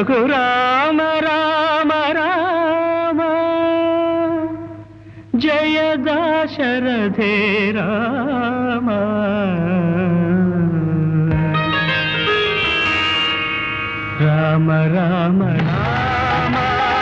రఘురామ రామ రామ జయ దాశరథే రామ రామ రామ రామ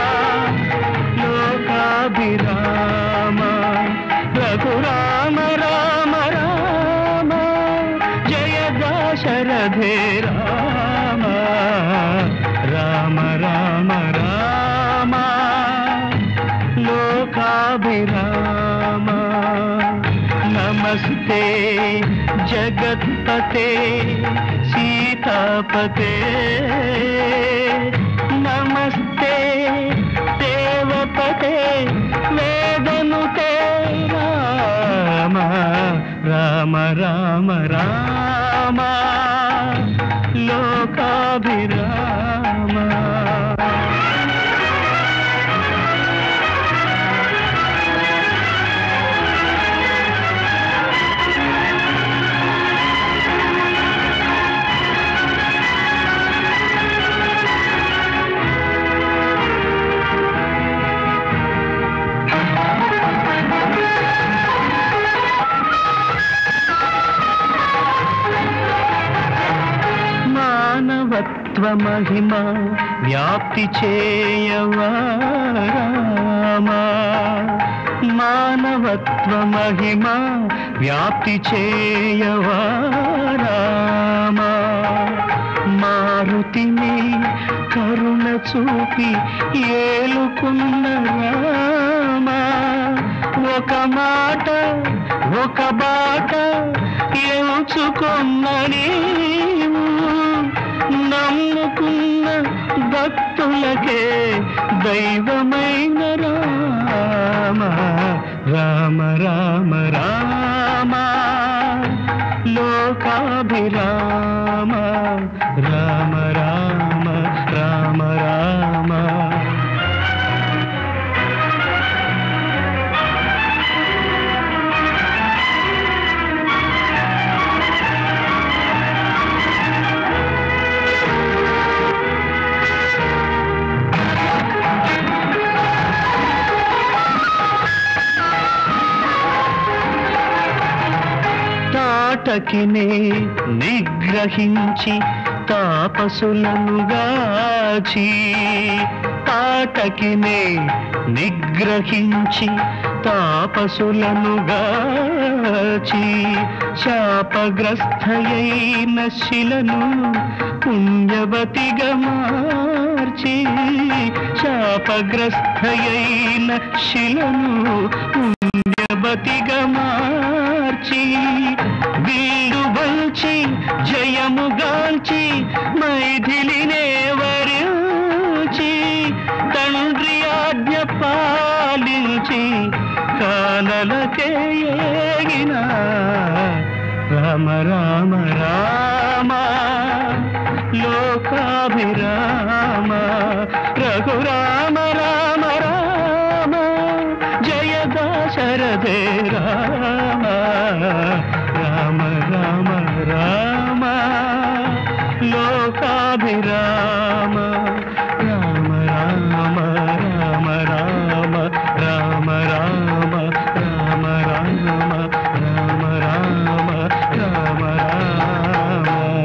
లోకాభిరామ రఘురామ రామ రామ జయ దాశరథే రామ రామ రామ రామ లోకాభిరామ నమస్తే జగత్పతే సీతాపతే నమస్తే దేవపతే వేదనుతే రామ రామ రామ రామ లోకాభిరామ మానవత్వ మహిమ వ్యాప్తి చేయవా రామా మానవత్వ మహిమ వ్యాప్తి చేయవా రామా మారుతిని కరుణ చూపి ఏలుకున్న రామా ఒక మాట ఒక బాట ఎంచుకున్న నీవు నమ్ముకున్న భక్తులకే దైవమైన రామ రామ రామ రామ లోకాభిరామ రామ రామ రామ రామ తాటకినే నిగ్రహించి తాపసులను గాచి తాటకినే నిగ్రహించి తాపసులను గాచి శాపగ్రస్తయైన శిలను పుణ్యవతిగా మార్చి శాపగ్రస్తయైన శిలను పుణ్యవతిగా మార్చి వీడు వంచి జయముగాంచి మైథిలినే వరించి తండ్రి ఆజ్ఞ పాలించి కానలకే ఏగిన రామ రామ రామ లోకాభిరామ రఘురామ రామ రామ జయ దాశరథే రామ రామ రామ రామ లోకాభిరామ రామ రామ రామ రామ రామ రామ రామ రామ రామ రామ రామ రామ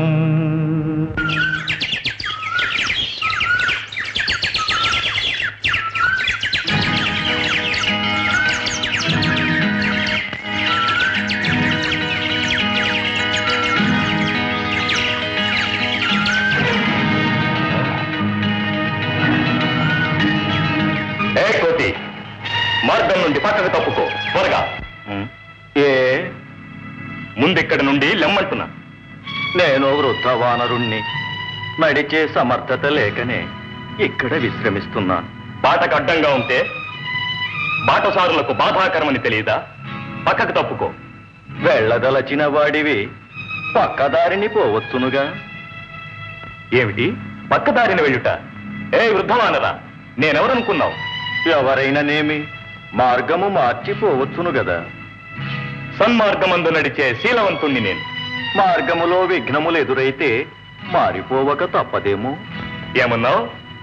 ఏ కోతి మార్గం నుండి పక్కకు తప్పుకో త్వరగా ఏ ముందిక్కడి నుండి లెమ్మంటున్నా నేను వృద్ధ వానరుణ్ణి నడిచే సమర్థత లేకనే ఇక్కడ విశ్రమిస్తున్నాను బాటకు అడ్డంగా ఉంటే బాటసారులకు బాధాకరమని తెలియదా పక్కకు తప్పుకో వెళ్ళదలచిన వాడివి పక్కదారిని పోవచ్చునుగా ఏమిటి పక్కదారిన వెళ్ళుట ఏ వృద్ధమానరా నేనెవరనుకున్నావు ఎవరైనానేమి మార్గము మార్చిపోవచ్చును గదా సన్మార్గమందు నడిచే శీలవంతుణ్ణి నేను మార్గములో విఘ్నములు ఎదురైతే మారిపోవక తప్పదేమో ఏమన్నావు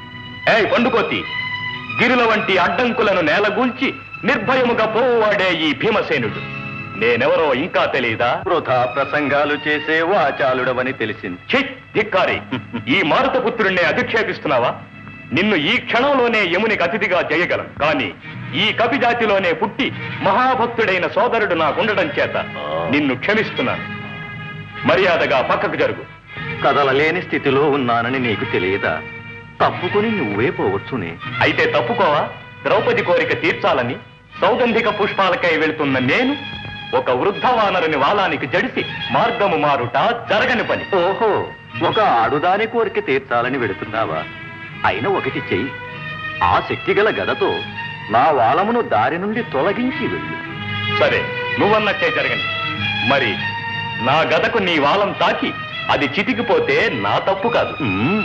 ఏయ్ పండుకోతి గిరుల వంటి అడ్డంకులను నేలగూల్చి నిర్భయముగా పోవాడే ఈ భీమసేనుడు నేనెవరో ఇంకా తెలియదా వృధా ప్రసంగాలు చేసే వాచాలుడవని తెలిసింది ఛీ ధిక్కారి ఈ మారుతపుత్రుణ్ణి అధిక్షేపిస్తున్నావా నిన్ను ఈ క్షణంలోనే యమునికి అతిథిగా చేయగలం కానీ ఈ కపిజాతిలోనే పుట్టి మహాభక్తుడైన సోదరుడు నాకుండడం చేత నిన్ను క్షమిస్తున్నాను మర్యాదగా పక్కకు జరుగు కదలలేని స్థితిలో ఉన్నానని నీకు తెలియదా తప్పుకుని నువ్వే పోవచ్చునే అయితే తప్పుకోవా ద్రౌపది కోరిక తీర్చాలని సౌగంధిక పుష్పాలకై వెళుతున్న నేను ఒక వృద్ధ వానరుని వాలానికి జడిసి మార్గము మారుట జరగని పని ఓహో ఒక ఆడుదాని కోరిక తీర్చాలని వెడుతున్నావా అయిన ఒకటి చెయ్యి ఆ శక్తిగల గదతో నా వాలమును దారి నుండి తొలగించి వెళ్ళు సరే నువ్వన్నట్టే జరగని మరి నా గదకు నీ వాలం తాకి అది చితికిపోతే నా తప్పు కాదు మ్మ్.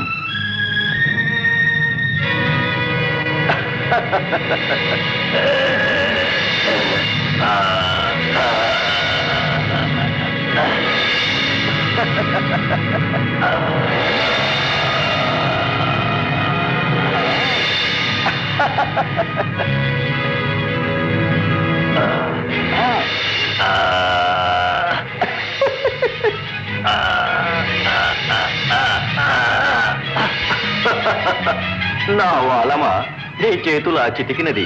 నా వాలమా నీ చేతులా చితికినది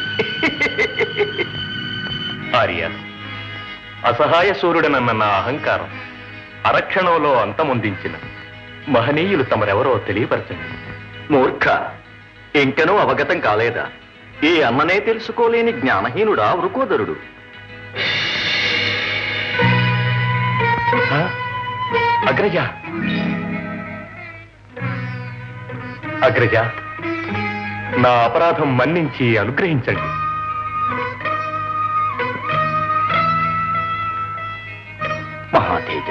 ఆర్య అసహాయ సూర్యుడనన్న నా అహంకారం అరక్షణంలో అంతమొందించిన మహనీయులు తమరెవరో తెలియపరచండి మూర్ఖ ఇంకనూ అవగతం కాలేదా ఈ అన్ననే తెలుసుకోలేని జ్ఞానహీనుడా వృకోదరుడు ఆ? అగ్రజ అగ్రజ నా అపరాధం మన్నించి అనుగ్రహించండి మహాతేజ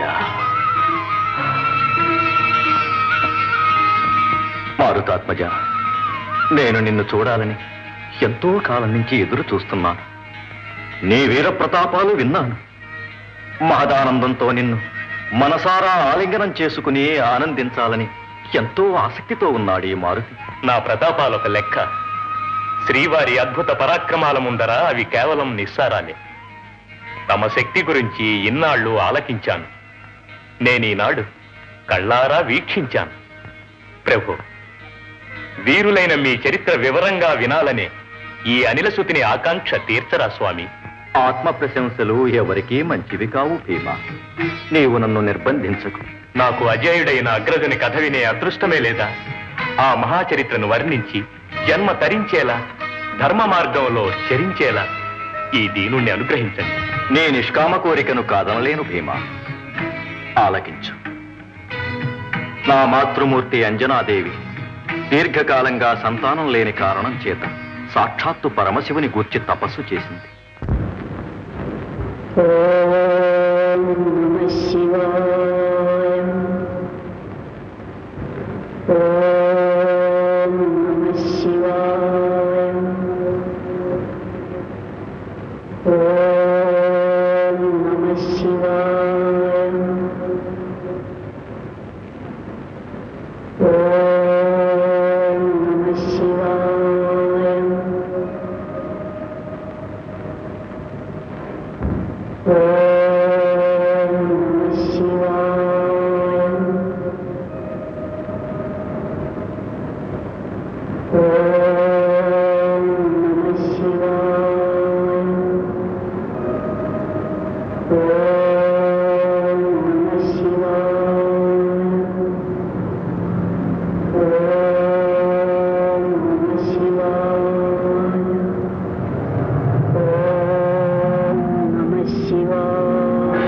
మారుతాత్మజ నేను నిన్ను చూడాలని ఎంతో కాలం నుంచి ఎదురు చూస్తున్నాను నీ వీర ప్రతాపాలు విన్నాను మహదానందంతో నిన్ను మనసారా ఆలింగనం చేసుకుని ఆనందించాలని ఎంతో ఆసక్తితో ఉన్నాడు ఈ మారుతి నా ప్రతాపాలొక లెక్క శ్రీవారి అద్భుత పరాక్రమాల ముందర అవి కేవలం నిస్సారాలే తమ శక్తి గురించి ఇన్నాళ్ళు ఆలకించాను నేనీనాడు కళ్ళారా వీక్షించాను ప్రభు వీరులైన మీ చరిత్ర వివరంగా వినాలనే ఈ అనిలసుతిని ఆకాంక్ష తీర్చరా స్వామి ఆత్మ ప్రశంసలు ఎవరికీ మంచివి కావు భీమా నీవు నన్ను నిర్బంధించకు నాకు అజేయుడైన అగ్రజుని కథ వినే అదృష్టమే లేదా ఆ మహాచరిత్రను వర్ణించి జన్మ తరించేలా ధర్మ మార్గంలో చరించేలా ఈ దీనుణ్ణి అనుగ్రహించండి నీ నిష్కామ కోరికను కాదనలేను భీమా ఆలకించు నా మాతృమూర్తి అంజనాదేవి దీర్ఘకాలంగా సంతానం లేని కారణం చేత సాక్షాత్తు పరమశివుని గూర్చి తపస్సు చేసింది ఓం నమ శివాయ ఓం నమ శివాయ ఓం నమ శివాయ ఓం నమ శివాయ ఓం నమ శివాయ ఓం నమ శివాయ ఓం నమ శివాయ ఓం నమ శివాయ ఓం నమ శివాయ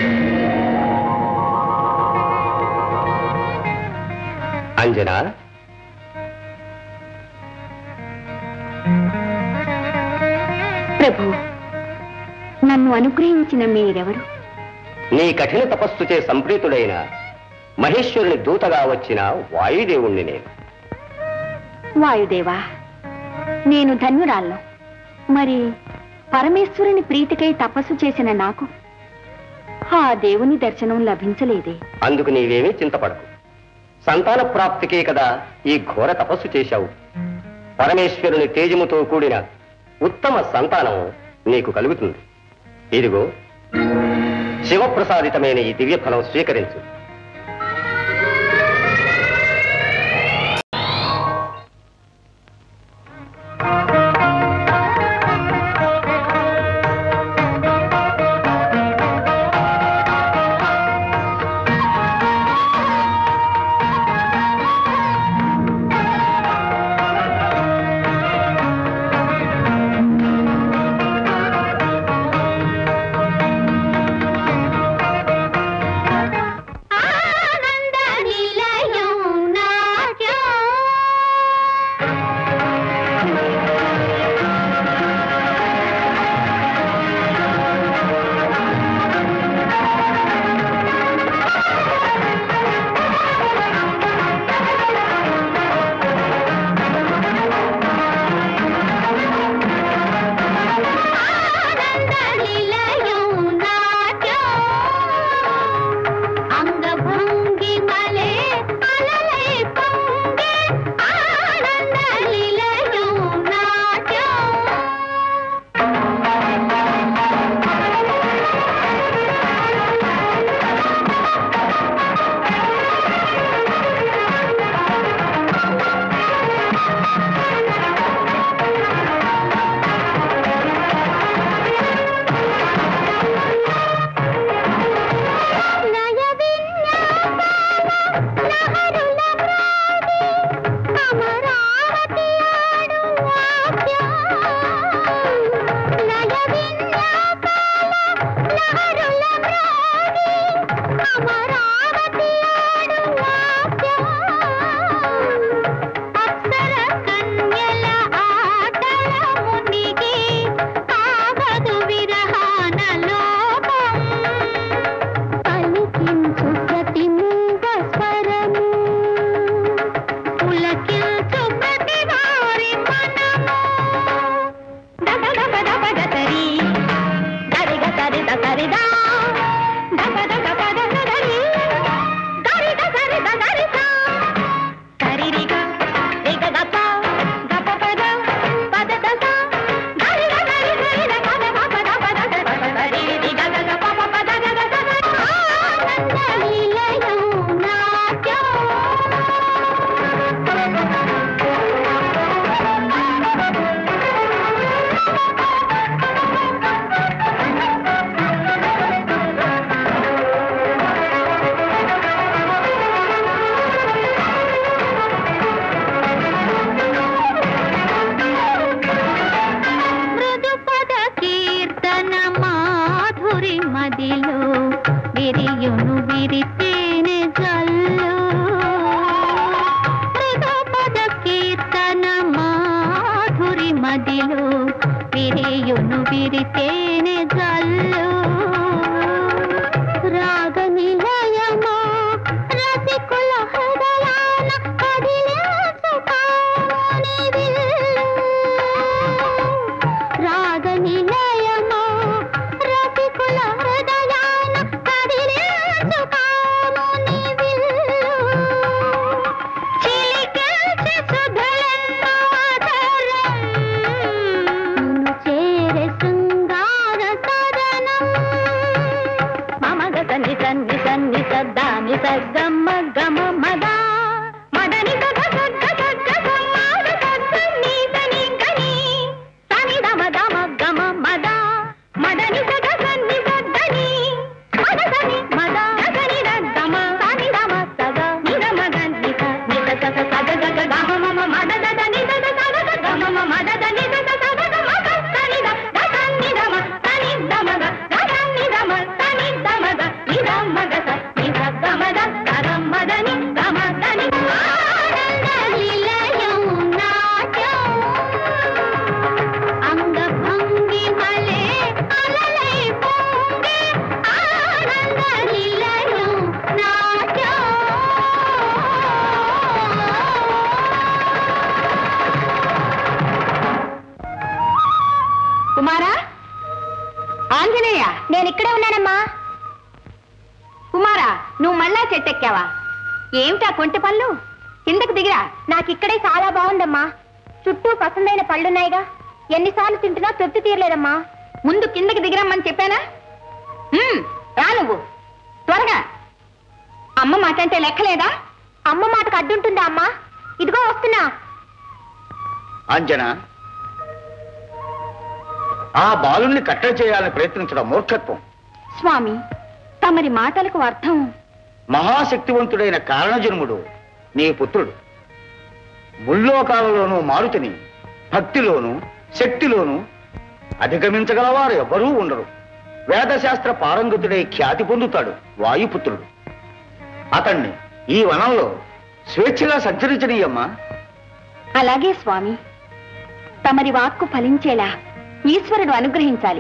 అంజనా ప్రభు నన్ను అనుగ్రహించిన మీరెవరు నీ కఠిన తపస్సు చే సంప్రీతుడైన మహేశ్వరుని దూతగా వచ్చిన వాయుదేవుణ్ణి నేను వాయుదేవా నేను ధన్యురాలను మరి పరమేశ్వరుని ప్రీతికై తపస్సు చేసిన నాకు ఆ దేవుని దర్శనం లభించలేదే అందుకు నీవేమీ చింతపడకు సంతాన ప్రాప్తికే కదా ఈ ఘోర తపస్సు చేశావు పరమేశ్వరుని తేజముతో కూడిన ఉత్తమ సంతానం నీకు కలుగుతుంది ఇదిగో శివప్రసాదితమైన ఈ దివ్య ఫలం స్వీకరించు ఆనంద నిలయం నాట్యం ఆనంద నిలయం నాట్యం అంగభంగి మలే అలలై పొంగే ఆనంద నిలయం నాట్యం లయ విన్యాసాల లహరుల మ్రోగి అమరావతి ఆడు వాద్యం లయ విన్యాసాల లహరుల మ్రోగి అమరావతి ఆడు వాద్యం అప్సర కన్యల ఆటల మునిగి ఆగదు విరహాన లోకం పలికించు ప్రతి మూగ స్వరము పులకించు ప్రతి వారి మనము దగ దగ దగ దతరి దరిగ దరిద దరిదా దగ దగ పద దరి దరిద దరిద దరిదా దరిరిగ రిగ గప గప పద పద దస దరిగ దరి దరిద పద పద పద పద దరి రిగ గగ పప పద గగ గగ ఆనంద నిలయం నాట్యం మృదుపద కీర్తన మాధురి మదిలో విరియును విరితేనే జల్లు మృదుపద కీర్తన మాధురి మదిలో విరియును విరితేనే జల్లు రాగ నిలయమా రసికుల హృదయాన కదిలించు కాముని విల్లు రాగ నిలయమా రసికుల హృదయాన కదిలించు కాముని విల్లు చిలికించి సుధలెన్నో ఆధారం నిన్ను చేరే శృంగార సదనం మమగ సన్ని సన్ని సన్ని సద్దాని సగ్గమ్మ గమ మద మదని సగ సగ్గ సగ్గ సమ్మాద సగ్గ నీ సని గని సని దమ దమ గమ మద మదని సగ సన్ని సద్దని మద సని మద సని దమ సని దమ సగ ని దమ గని స ని స స స సగ గగ గమ మమ మద దద ని దద సగ గ గమ మమ మద ద ని దద సగ గ మగ సని ద ద సని దమ సని దమ గ ద సని దమ సని దమ గ ని దమ గ స ని ద గమ ద గ మద ని గమ ద ని ఆనంద నిలయం నాట్యం అంగభంగి మలే అలలై పొంగే ఆనంద నిలయం నాట్యం కుమారా ఆంజనేయ నేను ఇక్కడే ఉన్నానమ్మా కుమారా నువ్వు మళ్ళా చెట్టెక్కావా ఏమిటా కొంటె పళ్ళు కిందకు దిగిరా నాకు ఇక్కడే చాలా బాగుందమ్మా చుట్టూ పసందైన పళ్ళున్నాయిగా ఎన్నిసార్లు తింటున్నా తృప్తి తీరలేదమ్మా ముందు కిందకి దిగిరమ్మని చెప్పానా ఉమ్, రా నువ్వు త్వరగా అమ్మ మాట అంటే లెక్కలేదా అమ్మ మాటకు అడ్డుంటుందా అమ్మా ఇదిగో వస్తున్నా అంజన ఆ బాలుణ్ణి కట్టడి చేయాలని ప్రయత్నించడం మూర్ఖత్వం స్వామి తమరి మాటలకు అర్థం మహాశక్తివంతుడైన కారణజన్ముడు నీ పుత్రుడు ముల్లోకాలలోనూ మారుతిని భక్తిలోను శక్తిలోను అధిగమించగలవారు ఎవ్వరూ ఉండరు వేదశాస్త్ర పారంగతుడై ఖ్యాతి పొందుతాడు వాయుపుత్రుడు అతణ్ణి ఈ వనంలో స్వేచ్ఛగా సంచరించనీయమ్మా అలాగే స్వామి తమరి వాక్కు ఫలించేలా ఈశ్వరుడు అనుగ్రహించాలి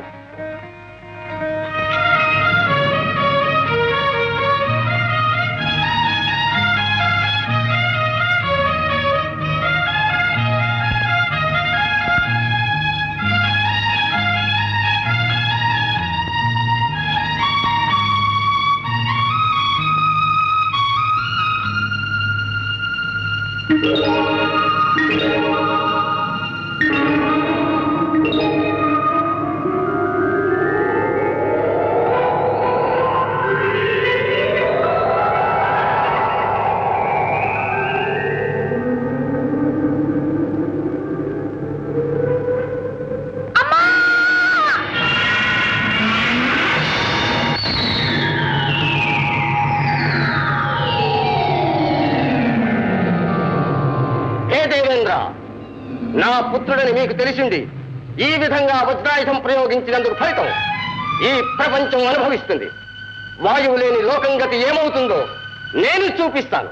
హే దేవేంద్ర నా పుత్రుడని మీకు తెలిసింది ఈ విధంగా వజ్రాయుధం ప్రయోగించినందుకు ఫలితం ఈ ప్రపంచం అనుభవిస్తుంది వాయువు లేని లోకం గతి ఏమవుతుందో నేను చూపిస్తాను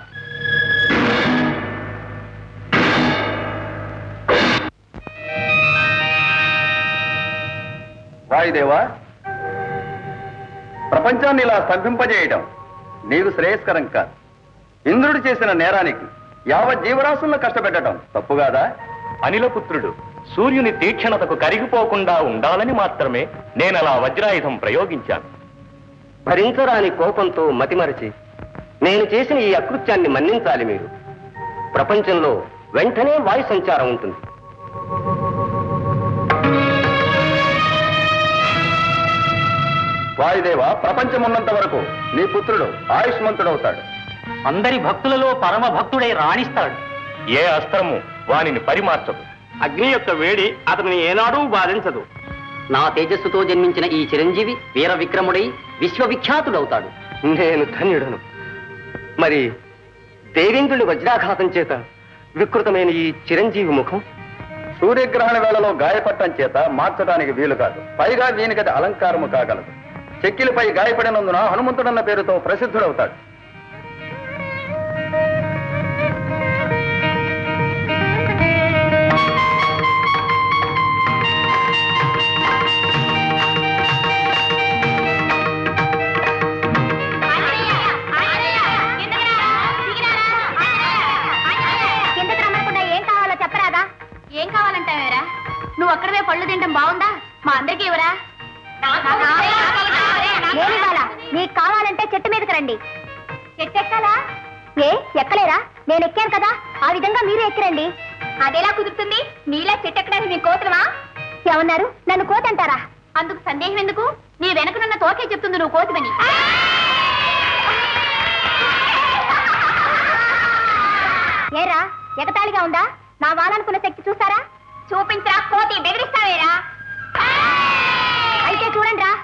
వాయుదేవా ప్రపంచాన్ని ఇలా స్తంభింపజేయడం నీకు శ్రేయస్కరం కాదు ఇంద్రుడు చేసిన నేరానికి యావత్ జీవరాశులను కష్టపెట్టడం తప్పుగాదా అనిలపుత్రుడు సూర్యుని తీక్షణతకు కరిగిపోకుండా ఉండాలని మాత్రమే నేనలా వజ్రాయుధం ప్రయోగించాను భరించరాని కోపంతో మతిమరచి నేను చేసిన ఈ అకృత్యాన్ని మన్నించాలి మీరు ప్రపంచంలో వెంటనే వాయు సంచారం ఉంటుంది వాయుదేవ ప్రపంచం ఉన్నంత వరకు నీ పుత్రుడు ఆయుష్మంతుడవుతాడు అందరి భక్తులలో పరమ భక్తుడై రాణిస్తాడు ఏ అస్త్రము వానిని పరిమార్చదు అగ్ని యొక్క వేడి అతనిని ఏనాడూ బాధించదు నా తేజస్సుతో జన్మించిన ఈ చిరంజీవి వీర విక్రముడై విశ్వవిఖ్యాతుడవుతాడు నేను ధన్యుడను మరి దేవేంద్రుని వజ్రాఘాతం చేత వికృతమైన ఈ చిరంజీవి ముఖం సూర్యగ్రహణ వేళలో గాయపట్టం చేత మార్చడానికి వీలు కాదు పైగా దీనికది అలంకారము కాగలదు చెక్కిలిపై గాయపడినందున హనుమంతుడన్న పేరుతో ప్రసిద్ధుడవుతాడు కిందకి రమ్మనకుండా ఏం కావాలో చెప్పరాదా ఏం కావాలంటావేరా నువ్వు అక్కడవే పళ్ళు తింటాం బాగుందా మా అందరికీ ఇవ్వరా ఏమి ఇవ్వాలా నీకు కావాలంటే చెట్టు మీదకి రండి చెట్టు ఎక్కాలా ఏ ఎక్కలేరా నేను ఎక్కాను కదా ఆ విధంగా మీరు ఎక్కిరండి అదెలా కుదురుతుంది నీలా చెట్టు ఎక్కడానికి మీ కోతులమా ఏమన్నారు నన్ను కోతంటారా అందుకు సందేహం ఎందుకు నీ వెనకనున్న తోకే చెప్తుంది నువ్వు కోతివని ఏరా ఎగతాళిగా ఉందా నా వాలనుకున్న శక్తి చూస్తారా చూపించరా కోతి బెదిరిస్తావేరా అయితే చూడండి రా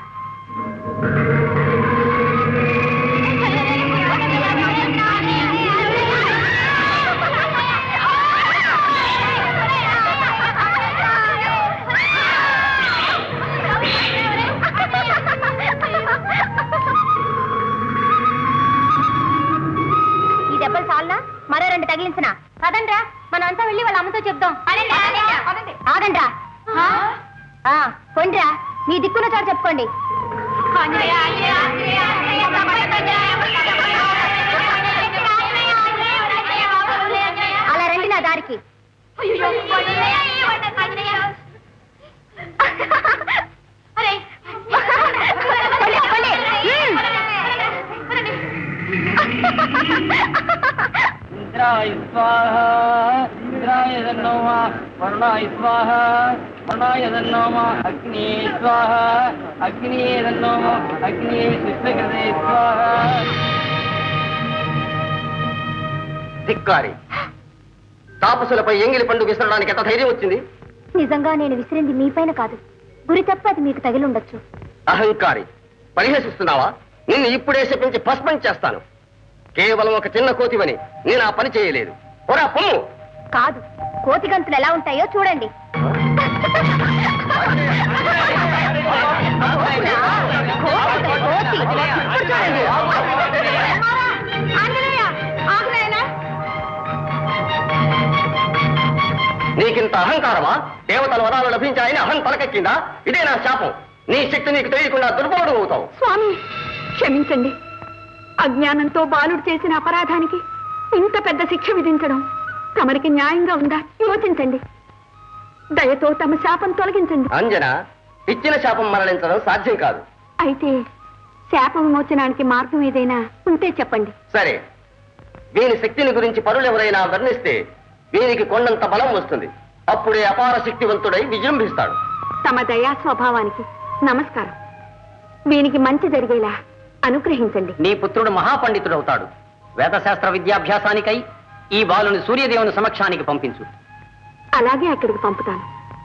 ఈ దెబ్బలు చాలనా మరో రెండు తగిలించిన పదండ్రా మనం అంతా వెళ్ళి వాళ్ళ అమ్మతో చెప్దాం ఆగండ్రా ఆ, కొండ్రా మీ దిక్కున్న చోట చెప్పుకోండి అలా రండి నా దారికి పోలే, పోలే. మ్మ్. ఇంద్రాయ స్వాహ ఇంద్రాయ నమః వర్ణాయ స్వాహ వర్ణాయ దన్నోమ అగ్ని స్వాహ అగ్ని దన్నోమ అగ్ని శిష్యకృతే స్వాహ ధిక్కారి తాపసులపై ఎంగిలి పండు విసరడానికి ఎంత ధైర్యం వచ్చింది నిజంగా నేను విసిరింది మీపైన కాదు గురి తప్ప అది మీకు తగిలుండొచ్చు అహంకారి పరిహసిస్తున్నావా నిన్ను ఇప్పుడే శపించి భస్మం చేస్తాను కేవలం ఒక చిన్న కోతివని నేను ఆ పని చేయలేదు ఒరా పొమ్ము కాదు కోతి గంతులు ఎలా ఉంటాయో చూడండి కోతి. ఇప్పుడు చూడండి. ఆంజనేయ, ఆగు నాయనా. నీకింత అహంకారమా దేవతల వరాలు లభించాయని అహం తలకెక్కిందా ఇదే నా శాపం నీ శక్తి నీకు తెలియకుండా దుర్బలుడు అవుతావు స్వామి క్షమించండి అజ్ఞానంతో బాలుడు చేసిన అపరాధానికి ఇంత పెద్ద శిక్ష విధించడం తమరికి న్యాయంగా ఉందా యోచించండి దయతో తమ శాపం తొలగించండి అంజన ఇచ్చిన శాపం మరణించడం సాధ్యం కాదు అయితే శాప విమోచనానికి మార్గం ఏదైనా ఉంటే చెప్పండి సరే వీని శక్తిని గురించి పరులు ఎవరైనా వర్ణిస్తే వీనికి కొండంత బలం వస్తుంది అప్పుడే అపార శక్తివంతుడై విజృంభిస్తాడు తమ దయా స్వభావానికి నమస్కారం వీనికి మంచి జరిగేలా అనుగ్రహించండి నీ పుత్రుడు మహాపండితుడవుతాడు వేదశాస్త్ర విద్యాభ్యాసానికై ఈ బాలుని సూర్యదేవుని సమక్షానికి పంపించు అలాగే అక్కడికి పంపుతాను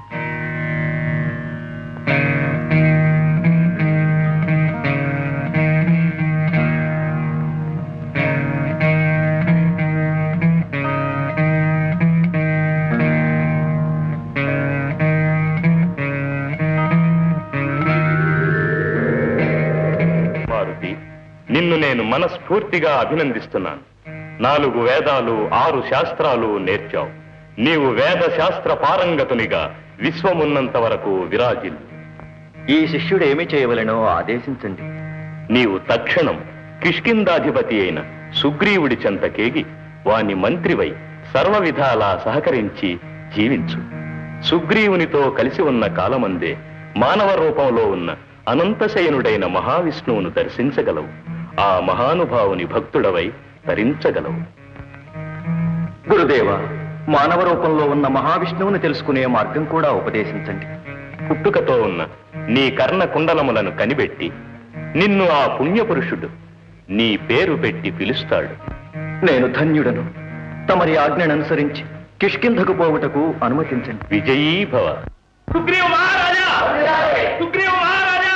మారుతి నిన్ను నేను మనస్ఫూర్తిగా అభినందిస్తున్నాను నాలుగు వేదాలు ఆరు శాస్త్రాలు నేర్చావు నీవు వేద శాస్త్ర పారంగతునిగా విశ్వమున్నంత వరకు విరాజిల్లు ఈ శిష్యుడు ఏమి చేయవలెనో ఆదేశించండి నీవు తక్షణం కిష్కిందాధిపతి అయిన సుగ్రీవుడి చెంతకేగి వాని మంత్రివై సర్వ విధాలా సహకరించి జీవించు సుగ్రీవునితో కలిసి ఉన్న కాలమందే మానవ రూపంలో ఉన్న అనంతశయనుడైన మహావిష్ణువును దర్శించగలవు ఆ మహానుభావుని భక్తుడవై తరించగలవు గురుదేవ మానవ రూపంలో ఉన్న మహావిష్ణువుని తెలుసుకునే మార్గం కూడా ఉపదేశించండి పుట్టుకతో ఉన్న నీ కర్ణ కుండలములను కనిపెట్టి నిన్ను ఆ పుణ్యపురుషుడు నీ పేరు పెట్టి పిలుస్తాడు నేను ధన్యుడను తమరి ఆజ్ఞను అనుసరించి కిష్కింధకు పోవుటకు అనుమతించండి విజయీ భవ సుగ్రీవ మహారాజా సుగ్రీవ మహారాజా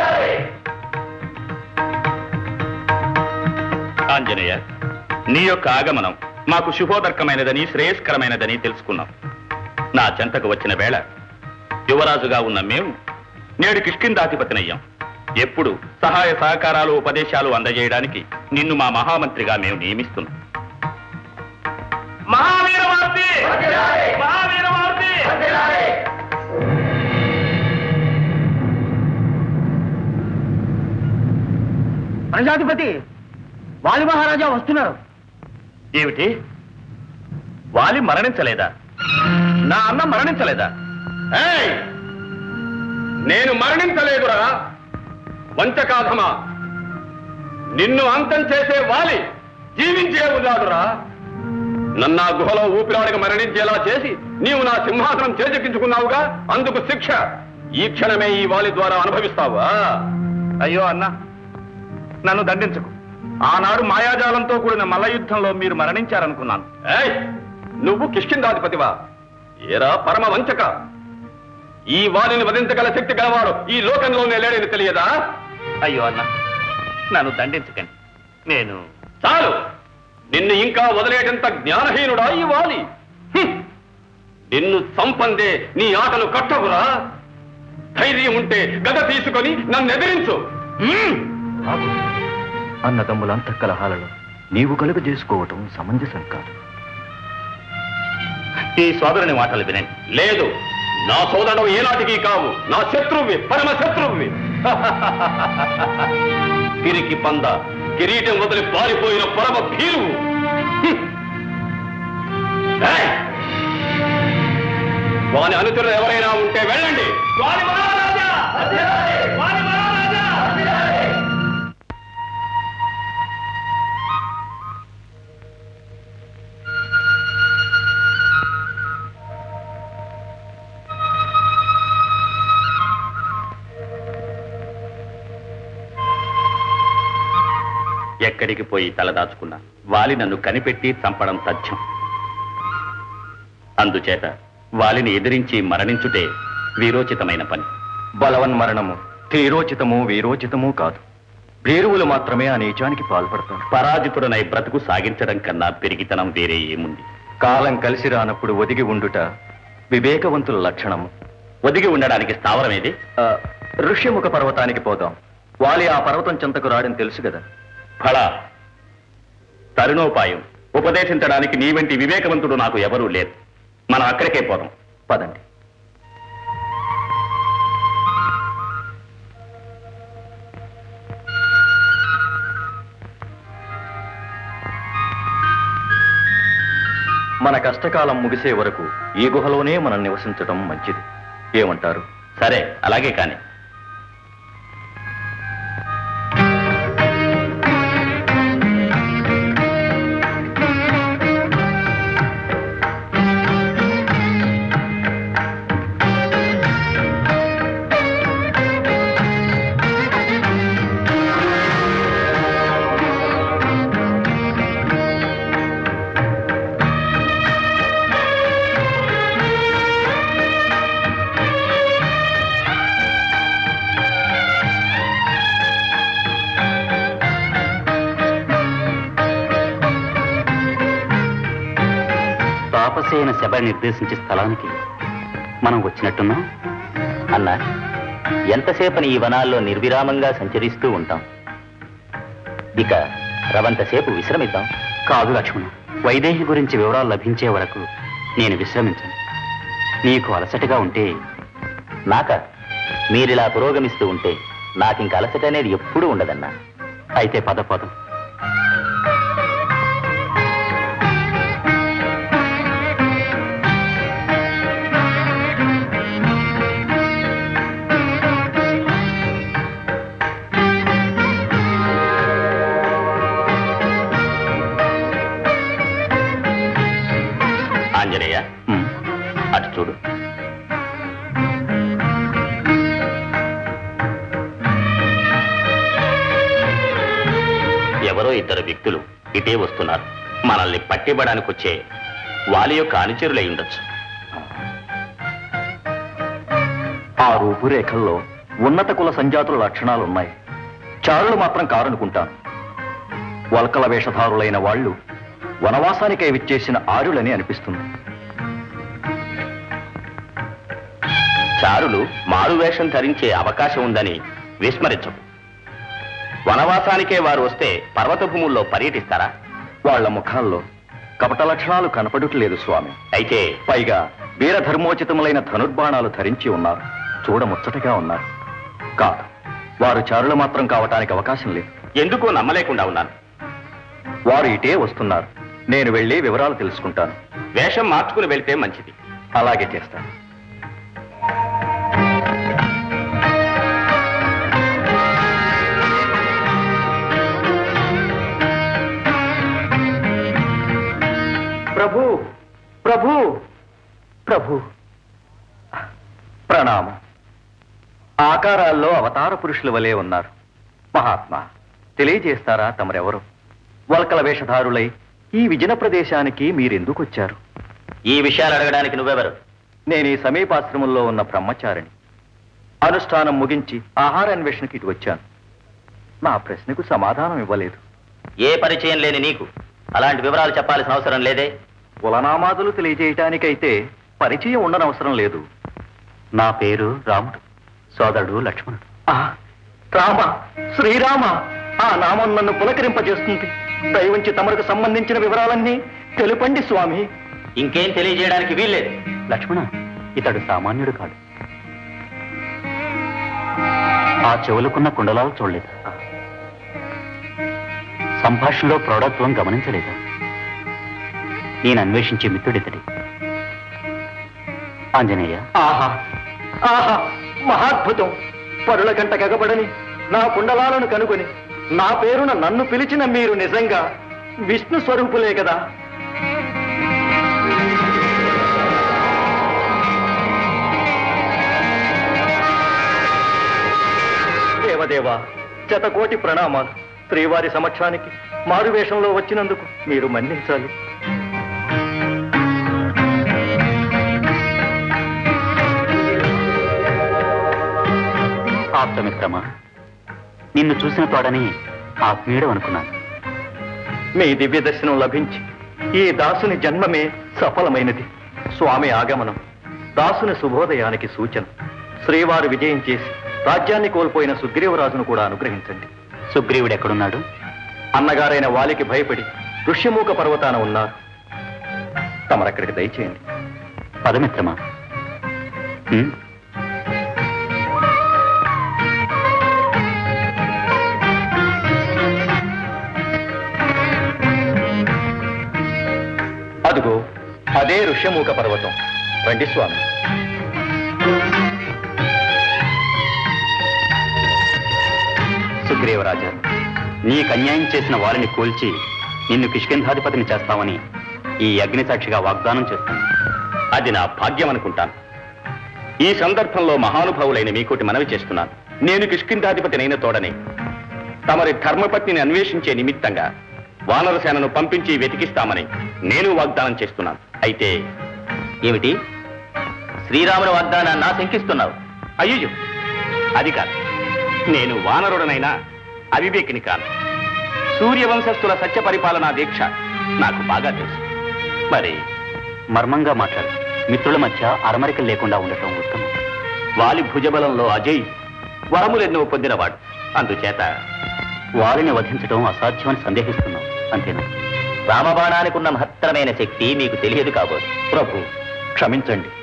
ఆంజనేయ నీ యొక్క ఆగమనం మాకు శుభోదర్కమైనదని శ్రేయస్కరమైనదని తెలుసుకున్నాం నా చెంతకు వచ్చిన వేళ యువరాజుగా ఉన్న మేము నేడు కిష్కిందాధిపతినయ్యాం ఎప్పుడు సహాయ సహకారాలు ఉపదేశాలు అందజేయడానికి నిన్ను మా మహామంత్రిగా మేము నియమిస్తున్నాం మహావీరమూర్తి మహావీరమూర్తి ప్రజాధిపతి వాలి మహారాజా వస్తున్నారు ఏమిటి వాలి మరణించలేదా నా అన్న మరణించలేదా ఏయ్! నేను మరణించలేదురా వంచకాధమా నిన్ను అంతం చేసే వాలి జీవించే ఉన్నాడురా నన్నా గుహలో ఊపిరాడక మరణించేలా చేసి నీవు నా సింహాసనం చేజెక్కించుకున్నావుగా అందుకు శిక్ష ఈ క్షణమే ఈ వాలి ద్వారా అనుభవిస్తావా అయ్యో అన్నా నన్ను దండించకు ఆనాడు మాయాజాలంతో కూడిన మల్ల యుద్ధంలో మీరు మరణించారనుకున్నాను ఏయ్ నువ్వు కిష్కిందాధిపతివా ఏరా పరమ వంచక ఈ వారిని వధించగల శక్తి గలవాడు ఈ లోకంలోనే లేడని తెలియదా అయ్యో అన్న నన్ను దండించకండి నేను చాలు నిన్ను ఇంకా వదిలేటంత జ్ఞానహీనుడా ఈ వాలి హ్మ్. నిన్ను సంపందే నీ ఆటలు కట్టవురా ధైర్యం ఉంటే గద తీసుకొని నన్ను ఎదిరించు హ్మ్. అన్నదమ్ముల అంతఃకలహాలలో నీవు కలుగ చేసుకోవటం సమంజసం కాదు ఈ సోదరుని మాటలు వినండి లేదు నా సోదరుడు ఏనాటికి కావు నా శత్రువి పరమ శత్రువి పిరికి పంద కిరీటం వదిలి పారిపోయిన పరమ భీరువు హ్మ్. ఏయ్! వాని అనుచరులు ఎవరైనా ఉంటే వెళ్ళండి వాని మహారాజా! వాని మహారాజా! ఎక్కడికి పోయి తలదాచుకున్నా వాలి నన్ను కనిపెట్టి చంపడం తథ్యం అందుచేత వాలిని ఎదిరించి మరణించుటే వీరోచితమైన పని బలవన్ మరణము తీరోచితము వీరోచితము కాదు భీరువులు మాత్రమే ఆ నీచానికి పాల్పడతారు పరాజితుడనై బ్రతుకు సాగించడం కన్నా పెరిగితనం వేరే ఏముంది కాలం కలిసి రానప్పుడు ఒదిగి ఉండుట వివేకవంతుల లక్షణము ఒదిగి ఉండడానికి స్థావరం ఏది ఆ, ఋష్యముఖ పర్వతానికి పోదాం వాలి ఆ పర్వతం చెంతకు రాడని తెలుసు కదా ఫళ తరుణోపాయం ఉపదేశించడానికి నీ వంటి వివేకవంతుడు నాకు ఎవరూ లేరు మనం అక్కడికే పోదాం పదండి మన కష్టకాలం ముగిసే వరకు ఈ గుహలోనే మనం నివసించడం మంచిది ఏమంటారు సరే అలాగే కాని తాపసేన శబ నిర్దేశించే స్థలానికి మనం వచ్చినట్టున్నాం అన్నా ఎంతసేపని ఈ వనాల్లో నిర్విరామంగా సంచరిస్తూ ఉంటాం ఇక రవంతసేపు విశ్రమిద్దాం కాదు లక్ష్మణ వైదేహి గురించి వివరాలు లభించే వరకు నేను విశ్రమించను నీకు అలసటగా ఉంటే నాక మీరిలా పురోగమిస్తూ ఉంటే నాకింక అలసట అనేది ఎప్పుడూ ఉండదన్నా అయితే పద పదం ఆంజనేయ ఉమ్, అటు చూడు ఎవరో ఇద్దరు వ్యక్తులు ఇటే వస్తున్నారు మనల్ని పట్టివ్వడానికి వచ్చే వాలి యొక్క అనుచరులై ఉండొచ్చు ఆ రూపురేఖల్లో ఉన్నత కుల సంజాతుల లక్షణాలున్నాయి చారులు మాత్రం కారనుకుంటాను వల్కల వేషధారులైన వాళ్ళు వనవాసానికై విచ్చేసిన ఆరులని అనిపిస్తుంది చారులు మారు వేషం ధరించే అవకాశం ఉందని విస్మరించకు వనవాసానికే వారు వస్తే పర్వత భూముల్లో పర్యటిస్తారా వాళ్ళ ముఖాల్లో కపట లక్షణాలు కనపడట్లేదు స్వామి అయితే పైగా వీరధర్మోచితములైన ధనుర్బాణాలు ధరించి ఉన్నారు చూడముచ్చటగా ఉన్నారు కాదు వారు చారులు మాత్రం కావటానికి అవకాశం లేదు ఎందుకో నమ్మలేకుండా ఉన్నాను వారు ఇటే వస్తున్నారు నేను వెళ్ళి వివరాలు తెలుసుకుంటాను వేషం మార్చుకుని వెళ్తే మంచిది అలాగే చేస్తాను ప్రభు ప్రభు ప్రభు ప్రణామం ఆకారాల్లో అవతార పురుషుల వలె ఉన్నారు మహాత్మా తెలియజేస్తారా తమరెవరు వల్కల వేషధారులై ఈ విజన ప్రదేశానికి మీరెందుకు వచ్చారు ఈ విషయాలు అడగడానికి నువ్వెవరు నేను ఈ సమీపాశ్రమంలో ఉన్న బ్రహ్మచారిని అనుష్ఠానం ముగించి ఆహార అన్వేషణకి ఇటు వచ్చాను నా ప్రశ్నకు సమాధానం ఇవ్వలేదు ఏ పరిచయం లేని నీకు అలాంటి వివరాలు చెప్పాల్సిన అవసరం లేదే కులనామాదులు తెలియజేయటానికైతే పరిచయం ఉండనవసరం లేదు నా పేరు రాముడు సోదరుడు లక్ష్మణుడు ఆ, రామ శ్రీరామ ఆ నామం నన్ను పులకరింపజేస్తుంది దయవుంచి తమకు సంబంధించిన వివరాలన్నీ తెలుపండి స్వామి ఇంకేం తెలియజేయడానికి వీల్లేదు లక్ష్మణ ఇతడు సామాన్యుడు కాడు ఆ చెవులకున్న కుండలాలు చూడలేదు సంభాషణలో ప్రౌఢత్వం గమనించలేదు నేను అన్వేషించే మిత్రుడితడి ఆంజనేయ ఆహా ఆహా మహాద్భుతం పరుల గంట కగబడని నా కుండలాలను కనుగొని నా పేరున నన్ను పిలిచిన మీరు నిజంగా విష్ణు స్వరూపులే కదా దేవదేవా శతకోటి ప్రణామాలు శ్రీవారి సమక్షానికి మారువేషంలో వచ్చినందుకు మీరు మన్నించాలి ఆప్తమిత్రమా నిన్ను చూసిన తోడని ఆ పీడ అనుకున్నాను మీ దివ్య దర్శనం లభించి ఈ దాసుని జన్మమే సఫలమైనది స్వామి ఆగమనం దాసుని శుభోదయానికి సూచన శ్రీవారు విజయం చేసి రాజ్యాన్ని కోల్పోయిన సుగ్రీవరాజును కూడా అనుగ్రహించండి సుగ్రీవుడు ఎక్కడున్నాడు అన్నగారైన వాలికి భయపడి ఋష్యమూక పర్వతాన ఉన్నారు తమరక్కడికి దయచేయండి పదమిత్రమా ఉమ్, అదుగో అదే ఋష్యమూక పర్వతం రండి స్వామి సుగ్రీవరాజా నీకు అన్యాయం చేసిన వారిని కూల్చి నిన్ను కిష్కింధాధిపతిని చేస్తామని ఈ అగ్ని సాక్షిగా వాగ్దానం చేస్తాను అది నా భాగ్యం అనుకుంటాను ఈ సందర్భంలో మహానుభావులైన మీకోటి మనవి చేస్తున్నాను నేను కిష్కింధాధిపతినైన తోడని తమరి ధర్మపత్నిని అన్వేషించే నిమిత్తంగా వానరసేనను పంపించి వెతికిస్తామని నేను వాగ్దానం చేస్తున్నాను అయితే ఏమిటి శ్రీరాముని వాగ్దానాన్ని శంకిస్తున్నావు అయ్యో అది కాదు నేను వానరుడనైనా అవివేకిని కాను సూర్యవంశస్థుల సత్య పరిపాలనా దీక్ష నాకు బాగా తెలుసు మరి మర్మంగా మాట్లాడు మిత్రుల మధ్య అరమరికలు లేకుండా ఉండటం ఉత్తమం వాలి భుజబలంలో అజయ్ వరములెన్నో పొందినవాడు అందుచేత వారిని వధించడం అసాధ్యమని సందేహిస్తున్నాం అంతేనా రామబాణానికి ఉన్న మహత్తరమైన శక్తి మీకు తెలియదు కాబోదు ప్రభు క్షమించండి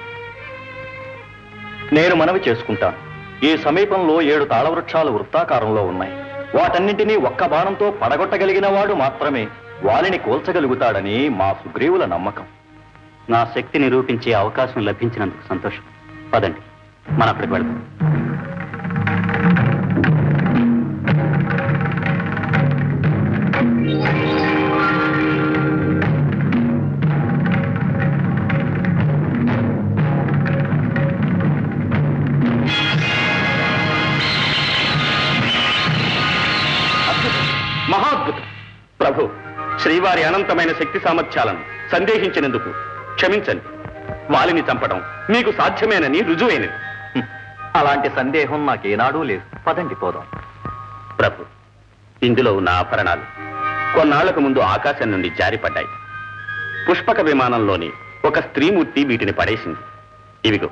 నేను మనవి చేసుకుంటాను ఈ సమీపంలో ఏడు తాళవృక్షాలు వృత్తాకారంలో ఉన్నాయి వాటన్నింటినీ ఒక్క బాణంతో పడగొట్టగలిగిన వాడు మాత్రమే వాలిని కోల్చగలుగుతాడని మా సుగ్రీవుల నమ్మకం నా శక్తి నిరూపించే అవకాశం లభించినందుకు సంతోషం పదండి మనం అక్కడికి వెళ్దాం మహాద్భుతం ప్రభు శ్రీవారి అనంతమైన శక్తి సామర్థ్యాలను సందేహించినందుకు క్షమించండి వాలిని చంపడం మీకు సాధ్యమేనని రుజువైనది హ్మ్. అలాంటి సందేహం నాకేనాడూ లేదు పదండి పోదాం ప్రభు ఇందులో ఉన్న ఆభరణాలు కొన్నాళ్లకు ముందు ఆకాశం నుండి జారిపడ్డాయి పుష్పక విమానంలోని ఒక స్త్రీమూర్తి వీటిని పడేసింది ఇవిగో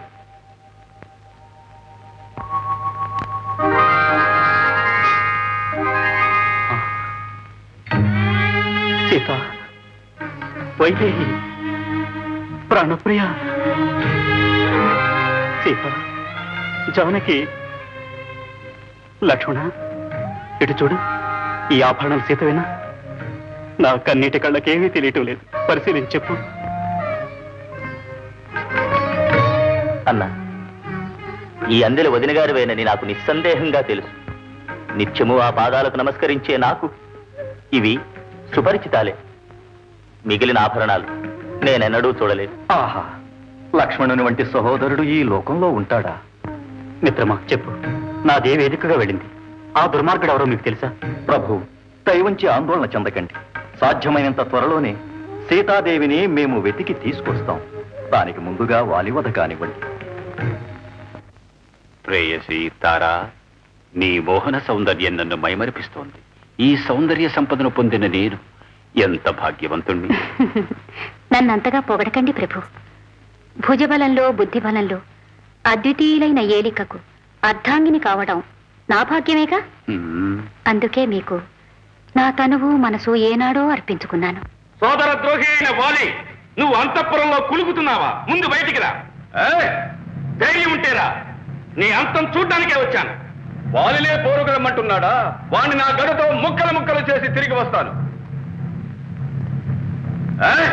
సీత వైదేహి ప్రాణప్రియ సీత జానకి లక్ష్మణ ఇటు చూడు ఈ ఆభరణాలు సీతవేనా నా కన్నీటి కళ్ళకేమీ తెలియటం లేదు పరిశీలించి చెప్పు అన్నా ఈ అందెల వదిన గారివేనని నాకు నిస్సందేహంగా తెలుసు నిత్యము ఆ పాదాలకు నమస్కరించే నాకు ఇవి సుపరిచితాలే మిగిలిన ఆభరణాలు నేనెన్నడూ చూడలేదు ఆహా లక్ష్మణుని వంటి సహోదరుడు ఈ లోకంలో ఉంటాడా మిత్రమా చెప్పు నాదే వేదికగా వెళ్ళింది ఆ దుర్మార్గుడు ఎవరో మీకు తెలుసా ప్రభు దయవంచి ఆందోళన చెందకండి సాధ్యమైనంత త్వరలోనే సీతాదేవిని మేము వెతికి తీసుకొస్తాం దానికి ముందుగా వాలివధ కానివ్వండి ప్రేయసి తారా నీ మోహన సౌందర్యం నన్ను మైమరిపిస్తోంది ఈ సౌందర్య సంపదను పొందిన నేను ఎంత భాగ్యవంతుణ్ణి నన్నంతగా పొగడకండి ప్రభు భుజబలంలో బుద్ధిబలంలో అద్వితీయులైన ఏలికకు అర్ధాంగిని కావడం నా భాగ్యమేగా హ్మ్. అందుకే మీకు నా తనువు మనసు ఏనాడో అర్పించుకున్నాను సోదర ద్రోహి అయిన వాలి నువ్వు అంతఃపురంలో కులుకుతున్నావా ముందు బయటికి రా ఏయ్! ధైర్యం ఉంటేరా నీ అంతం చూడ్డానికే వచ్చాను వాలిలే పోరుగరమ్మంటున్నాడా వాణ్ణి నా గడుతో ముక్కలు ముక్కలు చేసి తిరిగి వస్తాను ఏయ్!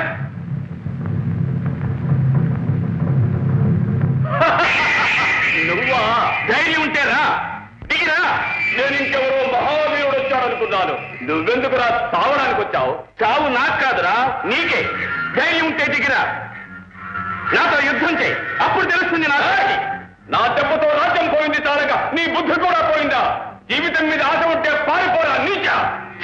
నువ్వా ధైర్యం ఉంటేరా దిగిరా నేను ఇంకెవరో మహావీరుడు వచ్చాడనుకున్నాను నువ్వెందుకురా చావడానికి వచ్చావు చావు నాకు కాదురా నీకే ధైర్యం ఉంటే దిగిరా నాతో యుద్ధం చేయి అప్పుడు తెలుస్తుంది నా శక్తి. నా దెబ్బతో రాజ్యం పోయింది చాలగా నీ బుద్ధి కూడా పోయిందా జీవితం మీద ఆశ ఉంటే పారిపోరా నీచ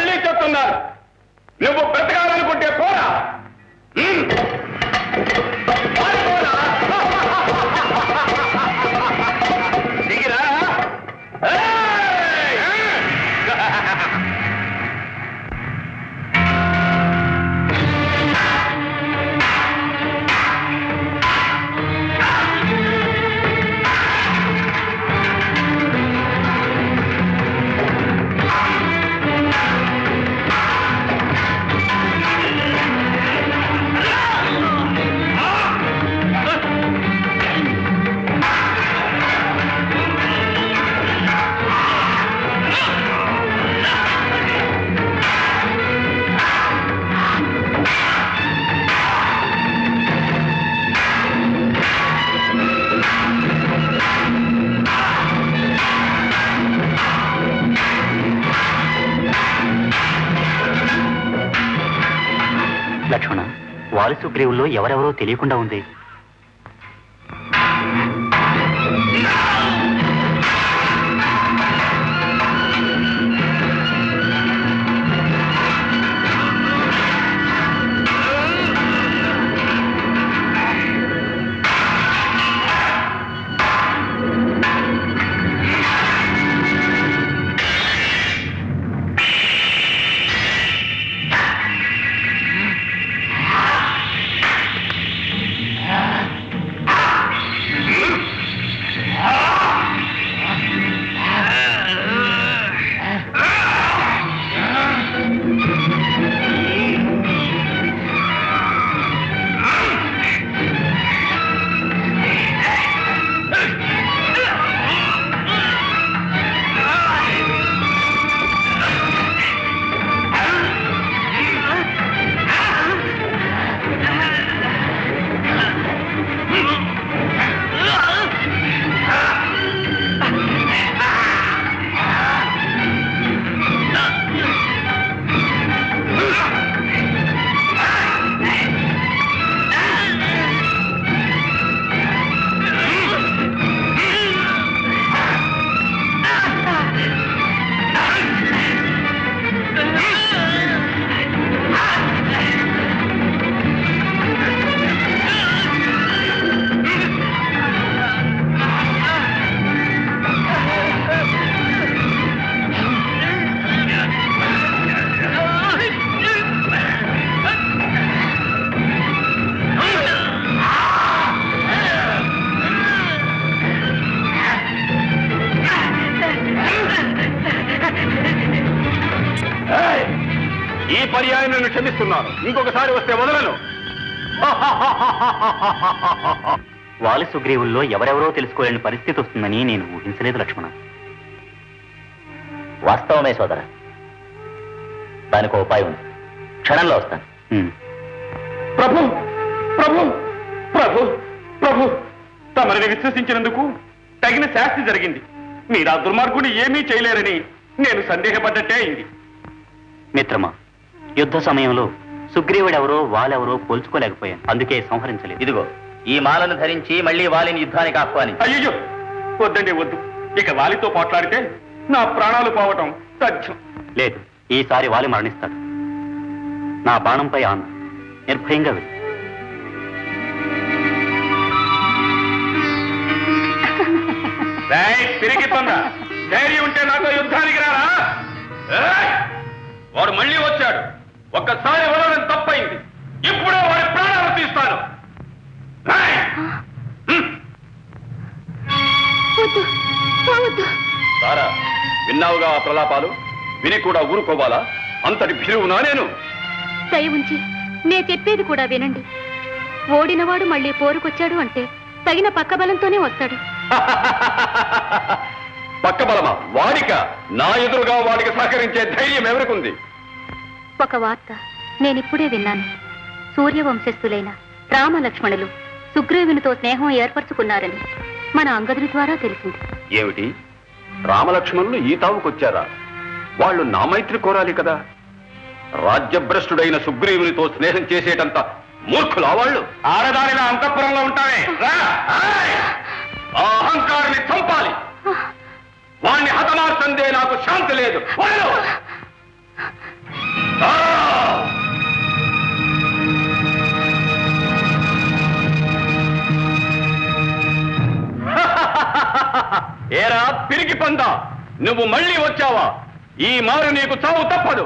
మళ్ళీ చెప్తున్నాను నువ్వు బ్రతకాలనుకుంటే పోరా ఉమ్. పారిపోరా. దిగిరా ఏయ్! లక్ష్మణ వాలి సుగ్రీవుల్లో ఎవరెవరో తెలియకుండా ఉంది ఏయ్! ఈ పర్యాయం నేను క్షమిస్తున్నాను ఇంకొకసారి వస్తే వదలను వాలి సుగ్రీవుల్లో ఎవరెవరో తెలుసుకోలేని పరిస్థితి వస్తుందని నేను ఊహించలేదు లక్ష్మణ వాస్తవమే సోదర దానికి ఒక ఉపాయం ఉంది క్షణంలో వస్తాను ఉమ్. ప్రభు ప్రభు ప్రభు ప్రభు తమరిని విశ్వసించినందుకు తగిన శాస్తి జరిగింది మీరు ఆ దుర్మార్గుని ఏమీ చేయలేరని నేను సందేహపడ్డట్టే అయింది మిత్రమా యుద్ధ సమయంలో సుగ్రీవుడెవరో వాలెవరో పోల్చుకోలేకపోయాను అందుకే సంహరించలేదు ఇదిగో ఈ మాలను ధరించి మళ్ళీ వాలిని యుద్ధానికి ఆహ్వానించి అయ్యో వద్దండి వద్దు ఇక వాలితో పోట్లాడితే నా ప్రాణాలు పోవటం తథ్యం లేదు ఈసారి వాలి మరణిస్తాడు నా బాణంపై ఆన నిర్భయంగా వెళ్ళి రేయ్, పిరికి తొండ ధైర్యం ఉంటే నాతో యుద్ధానికి రారా ఏయ్! వాడు మళ్ళీ వచ్చాడు ఒక్కసారి వదలడం తప్పైంది ఇప్పుడే వాడి ప్రాణాలు తీస్తాను ఏయ్! హ్మ్. వద్దు పోవద్దు సారా విన్నావుగా ఆ ప్రలాపాలు విని కూడా ఊరుకోవాలా అంతటి భిలువునా నేను దయ ఉంచి నే చెప్పేది కూడా వినండి ఓడినవాడు మళ్ళీ పోరుకొచ్చాడు అంటే తగిన పక్క బలంతోనే వస్తాడు పక్క బలమా వాడిక నా ఎదురుగా వాడికి సహకరించే ధైర్యం ఎవరికుంది ఒక వార్త నేనిప్పుడే విన్నాను సూర్యవంశస్థులైన రామలక్ష్మణులు సుగ్రీవునితో స్నేహం ఏర్పరచుకున్నారని మన అంగదుని ద్వారా తెలిసింది ఏమిటి రామలక్ష్మణులు ఈ తావుకొచ్చారా వాళ్ళు నా మైత్రి కోరాలి కదా రాజ్యభ్రష్టుడైన సుగ్రీవునితో స్నేహం చేసేటంత మూర్ఖులా వాళ్ళు ఆడదానిన అంతఃపురంలో ఉంటావే రా! ఆయ్! ఆ అహంకారిని చంపాలి వాణ్ణి హతమార్చందే నాకు శాంతి లేదు వదలు! ఏరా పిరికి పంద నువ్వు మళ్ళీ వచ్చావా ఈ మారు నీకు చావు తప్పదు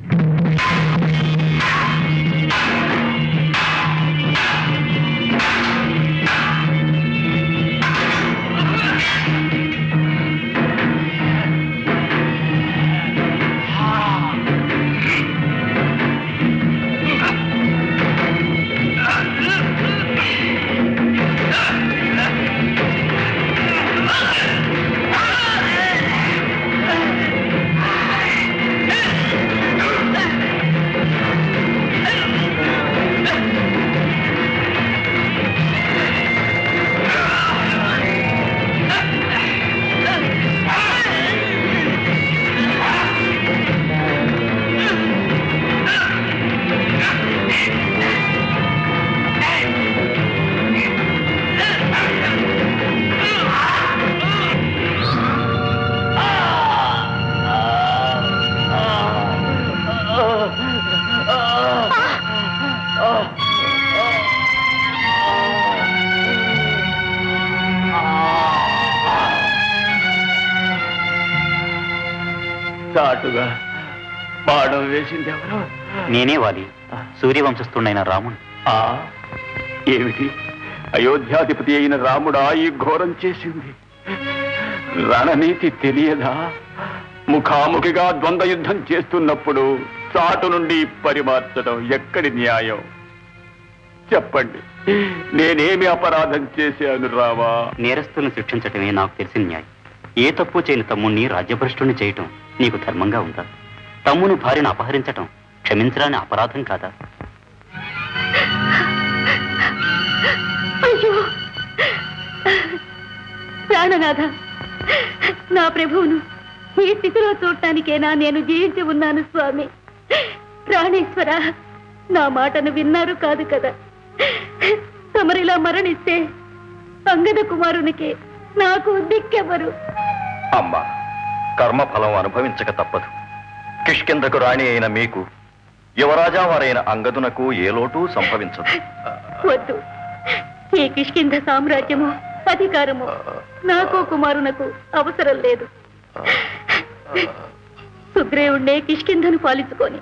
చాటుగా బాణం వేసింది ఎవరు నేనే వాలి సూర్యవంశస్థుడైన రాముడు ఆ ఏమిటి అయోధ్యాధిపతి అయిన రాముడా ఈ ఘోరం చేసింది రణనీతి తెలియదా ముఖాముఖిగా ద్వంద్వ యుద్ధం చేస్తున్నప్పుడు చాటు నుండి పరిమార్చడం ఎక్కడి న్యాయం చెప్పండి నేనేమి అపరాధం చేశాను రావా నేరస్తులను శిక్షించటమే నాకు తెలిసిన న్యాయం ఏ తప్పు చేయని తమ్ముణ్ణి రాజ్యభ్రష్టుని చేయటం నీకు ధర్మంగా ఉందా తమ్ముని భార్యను అపహరించటం క్షమించరాని అపరాధం కాదా అయ్యో ప్రాణనాథ నా ప్రభువును ఈ స్థితిలో చూడటానికేనా నేను జీవించి ఉన్నాను స్వామి ప్రాణేశ్వర నా మాటను విన్నారు కాదు కదా తమరిలా మరణిస్తే అంగద కుమారునికి నాకు దిక్కెవరు అమ్మా కర్మఫలం అనుభవించక తప్పదు కిష్కిందకు రాణి అయిన మీకు యువరాజా వారైన అంగదునకు ఏ లోటు సంభవించదు వద్దు ఈ కిష్కింధ సామ్రాజ్యము అధికారము నాకు కుమారునకు అవసరం లేదు సుగ్రీవుణ్ణే కిష్కింధను పాలించుకొని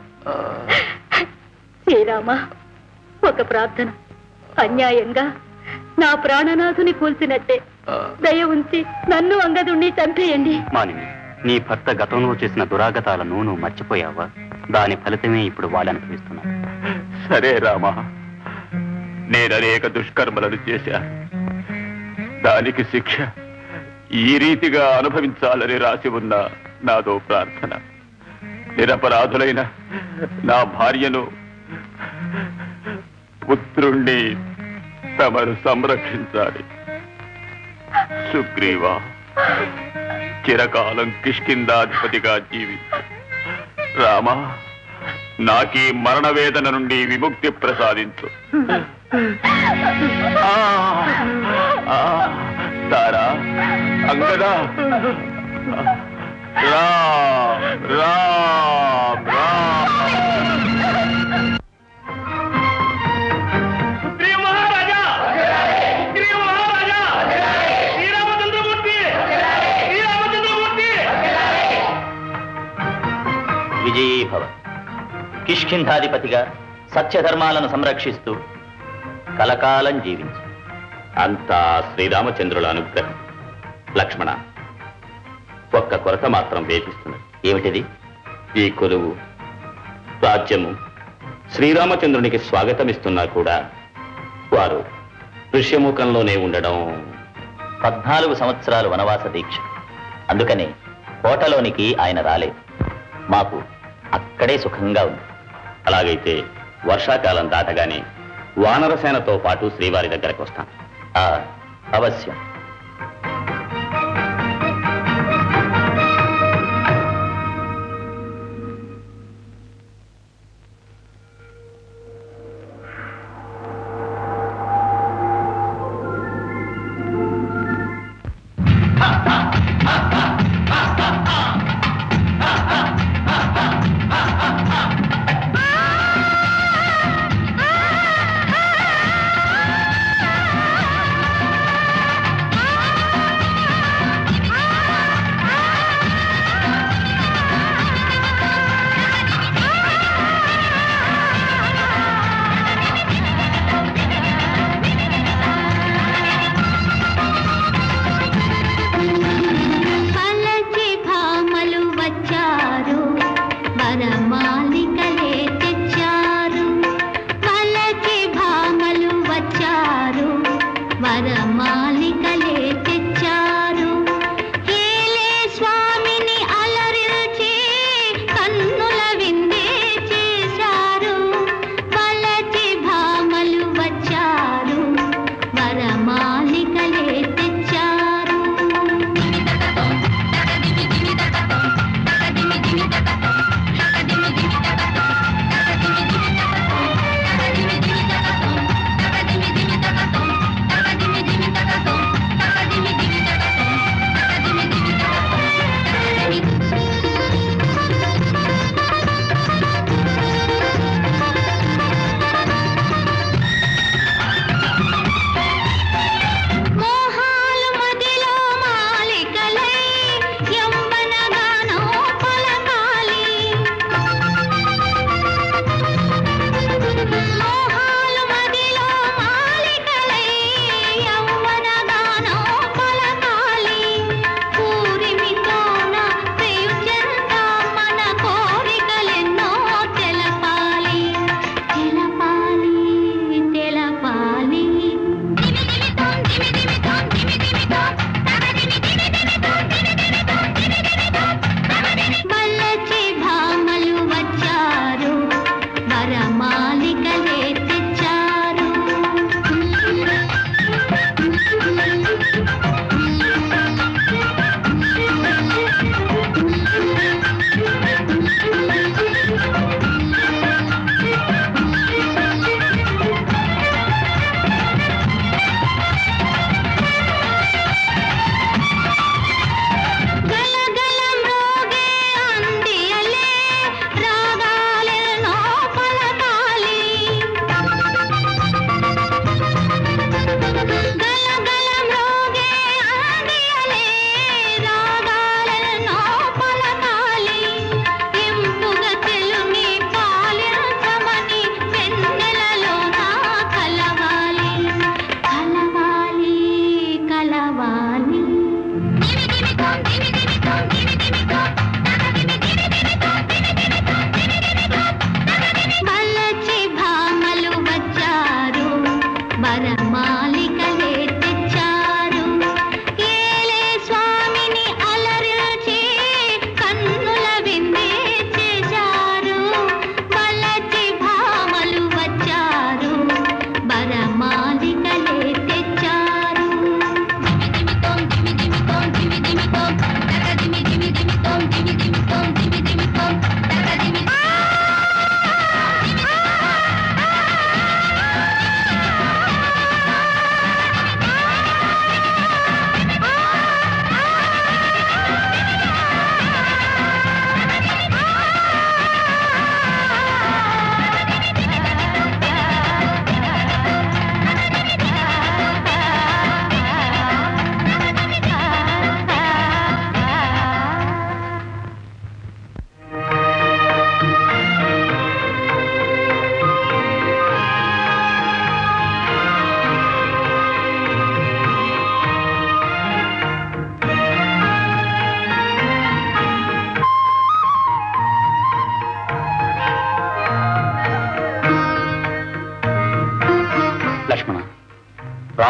శ్రీరామ ఒక ప్రార్థన అన్యాయంగా నా ప్రాణనాథుని కూల్చినట్టే దయ ఉంచి నన్ను అంగదుణ్ణి చంపేయండి మానిని నీ భర్త గతంలో చేసిన దురాగతాలను నువ్వు మర్చిపోయావా దాని ఫలితమే ఇప్పుడు వాళ్ళు అనుభవిస్తున్నారు సరే రామా నేను అనేక దుష్కర్మలను చేశాను దానికి శిక్ష ఈ రీతిగా అనుభవించాలని రాసి ఉన్న నాదో ప్రార్థన నిరపరాధులైన నా భార్యను పుత్రుణ్ణి తమరు సంరక్షించాలి సుగ్రీవా చిరకాలం కిష్కిందాధిపతిగా జీవించు రామా నాకీ మరణ వేదన నుండి విముక్తి ప్రసాదించు ఆ, ఆ, తారా అంగదా రామ్ రామ్ రామ్ మహారాజా మహారాజా శ్రీరామచంద్రమూర్తి శ్రీరామచంద్రమూర్తి విజయీభవ కిష్కింధాధిపతిగా సత్యధర్మాలను సంరక్షిస్తూ కలకాలం జీవించు అంతా శ్రీరామచంద్రుల అనుగ్రహం లక్ష్మణ ఒక్క కొరత మాత్రం వేధిస్తున్నది ఏమిటిది ఈ కొలువు రాజ్యము శ్రీరామచంద్రునికి స్వాగతమిస్తున్నా కూడా వారు ఋష్యముఖంలోనే ఉండడం పద్నాలుగు సంవత్సరాలు వనవాస దీక్ష అందుకనే కోటలోనికి ఆయన రాలేదు మాకు అక్కడే సుఖంగా ఉంది అలాగైతే వర్షాకాలం దాటగానే వానరసేనతో పాటు శ్రీవారి దగ్గరకు వస్తాం ఆ, అవశ్యం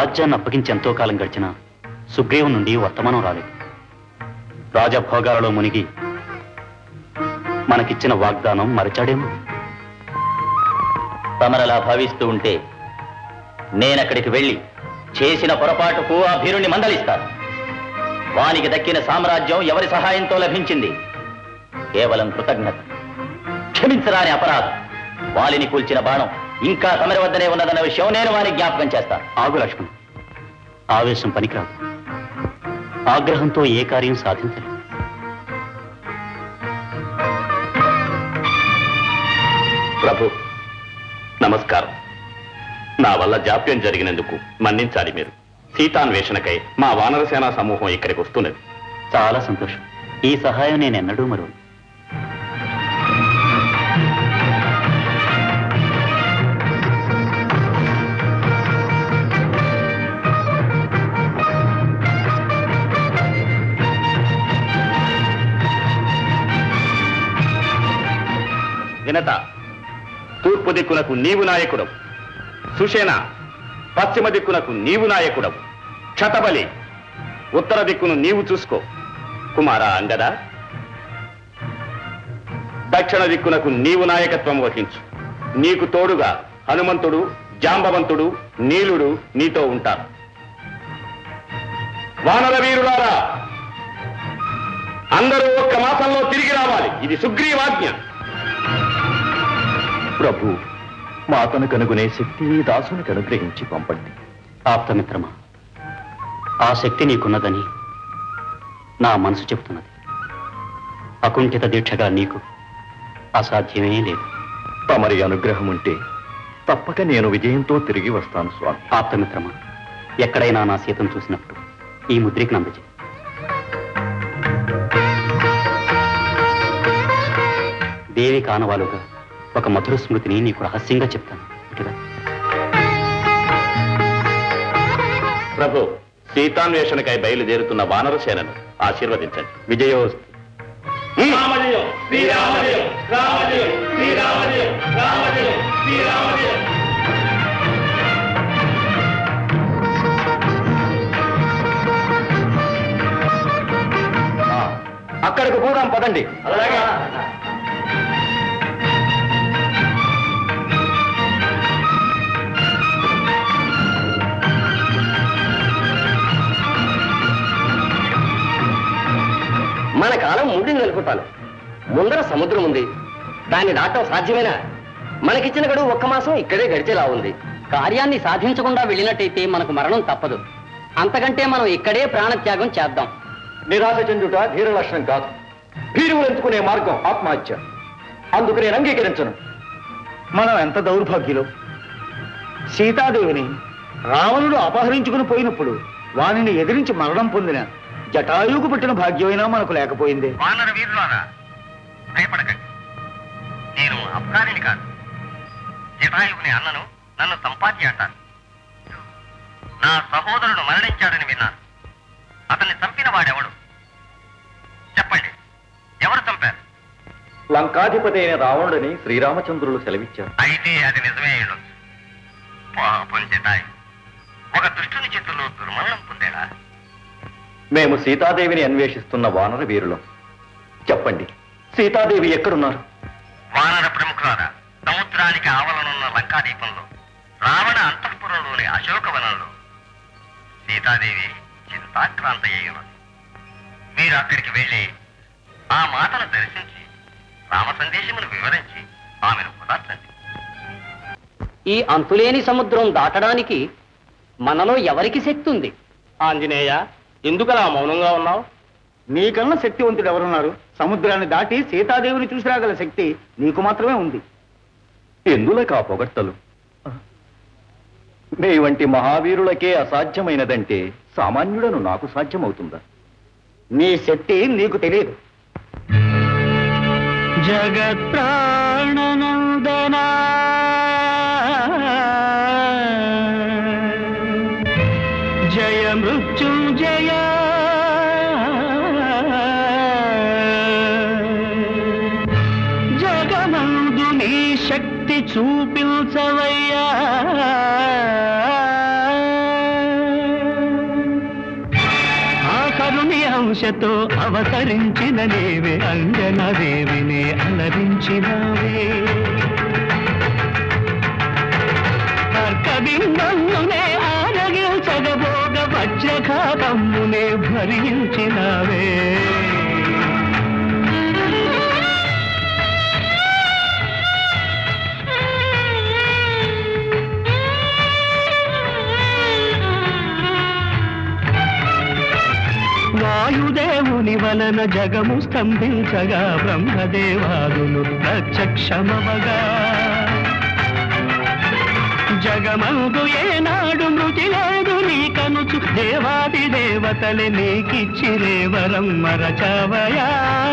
రాజ్యాన్ని అప్పగించి ఎంతో కాలం గడిచినా సుగ్రీవం నుండి వర్తమానం రాలేదు రాజభోగాలలో మునిగి మనకిచ్చిన వాగ్దానం మరచాడేమో తమరలా భావిస్తూ ఉంటే నేనక్కడికి వెళ్ళి చేసిన పొరపాటుకు ఆ భీరుణ్ణి మందలిస్తాను వానికి దక్కిన సామ్రాజ్యం ఎవరి సహాయంతో లభించింది కేవలం కృతజ్ఞత క్షమించరాని అపరాధం వాలిని కూల్చిన బాణం ఇంకా తమరి వద్దనే ఉన్నదన్న విషయం నేను వానికి జ్ఞాపకం చేస్తాను ఆగు లక్ష్మణ్ ఆవేశం పనికిరాదు ఆగ్రహంతో ఏ కార్యం సాధించలేదు ప్రభు నమస్కారం నా వల్ల జాప్యం జరిగినందుకు మన్నించాలి మీరు సీతాన్వేషణకై మా వానరసేన సమూహం ఇక్కడికి వస్తున్నది చాలా సంతోషం ఈ సహాయం నేను ఎన్నడూ మరో వినత తూర్పు దిక్కునకు నీవు నాయకుడవు సుషేణ పశ్చిమ దిక్కునకు నీవు నాయకుడవు క్షతబలి ఉత్తర దిక్కును నీవు చూసుకో కుమార అంగద దక్షిణ దిక్కునకు నీవు నాయకత్వం వహించు నీకు తోడుగా హనుమంతుడు జాంబవంతుడు నీలుడు నీతో ఉంటారు వానర వీరులారా అందరూ ఒక్క మాసంలో తిరిగి రావాలి ఇది సుగ్రీవాజ్ఞ ప్రభు మాతను కనుగొనే శక్తి ఈ దాసునికి అనుగ్రహించి పంపండి ఆప్తమిత్రమా ఆ శక్తి నీకున్నదని నా మనసు చెబుతున్నది అకుంఠిత దీక్షగా నీకు అసాధ్యమే లేదు తమరి అనుగ్రహం ఉంటే తప్పక నేను విజయంతో తిరిగి వస్తాను స్వామి ఆప్తమిత్రమా ఎక్కడైనా నా సీతను చూసినప్పుడు ఈ ముద్రికను అందజే దేవి కానవాలుగా ఒక మధుర స్మృతిని నీకు రహస్యంగా చెప్తాను ఇటురా. ప్రభు సీతాన్వేషణకై బయలుదేరుతున్న వానర సేనను ఆశీర్వదించండి విజయోస్తు రామజయం శ్రీరామజయం రామజయం శ్రీరామజయం రామజయం శ్రీరామజయం అక్కడికి పోదాం పదండి మన కాలం ముందుంది అనుకుంటాను ముందర సముద్రం ఉంది దాన్ని దాటం సాధ్యమేనా మనకిచ్చిన గడువు ఒక్క మాసం ఇక్కడే గడిచేలా ఉంది కార్యాన్ని సాధించకుండా వెళ్ళినట్టయితే మనకు మరణం తప్పదు అంతకంటే మనం ఇక్కడే ప్రాణత్యాగం చేద్దాం నిరాశ చెందుట ధీర లక్షణం కాదు భీరువులు ఎంచుకునే మార్గం ఆత్మహత్య అందుకు నేను అంగీకరించను మనం ఎంత దౌర్భాగ్యులు సీతాదేవిని రావణుడు అపహరించుకుని పోయినప్పుడు వానిని ఎదిరించి మరణం పొందిన జటాయువుకు పుట్టిన భాగ్యమైనా మనకు లేకపోయింది వానర వీరులారా భయపడకండి నేను అఫ్ఘానిని కాదు జటాయువుని అన్నను నన్ను సంపాతి అంటాను నా సహోదరుడు మరణించాడని విన్నాను అతన్ని చంపిన వాడెవడు చెప్పండి ఎవరు చంపారు లంకాధిపతి అయిన రావణుడని శ్రీరామచంద్రులు సెలవిచ్చారు అయితే అది నిజమే అయ్యుండొచ్చు పాపం జటాయు ఒక దుష్టుని చేతుల్లో దుర్మరణం పొందాడా మేము సీతాదేవిని అన్వేషిస్తున్న వానర వీరులం చెప్పండి సీతాదేవి ఎక్కడున్నారు వానర ప్రముఖులారా సముద్రానికి ఆవలనున్న లంకాదీపంలో రావణ అంతఃపురంలోని అశోకవనంలో సీతాదేవి చింతాక్రాంత ఉన్నది మీరు అక్కడికి వెళ్ళి ఆ మాటను దర్శించి రామ సందేశమును వివరించి ఆమెను కుదార్చండి ఈ అంతులేని సముద్రం దాటడానికి మనలో ఎవరికి శక్తి ఉంది ఆంజనేయ ఎందుకలా మౌనంగా ఉన్నావు నీకన్నా శక్తివంతుడు ఎవరున్నారు సముద్రాన్ని దాటి సీతాదేవిని చూసి రాగల శక్తి నీకు మాత్రమే ఉంది ఎందుల కా పొగట్టలు మీ వంటి మహావీరులకే అసాధ్యమైనదంటే సామాన్యుడను నాకు సాధ్యమవుతుందా నీ శక్తి నీకు తెలియదు జగత్ప్రాణనందనా జయ మృత్యుంజయ జగమందు నీ శక్తి చూపించవయ్యా ఈశ్వరుని అంశతో అవతరించిన నీవే అంజనాదేవిని అలరించినావే తర్కబింబమునే ఆరగించగబోగ వజ్రఘాతమ్మునే భరించినావే వాయుదేవుని వలన జగము స్తంభించగా బ్రహ్మదేవాదులు ప్రత్యక్షమవగా జగమందు ఏనాడు మృతి లేదు నీ కనుచు దేవాది దేవతలే నీకిచ్చిరే వరం మరచవయా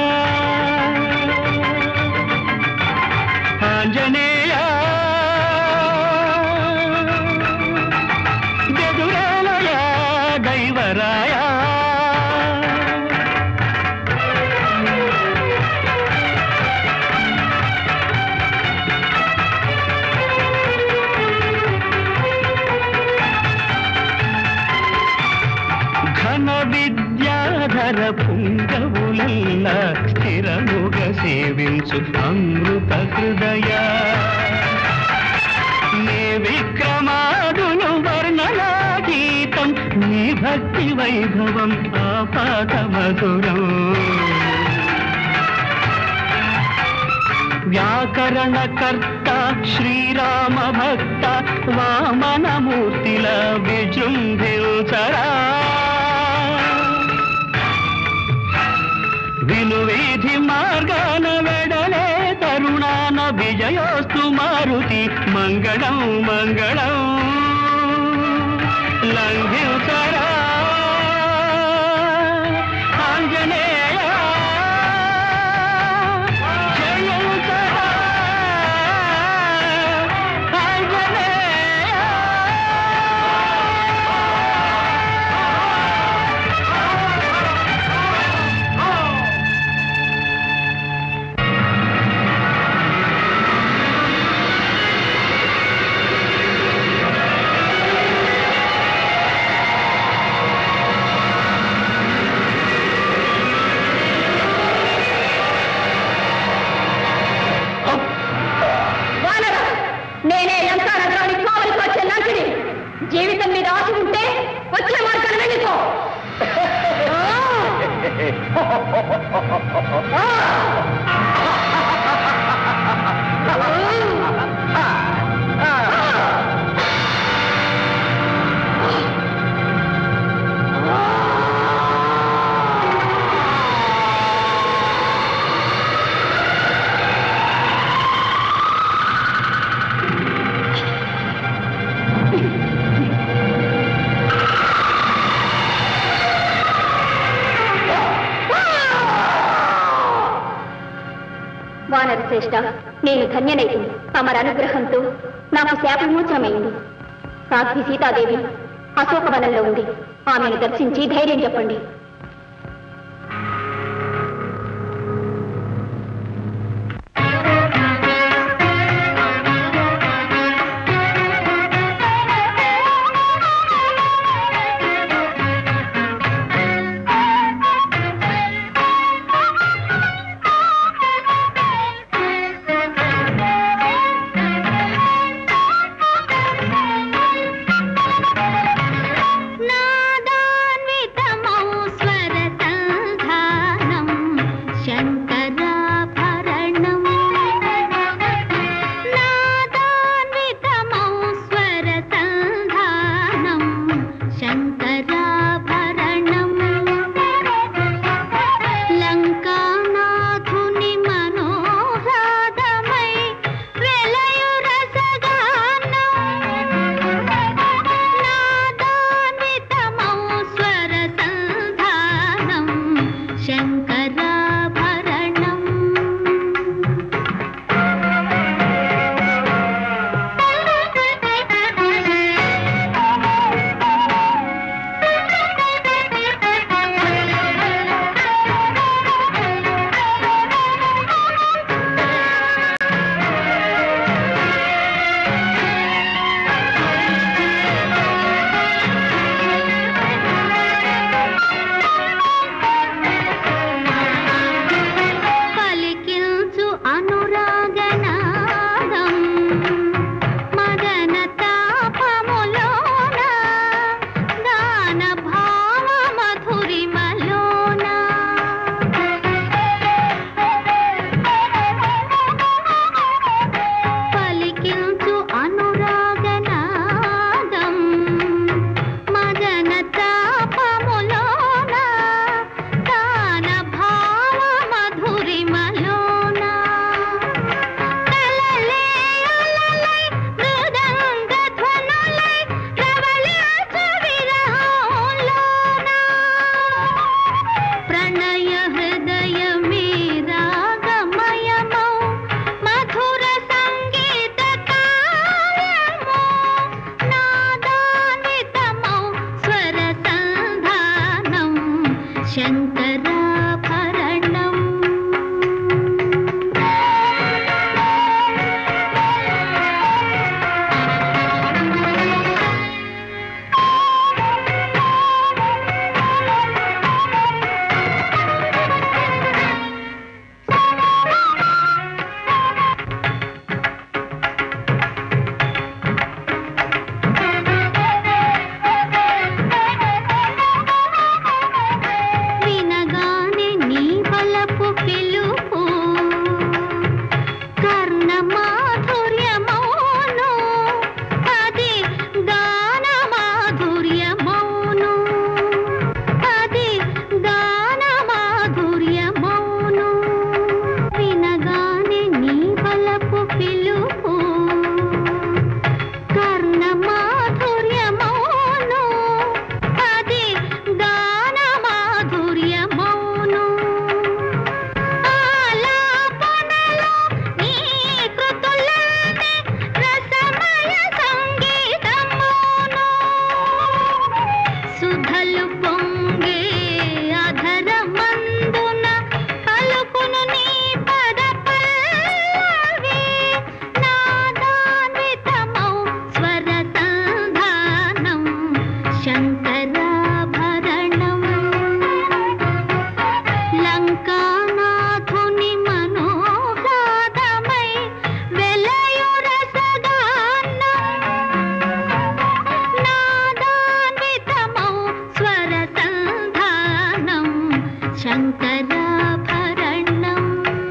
ఆంజనేయ బెదురాలయ దైవరాయా ఘన విద్యాధర పుంగవులల్ల స్థిరముగ సేవించు అమృత హృదయ నీ విక్రమాదులు వర్ణనాగీతం నీ భక్తి వైభవం ఆపాత మధురం వ్యాకరణకర్త శ్రీరామ భక్త వామనమూర్తిల విజృంభించరా వినువీధి మార్గాన వెడలే తరుణాన విజయోస్తు మారుతి మంగళం మంగళం లంఘించరా ఆంజనేయ జయించరా వానరా నేనే లంకా నగరానికి కావలికి వచ్చే లంకిని జీవితం మీద ఆశ ఉంటే వచ్చే మార్గాన్ని వెళ్ళిపో వానర శ్రేష్ట నేను ధన్యనైతుంది తమర అనుగ్రహంతో నాకు శాప విమోచనమైంది సాధ్వి సీతాదేవి అశోకవనంలో ఉంది ఆమెను దర్శించి ధైర్యం చెప్పండి నాదాన్వితమౌ స్వరసంధానం శంకరాభరణం నాదాన్వితమౌ స్వరసంధానం శంకరాభరణం లంకానాథుని మనోహ్లాదమై వెలయు రసగానం నాదాన్వితమౌ స్వరసంధానం శంకరాభరణం శంకరాభరణం వినగానే నీ బలపు పిలుపు కర్ణ మాధుర్యమౌను అది గాన మాధుర్యమౌను అది గాన మాధుర్యమౌను వినగానే నీ బలపు పిలుపు కర్ణ మాధుర్యమౌను అది గాన మాధుర్యమౌను ఆలాపనలో నీ కృతులన్నీ రసమయ సంగీతమౌను సుధలు పొంగే అధర మందున పలుకును నీ పద పల్లవి నాదాన్వితమౌ స్వర సంధానం శంకరాభరణం లంకానాథుని మనోహ్లాదమై వెలయురసగానం నాదాన్వితమౌ స్వర సంధానం శంకరాభరణం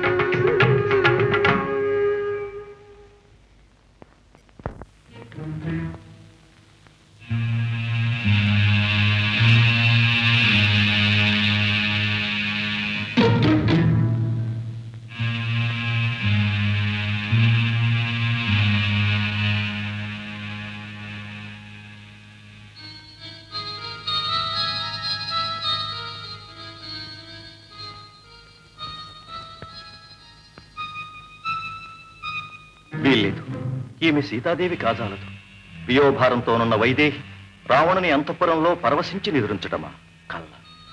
వీల్లేదు ఈమె సీతాదేవి కాజాలదు వియోభారంతోనున్న వైదేహి రావణుని అంతఃపురంలో పరవశించి నిద్రించటమా కల్ల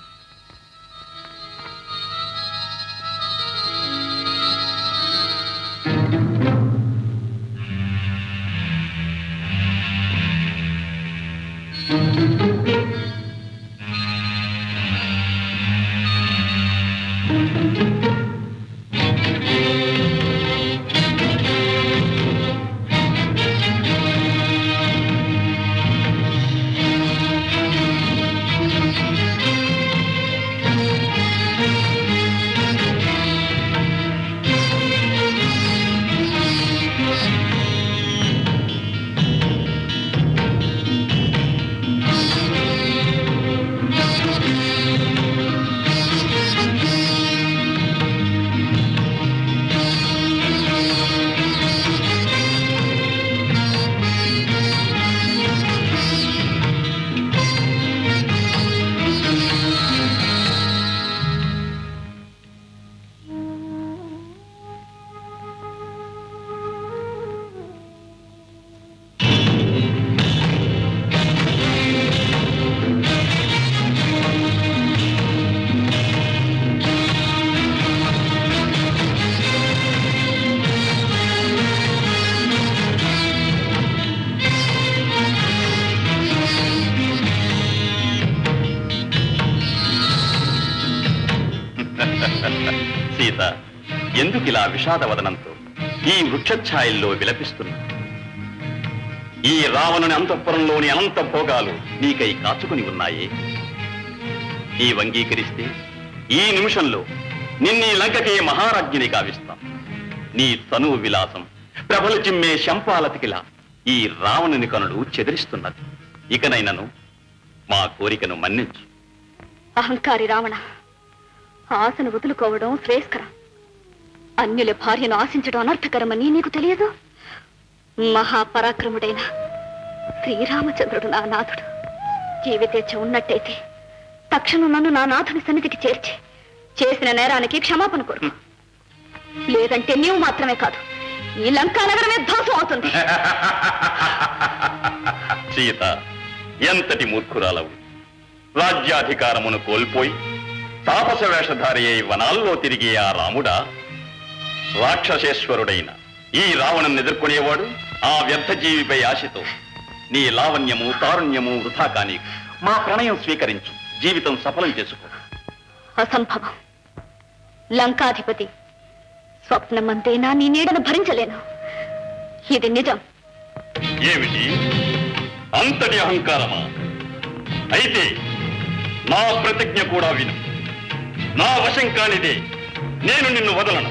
సీత ఎందుకిలా విషాదవదనంతో ఈ వృక్షఛాయల్లో విలపిస్తున్నా ఈ రావణుని అంతఃపురంలోని అనంత భోగాలు నీకై కాచుకుని ఉన్నాయే ఈ వంగీకరిస్తే ఈ నిమిషంలో నిన్నీ లంకకే మహారాజ్ఞిని కావిస్తాం నీ తనువు విలాసం ప్రభలు చిమ్మే శంపాలతికిలా ఈ రావణుని కనులు చెదిరిస్తున్నది ఇకనైనను మా కోరికను మన్నించు అహంకారి రావణ ఆశను వదులుకోవడం శ్రేయస్కరం అన్యుల భార్యను ఆశించడం అనర్థకరమని నీకు తెలియదు మహాపరాక్రముడైన శ్రీరామచంద్రుడు నా నాథుడు జీవితేచ్ఛ ఉన్నట్టయితే తక్షణం నన్ను నా నాథుని సన్నిధికి చేర్చి చేసిన నేరానికి క్షమాపణ కోరు లేదంటే నీవు మాత్రమే కాదు ఈ లంకా నగరమే ధ్వంసం అవుతుంది సీత ఎంతటి మూర్ఖురాలవు రాజ్యాధికారమును కోల్పోయి తాపస వేషధారి అయి వనాల్లో తిరిగే ఆ రాముడా రాక్షసేశ్వరుడైన ఈ రావణను ఎదుర్కొనేవాడు ఆ వ్యర్థ జీవిపై ఆశతో నీ లావణ్యము తారుణ్యము వృథా కాని మా ప్రణయం స్వీకరించు జీవితం సఫలం చేసుకో అసంభవం లంకాధిపతి స్వప్నమంతేనా నీ నీడను భరించలేను ఇది నిజం ఏమిటి అంతటి అహంకారమా అయితే నా ప్రతిజ్ఞ కూడా విను నా వశం కానిదే నేను నిన్ను వదలను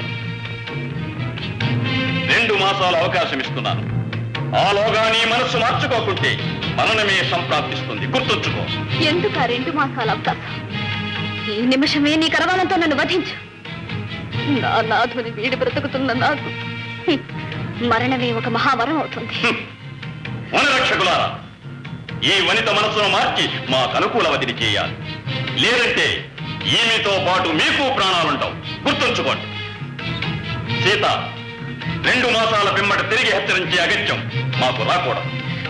రెండు మాసాల అవకాశం ఇస్తున్నాను ఆలోగా నీ మనస్సు మార్చుకోకుంటే మరణమే సంప్రాప్తిస్తుంది గుర్తుంచుకో ఎందుకు ఆ రెండు మాసాల అవకాశం ఈ నిమిషమే నీ కరవాలంతో నన్ను వధించు నా నాథుని వీడి బ్రతుకుతున్న నాకు హ్మ్, మరణమే ఒక మహావరం అవుతుంది వనరక్షకులారా ఈ వనిత మనసును మార్చి మాకు అనుకూల వదిలి చేయాలి లేదంటే ఈమెతో పాటు మీకు ప్రాణాలుంటావు గుర్తుంచుకోండి సీత రెండు మాసాల పిమ్మట తిరిగి హెచ్చరించే అగత్యం మాకు రాకూడదు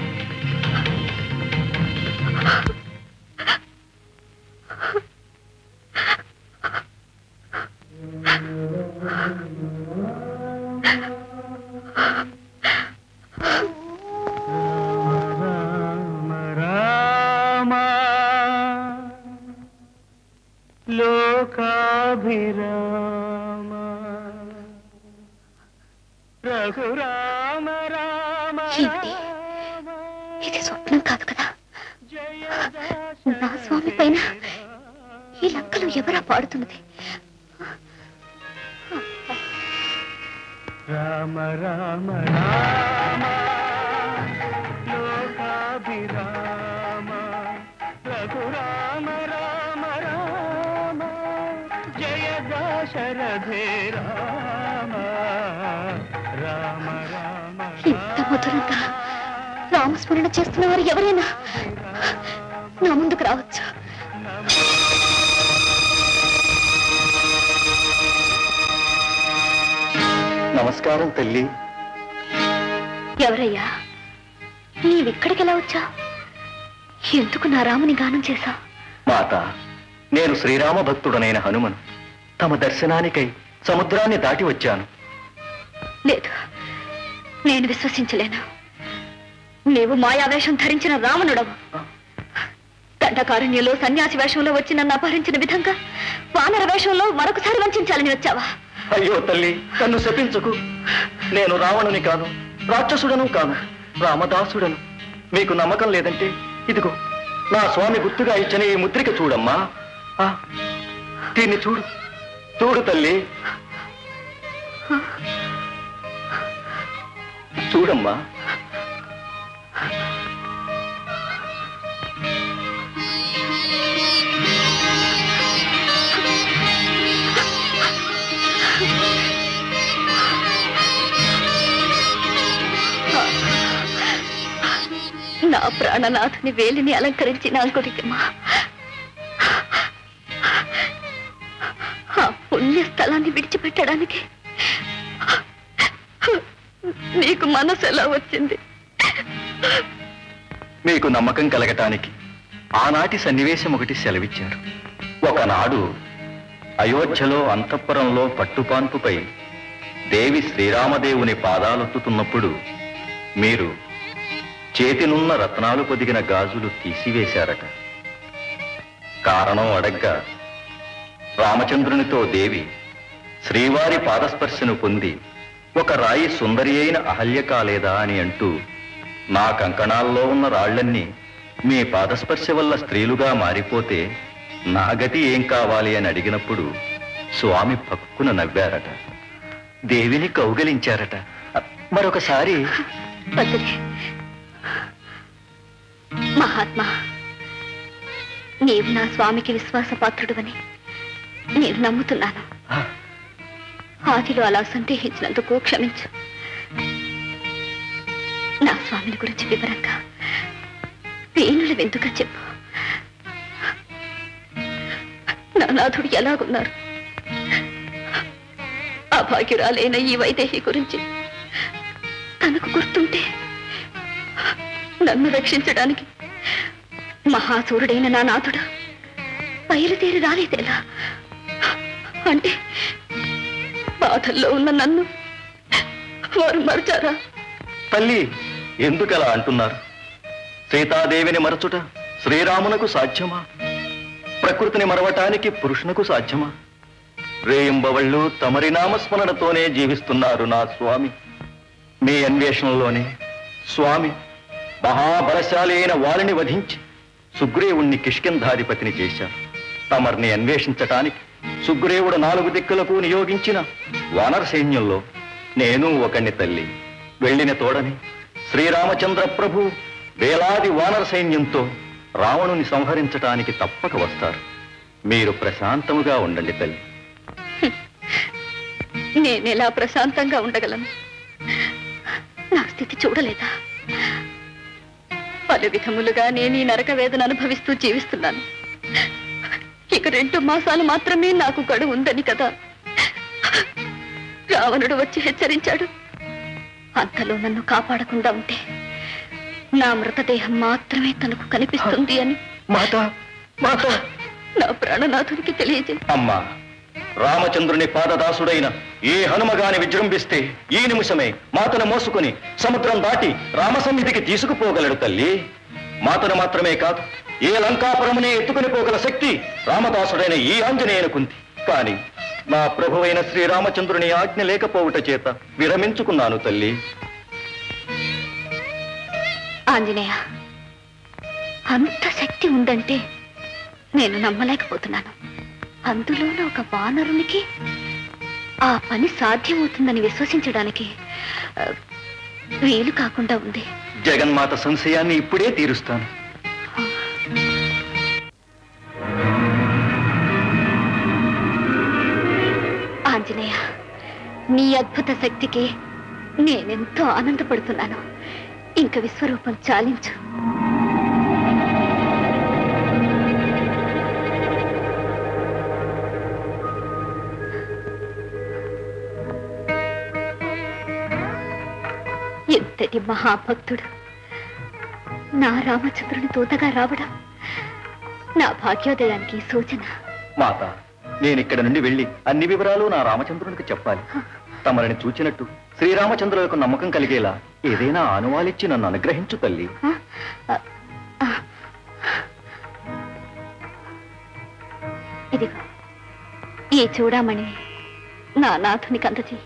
రామ లోకాభిరామ రఘురామ రామ ఏంటి? ఇది స్వప్నం కాదు కదా నా స్వామి పైన ఈ లంకలో ఎవరా పాడుతున్నది రామ రామ రామ లోకాభిరామ రఘురామ రామ రామ జయ దశరథే రామ రామ రామ ఇంత మధురంగా రామస్మరణ చేస్తున్న వారు ఎవరైనా నా ముందుకు రావచ్చు నమస్కారం తల్లి ఎవరయ్యా నీవిక్కడికి ఎలా వచ్చా ఎందుకు నా రాముని గానం చేశా మాత నేను శ్రీరామ భక్తుడనైన హనుమను తమ దర్శనానికై సముద్రాన్ని దాటి వచ్చాను లేదు నేను విశ్వసించలేను నీవు మాయావేషం ధరించిన రావణుడవు దండకారణ్యంలో సన్యాసి వేషంలో వచ్చి నన్ను అపహరించిన విధంగా వానర వేషంలో మరొకసారి వంచాలని వచ్చావా అయ్యో తల్లి నన్ను శపించకు నేను రావణుని కాను రాక్షసుడను కాను రామదాసుడను మీకు నమ్మకం లేదంటే ఇదిగో నా స్వామి గుర్తుగా ఇచ్చిన ఈ ముద్రిక చూడమ్మా ఆ, దీన్ని చూడు చూడు తల్లి చూడమ్మా నా ప్రాణనాథుని వేలిని అలంకరించిన అంకురికమా ఆ పుణ్య స్థలాన్ని విడిచిపెట్టడానికి నీకు మనసు ఎలా వచ్చింది మీకు నమ్మకం కలగటానికి ఆనాటి సన్నివేశం ఒకటి సెలవిచ్చారు ఒకనాడు అయోధ్యలో అంతఃపురంలో పట్టుపాన్పుపై దేవి శ్రీరామదేవుని పాదాలొత్తుతున్నప్పుడు మీరు చేతినున్న రత్నాలు పొదిగిన గాజులు తీసివేశారట కారణం అడగ్గా రామచంద్రునితో దేవి శ్రీవారి పాదస్పర్శను పొంది ఒక రాయి సుందరి అయిన అహల్య కాలేదా అని అంటూ నా కంకణాల్లో ఉన్న రాళ్లన్నీ మీ పాదస్పర్శ వల్ల స్త్రీలుగా మారిపోతే నా గతి ఏం కావాలి అని అడిగినప్పుడు స్వామి పక్కున నవ్వారట దేవిని కౌగలించారట మరొకసారి వద్దులే మహాత్మా నీవు నా స్వామికి విశ్వాసపాత్రుడువని నేను నమ్ముతున్నాను ఆదిలో అలా సందేహించినందుకు క్షమించు నా స్వామిని గురించి వివరంగా వేణులు వెందుక చెప్పు నా నాథుడు ఎలాగున్నారు అభాగ్యురాలైన ఈ వైదేహి గురించి తనకు గుర్తుంటే నన్ను రక్షించడానికి మహాసూరుడైన నా నాథుడు బయలుదేరి రాలేదేలా అంటే బాధల్లో ఉన్న నన్ను వారు మరచారా తల్లి ఎందుకలా అంటున్నారు సీతాదేవిని మరచుట శ్రీరామునకు సాధ్యమా ప్రకృతిని మరవటానికి పురుషునకు సాధ్యమా రేయింబవళ్ళు తమరి నామస్మరణతోనే జీవిస్తున్నారు నా స్వామి మీ అన్వేషణలోనే స్వామి మహాబలశాలి అయిన వారిని వధించి సుగ్రీవుణ్ణి కిష్కింధాధిపతిని చేశారు తమర్ని అన్వేషించటానికి సుగ్రీవుడు నాలుగు దిక్కులకు నియోగించిన వానర సైన్యంలో నేను ఒకని తల్లి వెళ్ళిన తోడని శ్రీరామచంద్ర ప్రభు వేలాది వానర సైన్యంతో రావణుని సంహరించటానికి తప్పక వస్తారు మీరు ప్రశాంతముగా ఉండండి తల్లి నేనెలా ప్రశాంతంగా ఉండగలను నా స్థితి చూడలేదా పలు విధములుగా నేను ఈ నరక వేదన అనుభవిస్తూ జీవిస్తున్నాను ఇక రెండు మాసాలు మాత్రమే నాకు గడువు ఉందని కదా రావణుడు వచ్చి హెచ్చరించాడు అంతలో నన్ను కాపాడకుండా ఉంటే నా మృతదేహం మాత్రమే తనకు కనిపిస్తుంది అని మాత మాత నా ప్రాణనాథునికి తెలియజే అమ్మా రామచంద్రుని పాదదాసుడైన ఈ హనుమగాని విజృంభిస్తే ఈ నిమిషమే మాతను మోసుకుని సముద్రం దాటి రామసన్నిధికి తీసుకుపోగలడు తల్లి మాతను మాత్రమే కాదు ఏ లంకాపురమునే ఎత్తుకుని పోగల శక్తి రామదాసుడైన ఈ ఆంజనేయునుకుంది కాని నా ప్రభువైన శ్రీరామచంద్రుని ఆజ్ఞ లేకపోవుట చేత విరమించుకున్నాను తల్లి ఆంజనేయ అంత శక్తి ఉందంటే నేను నమ్మలేకపోతున్నాను అందులోనూ ఒక వానరునికి ఆ పని సాధ్యమవుతుందని విశ్వసించడానికి ఆ, వీలు కాకుండా ఉంది జగన్మాత సంశయాన్ని ఇప్పుడే తీరుస్తాను ఆంజనేయ నీ అద్భుత శక్తికి నేనెంతో ఆనందపడుతున్నాను ఇంక విశ్వరూపం చాలించు ఎంతటి మహాభక్తుడు నా రామచంద్రుని తోతగా రావడం నా భాగ్యోదయానికి సూచన మాత నేనిక్కడ నుండి వెళ్ళి అన్ని వివరాలు నా రామచంద్రునికి చెప్పాలి తమరిని చూచినట్టు శ్రీరామచంద్రులకు నమ్మకం కలిగేలా ఏదైనా ఆనువాలిచ్చి నన్ను అనుగ్రహించు తల్లి ఆ, ఆ. ఇదిగో ఈ చూడమణి నా నాథునికి అందజేయి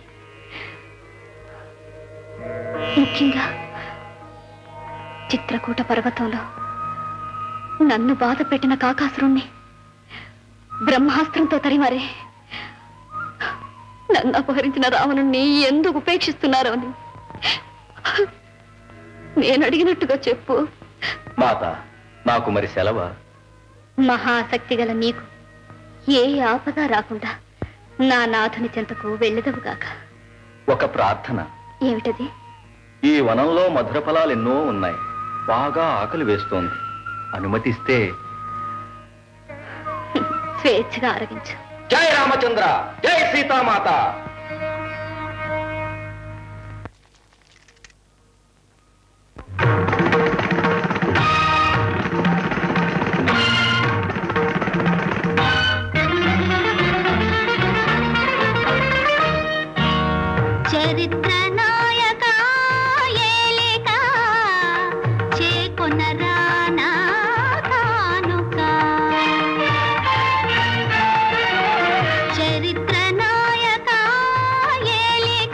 ముఖ్యంగా చిత్రకూట పర్వతంలో నన్ను బాధ పెట్టిన కాకాసురుణ్ణి బ్రహ్మాస్త్రంతో తరిమారే నన్ను అపహరించిన రావణుణ్ణి ఎందుకు ఉపేక్షిస్తున్నారో అని నేను అడిగినట్టుగా చెప్పు మాత నాకు మరి సెలవా మహాశక్తి గల నీకు ఏ ఆపద రాకుండా నా నాథుని చెంతకు వెళ్ళదవుగాక ఒక ప్రార్థన ఏమిటది ఈ వనంలో మధుర ఫలాలు ఎన్నో ఉన్నాయి బాగా ఆకలి వేస్తోంది అనుమతిస్తే స్వేచ్ఛగా ఆరగించు జై రామచంద్ర జై సీతామాత చరిత్ర నాయక ఏలిక చేకొనరానా కానుక చరిత్ర నాయక ఏలిక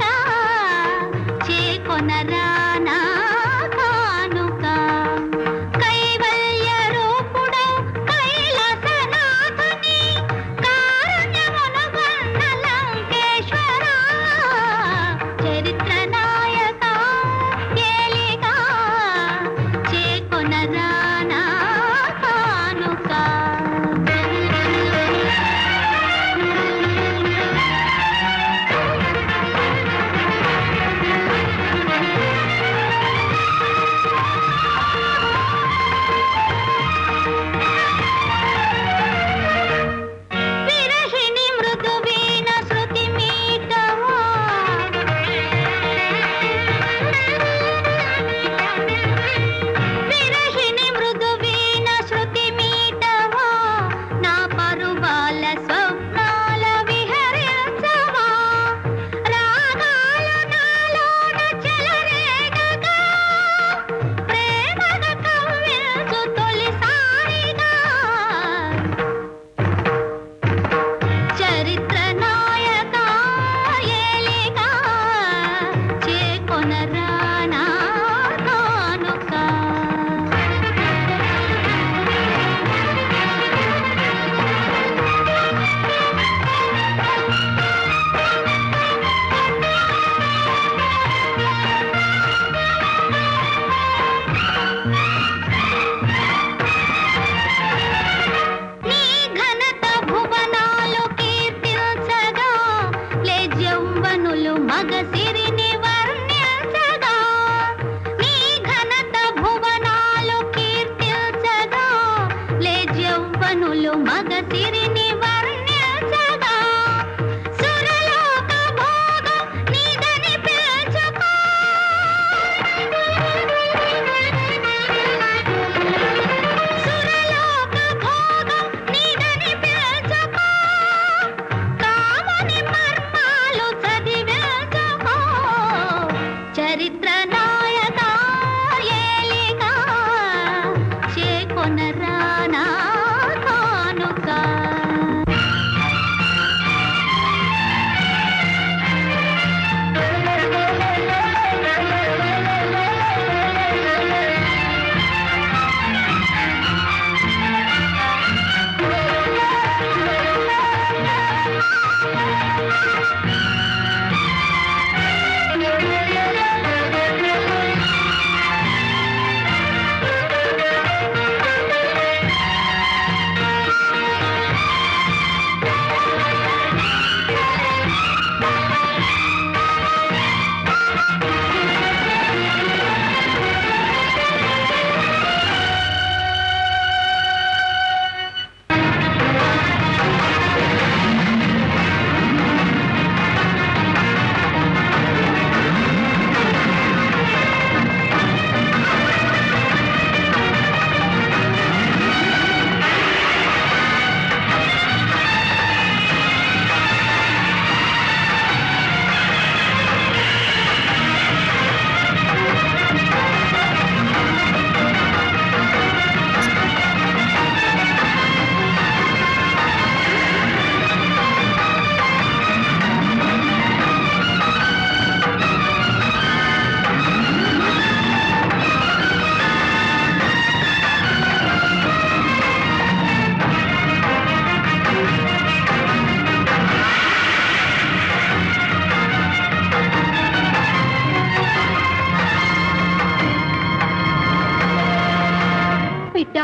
చేకొనరానా కానుక కైవల్య రూపుడు కైలాసనాథుని కారుణ్యమును గన్న లంకేశ్వర చరిత్ర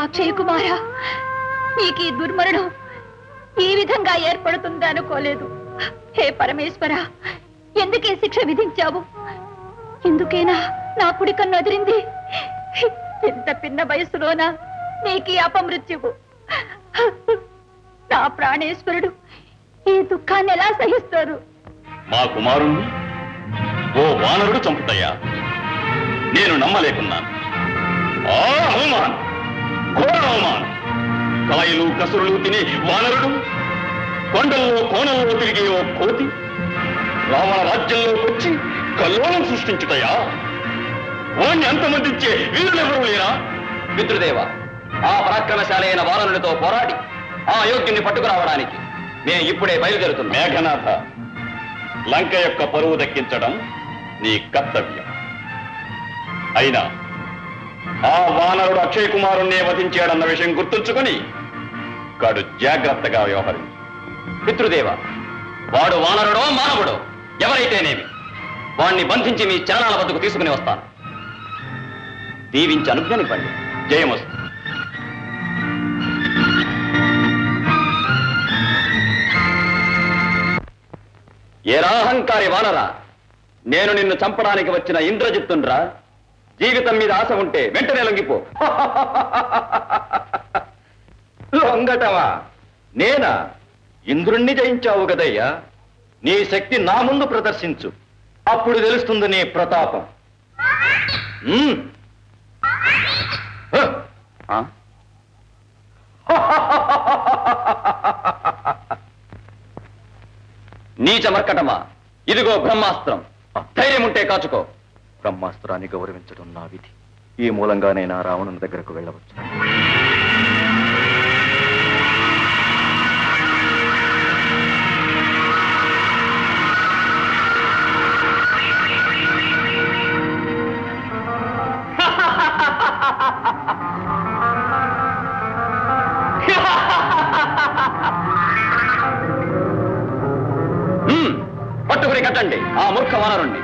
అక్షయ్ కుమార నీకు ఈ దుర్మరణం ఈ విధంగా ఏర్పడుతుంది అనుకోలేదు హే పరమేశ్వర ఎందుకే శిక్ష విధించావు ఎందుకేనా నా కుడి కన్ను అదిరింది ఇంత పిన్న వయసులోనా నీకు ఈ అపమృత్యువు నా ప్రాణేశ్వరుడు ఈ దుఃఖాన్ని ఎలా సహిస్తారు మా కుమారుణ్ణి ఓ వానరుడు చంపుతయ్యా నేను నమ్మలేకున్నాను ఆ అవమానం ఘోర అవమానం కాయలు కసురులు తినే వానరుడు కొండల్లో కోణంలో తిరిగే ఓ కోతి రావణ రాజ్యంలోకి వచ్చి కల్లోలం సృష్టించుటయా వాణ్ణి అంతమందించే వీరులెవరూ లేరా పితృదేవ ఆ పరాక్రమశాలి అయిన వానరునితో పోరాడి ఆ యోగ్యుని పట్టుకురావడానికి మేము ఇప్పుడే బయలుదేరుతున్నాం మేఘనాథ లంక యొక్క పరువు దక్కించడం నీ కర్తవ్యం అయినా ఆ వానరుడు అక్షయ్ కుమారుణ్ణే వధించాడన్న విషయం గుర్తుంచుకొని కడు జాగ్రత్తగా వ్యవహరించు పితృదేవ వాడు వానరుడో మానవుడో ఎవరైతేనేమి వాణ్ణి బంధించి మీ చరణాల వద్దకు తీసుకుని వస్తాను దీవించి అనుజ్ఞనివ్వండి జయమస్తు ఏరాహంకారి వానరా నేను నిన్ను చంపడానికి వచ్చిన ఇంద్రజిత్తుండ్రా జీవితం మీద ఆశ ఉంటే వెంటనే లొంగిపో లొంగటమా నేనా ఇంద్రుణ్ణి జయించావు గదయ్యా నీ శక్తి నా ముందు ప్రదర్శించు అప్పుడు తెలుస్తుంది నీ ప్రతాపం ఉమ్. హ. ఆ? నీచ మర్కటమా ఇదిగో బ్రహ్మాస్త్రం ధైర్యం ఉంటే కాచుకో బ్రహ్మాస్త్రాన్ని గౌరవించడం నా విధి ఈ మూలంగానే నా రావణుని దగ్గరకు వెళ్ళవచ్చు హ్మ్, పట్టుకుని కట్టండి ఆ మూర్ఖ వానరుణ్ణి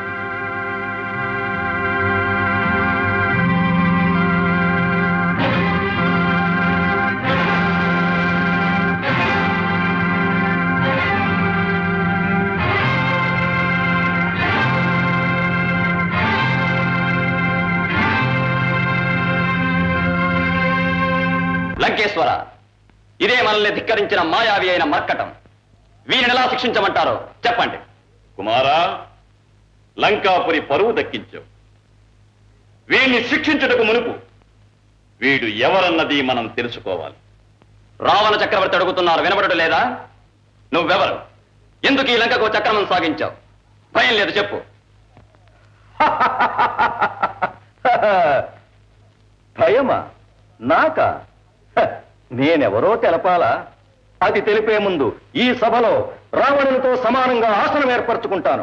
లంకేశ్వర ఇదే మనల్ని ధిక్కరించిన మాయావి అయిన మర్కటం వీరిని ఎలా శిక్షించమంటారో చెప్పండి కుమారా లంకాపురి పరువు దక్కించావు వీణ్ణి శిక్షించుటకు మునుపు వీడు ఎవరన్నది మనం తెలుసుకోవాలి రావణ చక్రవర్తి అడుగుతున్నారు వినబడడు లేదా నువ్వెవరు ఎందుకు ఈ లంకకు చక్రమం సాగించావు భయం లేదు చెప్పు భయమా నాక నేనెవరో తెలపాలా అది తెలిపే ముందు ఈ సభలో రావణునితో సమానంగా ఆసనం ఏర్పరచుకుంటాను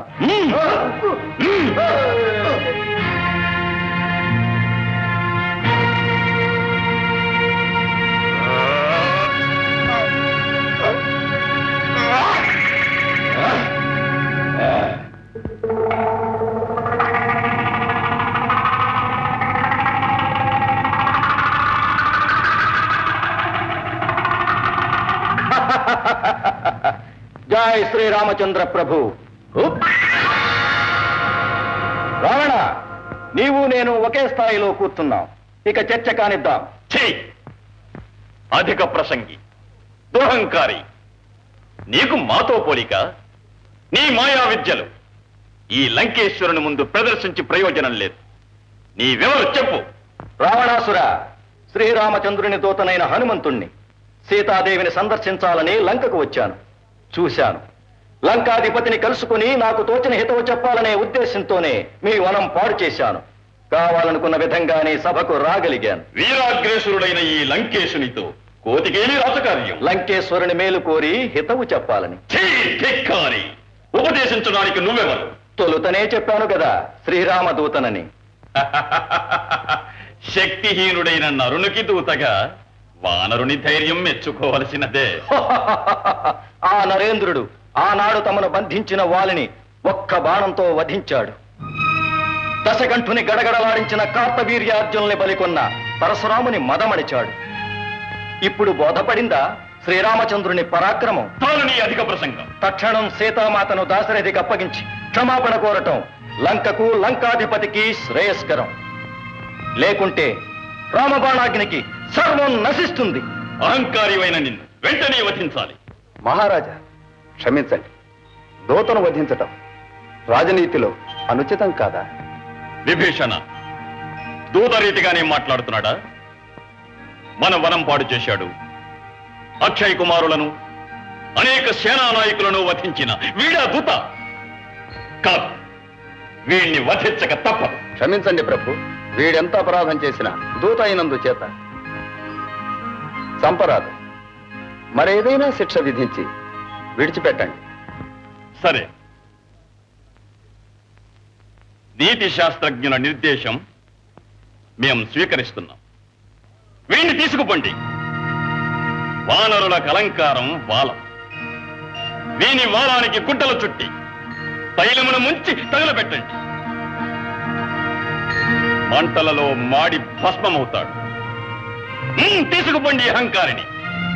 జై శ్రీరామచంద్ర ప్రభు ఉప్. రావణ నీవు నేను ఒకే స్థాయిలో కూర్చున్నాం ఇక చర్చ కానిద్దాం ఛీ! అధిక ప్రసంగి దురహంకారి నీకు మాతో పోలిక నీ మాయా విద్యలు ఈ లంకేశ్వరుని ముందు ప్రదర్శించి ప్రయోజనం లేదు నీ వివరు చెప్పు రావణాసుర శ్రీరామచంద్రుని దూతనైన హనుమంతుణ్ణి సీతాదేవిని సందర్శించాలని లంకకు వచ్చాను చూశాను లంకాధిపతిని కలుసుకుని నాకు తోచిన హితవు చెప్పాలనే ఉద్దేశంతోనే మీ వనం పాడు చేశాను కావాలనుకున్న విధంగానే సభకు రాగలిగాను వీరాగ్రేసురుడైన ఈ లంకేశునితో కోతికేలి రాజకార్యం లంకేశ్వరుని మేలు కోరి హితవు చెప్పాలని ఛీ! ధిక్కారి ఉపదేశించడానికి నువ్వెవరు తొలుతనే చెప్పాను కదా శ్రీరామదూతనని శక్తిహీనుడైన నరునికి దూతగా వానరుని ధైర్యం మెచ్చుకోవలసినదే ఆ నరేంద్రుడు ఆనాడు తమను బంధించిన వాలిని ఒక్క బాణంతో వధించాడు దశకంఠుని గడగడలాడించిన కార్తవీర్యార్జునుల్ని బలికొన్న పరశురాముని మదమడిచాడు ఇప్పుడు బోధపడిందా శ్రీరామచంద్రుని పరాక్రమం తాను నీ అధిక ప్రసంగం తక్షణం సీతామాతను దాశరథికి అప్పగించి క్షమాపణ కోరటం లంకకు లంకాధిపతికి శ్రేయస్కరం లేకుంటే రామబాణాగ్నికి సర్వం నశిస్తుంది అహంకారియమైన నిన్ను వెంటనే వధించాలి మహారాజా క్షమించండి దూతను వధించటం రాజనీతిలో అనుచితం కాదా విభీషణ దూతరీతిగానే మాట్లాడుతున్నాడా మన వనం పాడు చేశాడు అక్షయ్ కుమారులను అనేక సేనా నాయకులను వధించిన వీడా దూత కాదు వీణ్ణి వధించక తప్పదు క్షమించండి ప్రభు వీడెంత అపరాధం చేసినా దూత అయినందు చేత చంపరాదు మరేదైనా శిక్ష విధించి విడిచిపెట్టండి సరే నీతి శాస్త్రజ్ఞుల నిర్దేశం మేం స్వీకరిస్తున్నాం వీణ్ణి తీసుకుపోండి వానరుల అలంకారం వాలం వీని వాలానికి గుడ్డలు చుట్టి తైలమును ముంచి తగులబెట్టండి మంటలలో మాడి భస్మమవుతాడు ఉమ్, తీసుకుపోండి ఈ అహంకారిని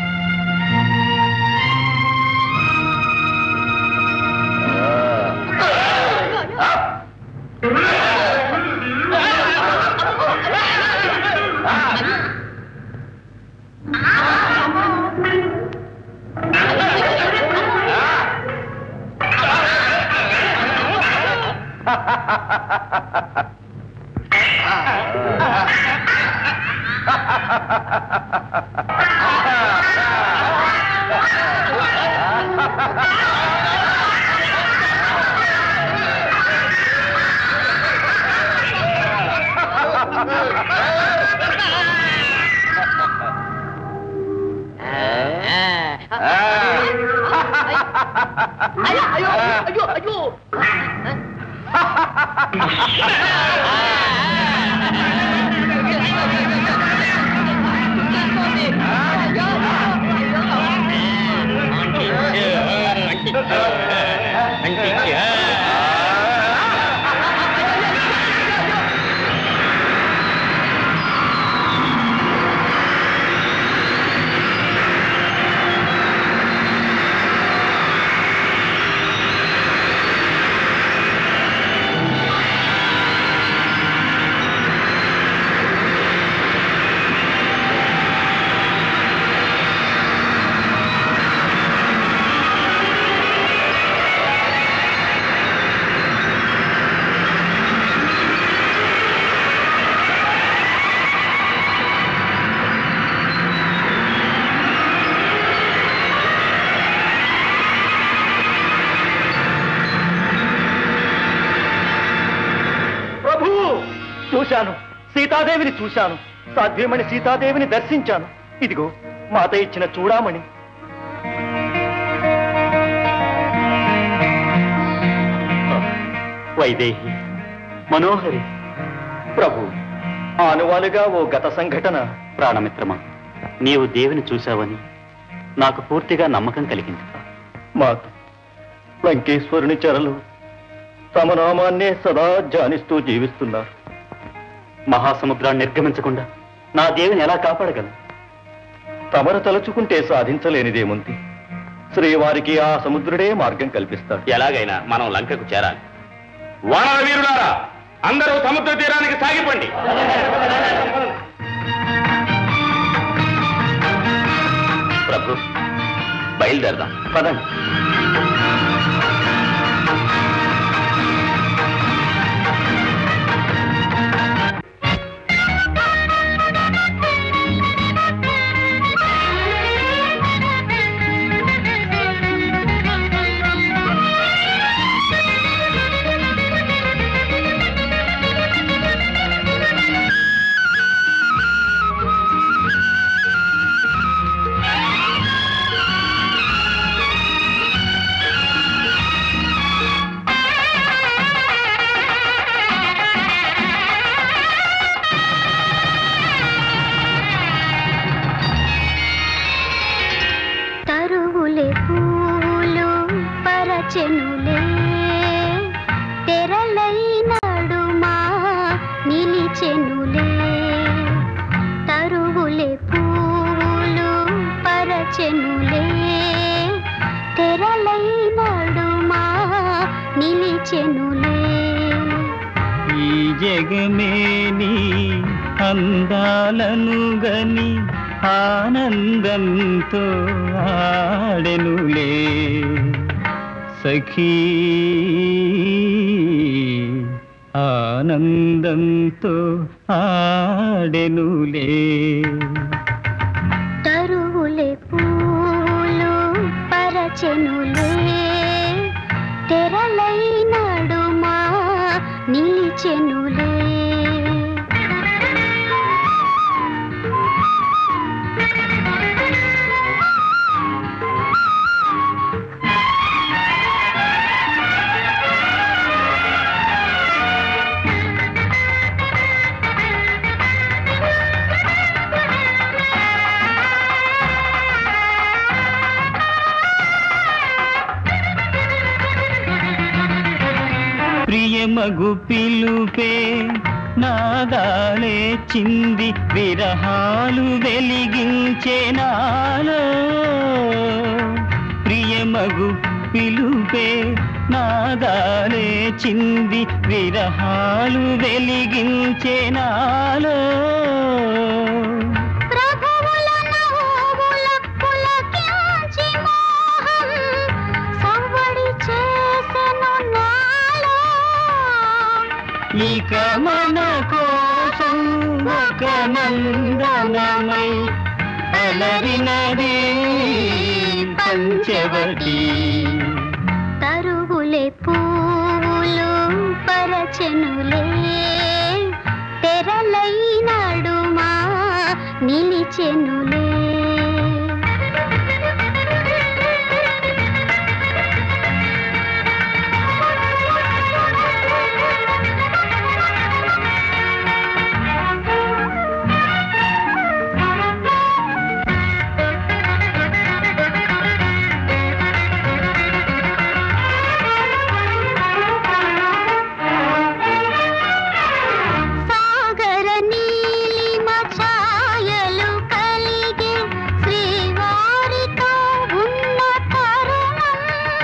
ప్రభు చూశాను సీతాదేవిని చూశాను సాధ్యమని సీతాదేవిని దర్శించాను ఇదిగో మాత ఇచ్చిన చూడామణి వైదేహి మనోహరి ప్రభు ఆనువాలుగా ఓ గత సంఘటన ప్రాణమిత్రమా నీవు దేవిని చూశావని నాకు పూర్తిగా నమ్మకం కలిగింది మాత లంకేశ్వరుని చెరలు తమ నామాన్నే సదా ధ్యానిస్తూ జీవిస్తున్నారు మహాసముద్రాన్ని నిర్గమించకుండా నా దేవిని ఎలా కాపాడగలను తమరు తలుచుకుంటే సాధించలేనిదేముంది శ్రీవారికి ఆ సముద్రుడే మార్గం కల్పిస్తాడు ఎలాగైనా మనం లంకకు చేరాలి వానర వీరులారా అందరూ సముద్ర తీరానికి సాగిపోండి ప్రభు బయలుదేరదాం పదండి తరువులే పూలు పరచెనులే తెరలై నడుమా నిలిచెనులే తరువులే పూలు నిలిచెనులే ఈ జగమేని అందాలను గని ఆనందంతో ఆడెనులే సఖీ ఆనందంతో ఆడెనులే తరువులే పూలు పరచెనులే తెరలై నడుమా నిలిచెనులే ప్రియమగు పిలుపే నాదాలే చింది విరహాలు వెలిగించే నాలో ప్రియమగు పిలుపే నాదాలే చింది విరహాలు వెలిగించే నాలో ప్రభువుల నవ్వుల పులకించి మోహం సవ్వడి చేసెను నాలో ఇక మన కోసం ఒక నందనమై అలరినది పంచవటి తరువులే పూలు పరచెనులే తెరలై నడుమా నిలిచెనులే సాగర నీలిమ ఛాయలు కలిగే శ్రీవారితో ఉన్న తరుణం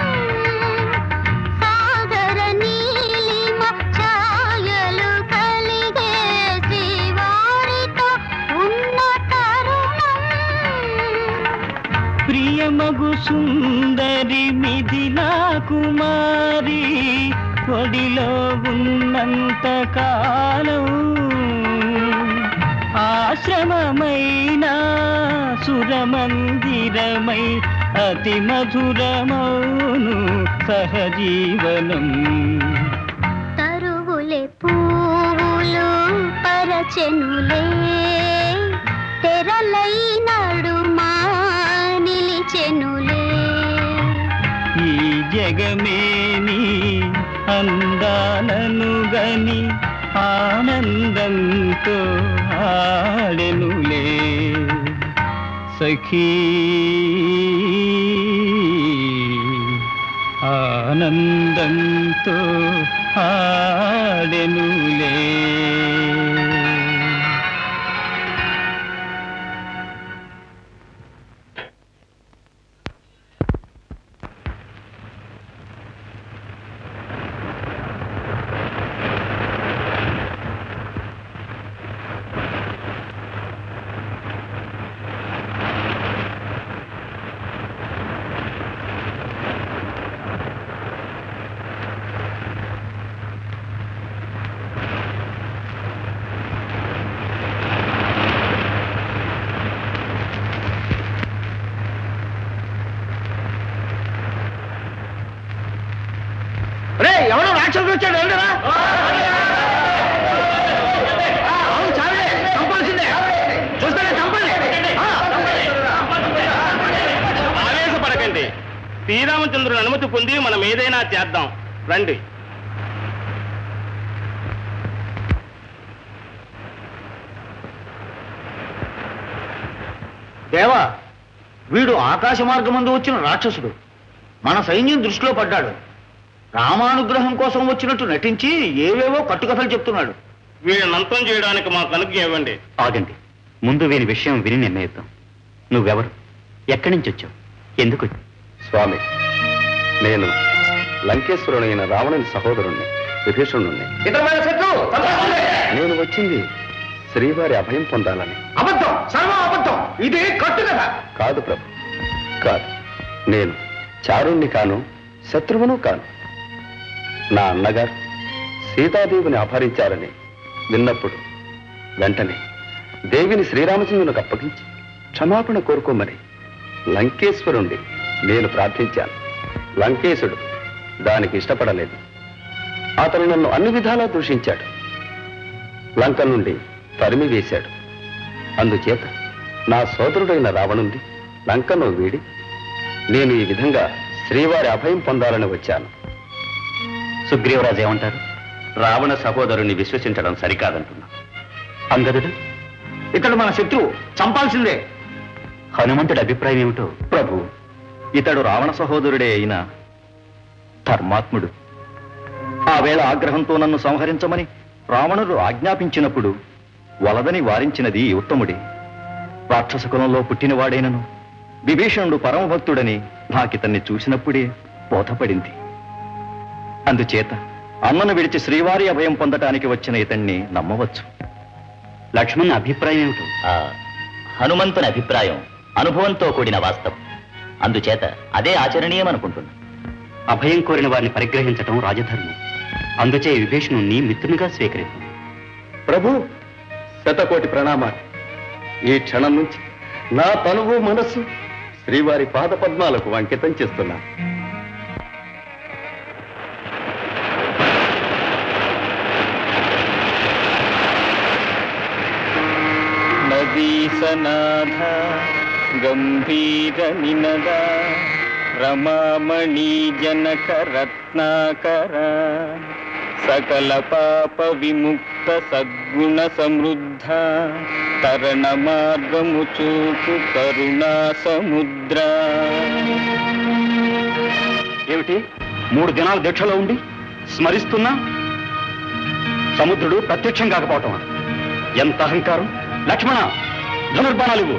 సాగర నీలిమ ఛాయలు కలిగే శ్రీవారితో ఉన్న తరుణం ప్రియమగు సుందరి మిథిలా కుమారి ఒడిలో ఉన్నంత కాలం ఆశ్రమమైన సురమందిరమై అతి మధురమౌను సహజీవనం తరువులే పూలు పరచెనులే తెరలై నడుమా నిలిచెనులే ఈ జగమేని అందాలను గని ఆనందంతో ఆడెనులే సఖీ ఆనందంతో ఆడెనులే రే ఎవరో రాక్షసుడు వచ్చాడు వెళ్ళరా అవును చాలే చంపాల్సిందే చూస్తానే చంపండి ఆ, ఆవేశపడకండి శ్రీరామచంద్రుని అనుమతి పొంది మనం ఏదైనా చేద్దాం రండి దేవా వీడు ఆకాశ మార్గమందు వచ్చిన రాక్షసుడు మన సైన్యం దృష్టిలో పడ్డాడు రామానుగ్రహం కోసం వచ్చినట్టు నటించి ఏవేవో కట్టుకథలు చెప్తున్నాడు వీళ్ళని అంతం చేయడానికి మాకు అనుజ్ఞ ఇవ్వండి ఆగండి ముందు వీని విషయం విని నిర్ణయిద్దాం నువ్వెవరు ఎక్కడి నుంచి వచ్చావు ఎందుకు వచ్చావు? స్వామి నేను లంకేశ్వరుడైన రావణుని సహోదరుణ్ణి విభీషణుణ్ణి ఇతరమైన శత్రువు చంపేస్తుంది. నేను వచ్చింది శ్రీవారి అభయం పొందాలని అబద్ధం సర్వం అబద్ధం ఇది కట్టు కదా కాదు ప్రభు కాదు నేను చారుణ్ణి కాను శత్రువును కాను నా అన్నగారు సీతాదేవిని అపహరించారని విన్నప్పుడు వెంటనే దేవిని శ్రీరామచంద్రునికి అప్పగించి క్షమాపణ కోరుకోమని లంకేశ్వరుణ్ణి నేను ప్రార్థించాను లంకేశుడు దానికి ఇష్టపడలేదు అతను నన్ను అన్ని విధాలా దూషించాడు లంక నుండి తరిమి వేశాడు అందుచేత నా సోదరుడైన రావణుండి లంకను వీడి నేను ఈ విధంగా శ్రీవారి అభయం పొందాలని వచ్చాను సుగ్రీవరాజు ఏమంటారు రావణ సహోదరుని విశ్వసించడం సరికాదంటున్నా అంగదుడు ఇతడు మన శత్రువు చంపాల్సిందే హనుమంతుడి అభిప్రాయం ఏమిటో ప్రభు ఇతడు రావణ సహోదరుడే అయిన ధర్మాత్ముడు ఆ వేళ ఆగ్రహంతో నన్ను సంహరించమని రావణుడు ఆజ్ఞాపించినప్పుడు వలదని వారించినది ఈ ఉత్తముడే రాక్షస కులంలో పుట్టినవాడైనను విభీషణుడు పరమభక్తుడని నాకితన్ని చూసినప్పుడే బోధపడింది అందుచేత అన్నను విడిచి శ్రీవారి అభయం పొందటానికి వచ్చిన ఇతన్ని నమ్మవచ్చు లక్ష్మణ్ అభిప్రాయం ఏమిటో హనుమంతుని అభిప్రాయం అనుభవంతో కూడిన వాస్తవం అందుచేత అదే ఆచరణీయమనుకుంటున్నా అభయం కోరిన వారిని పరిగ్రహించటం రాజధర్మం అందుచే విభీషణుణ్ణి మిత్రునిగా స్వీకరిద్దాం ప్రభు శతకోటి ప్రణామాలు ఈ క్షణం నుంచి నా తనువు మనస్సు శ్రీవారి పాద పద్మాలకు అంకితం చేస్తున్నా నదీసనాథ గంభీర నినద రమామణి జనక రత్నాకర సకల పాప విముక్త సద్గుణ సమృద్ధ తరణ మార్గము చూపు కరుణా సముద్ర ఏమిటి మూడు దినాల దీక్షలో ఉండి స్మరిస్తున్నా సముద్రుడు ప్రత్యక్షం కాకపోవటం ఎంత అహంకారం లక్ష్మణ ధనుర్బాణాలు ఇవ్వు.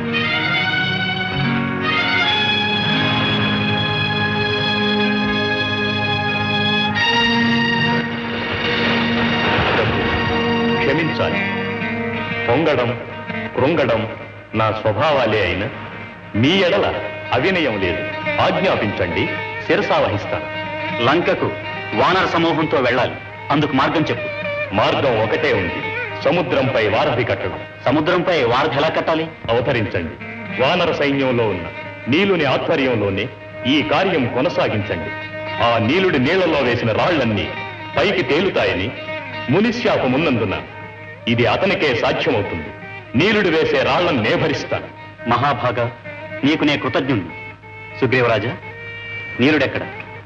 క్షమించాలి పొంగడం కృంగడం నా స్వభావాలే అయినా మీ ఎడల అవినయం లేదు ఆజ్ఞాపించండి శిరసావహిస్తాను లంకకు వానర సమూహంతో వెళ్ళాలి అందుకు మార్గం చెప్పు మార్గం ఒకటే ఉంది సముద్రంపై వారధి కట్టడం సముద్రంపై వారధి ఎలా కట్టాలి అవతరించండి వానర సైన్యంలో ఉన్న నీలుని ఆధ్వర్యంలోనే ఈ కార్యం కొనసాగించండి ఆ నీలుడి నీళ్లలో వేసిన రాళ్లన్నీ పైకి తేలుతాయని మునిశాపమున్నందున ఇది అతనికే సాధ్యమవుతుంది నీలుడు వేసే రాళ్లను నేభరిస్తాను మహాభాగ నీకు నే కృతజ్ఞుణ్ణి సుగ్రీవరాజా నీరుడెక్కడ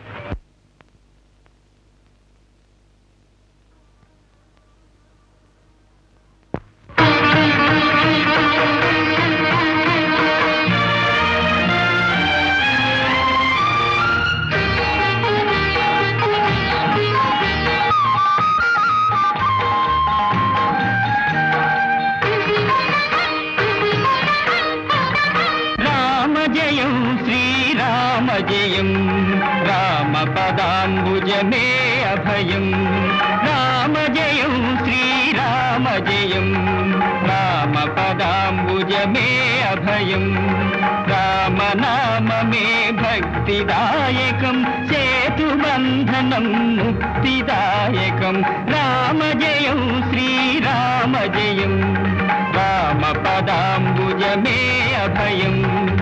రామ జయం శ్రీరామ జయం రామ పదాంబుజమే అభయం రామ జయం శ్రీరామ జయం రామ పదాంబుజమే అభయం రామనామమే భక్తిదాయకం సేతుబంధనం ముక్తిదాయకం రామ జయం శ్రీరామ జయం రామ పదాంబుజమే అభయం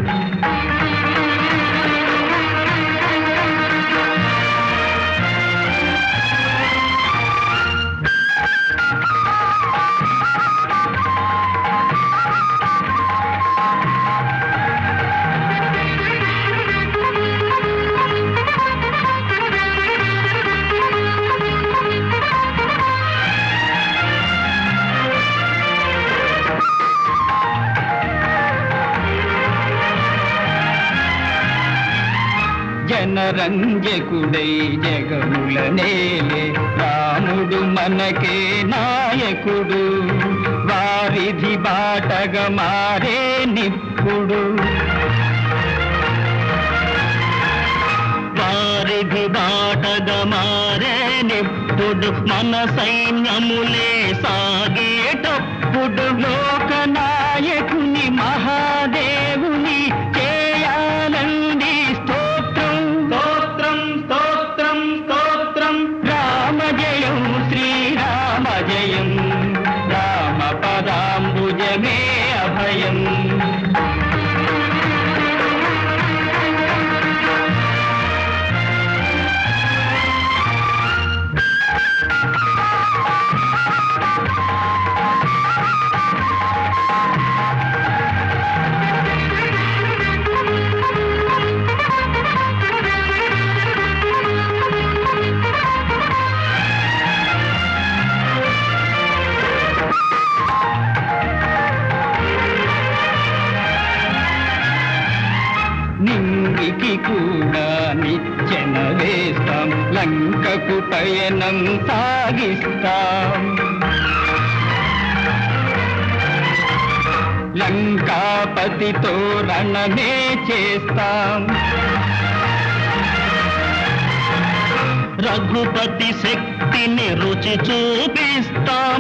జనరంజకుడై జగముల నేలే రాముడు మనకే నాయకుడు వారిధి బాటగ మారే నిప్పుడు వారిధి బాటగా మారేనెప్పుడు మన సైన్యములే సాగేటప్పుడు లోకనాయకుని మహాదేవుని చేయాలండి స్తోత్రం స్తోత్రం స్తోత్రం స్తోత్రం రామ జయం శ్రీరామ జయం రామ పదాంబుజమే అభయం నింగికి కూడా నిచ్చెన వేస్తాం లంకకు పయనం సాగిస్తాం లంకాపతితో రణమే చేస్తాం రఘుపతి శక్తిని రుచి చూపిస్తాం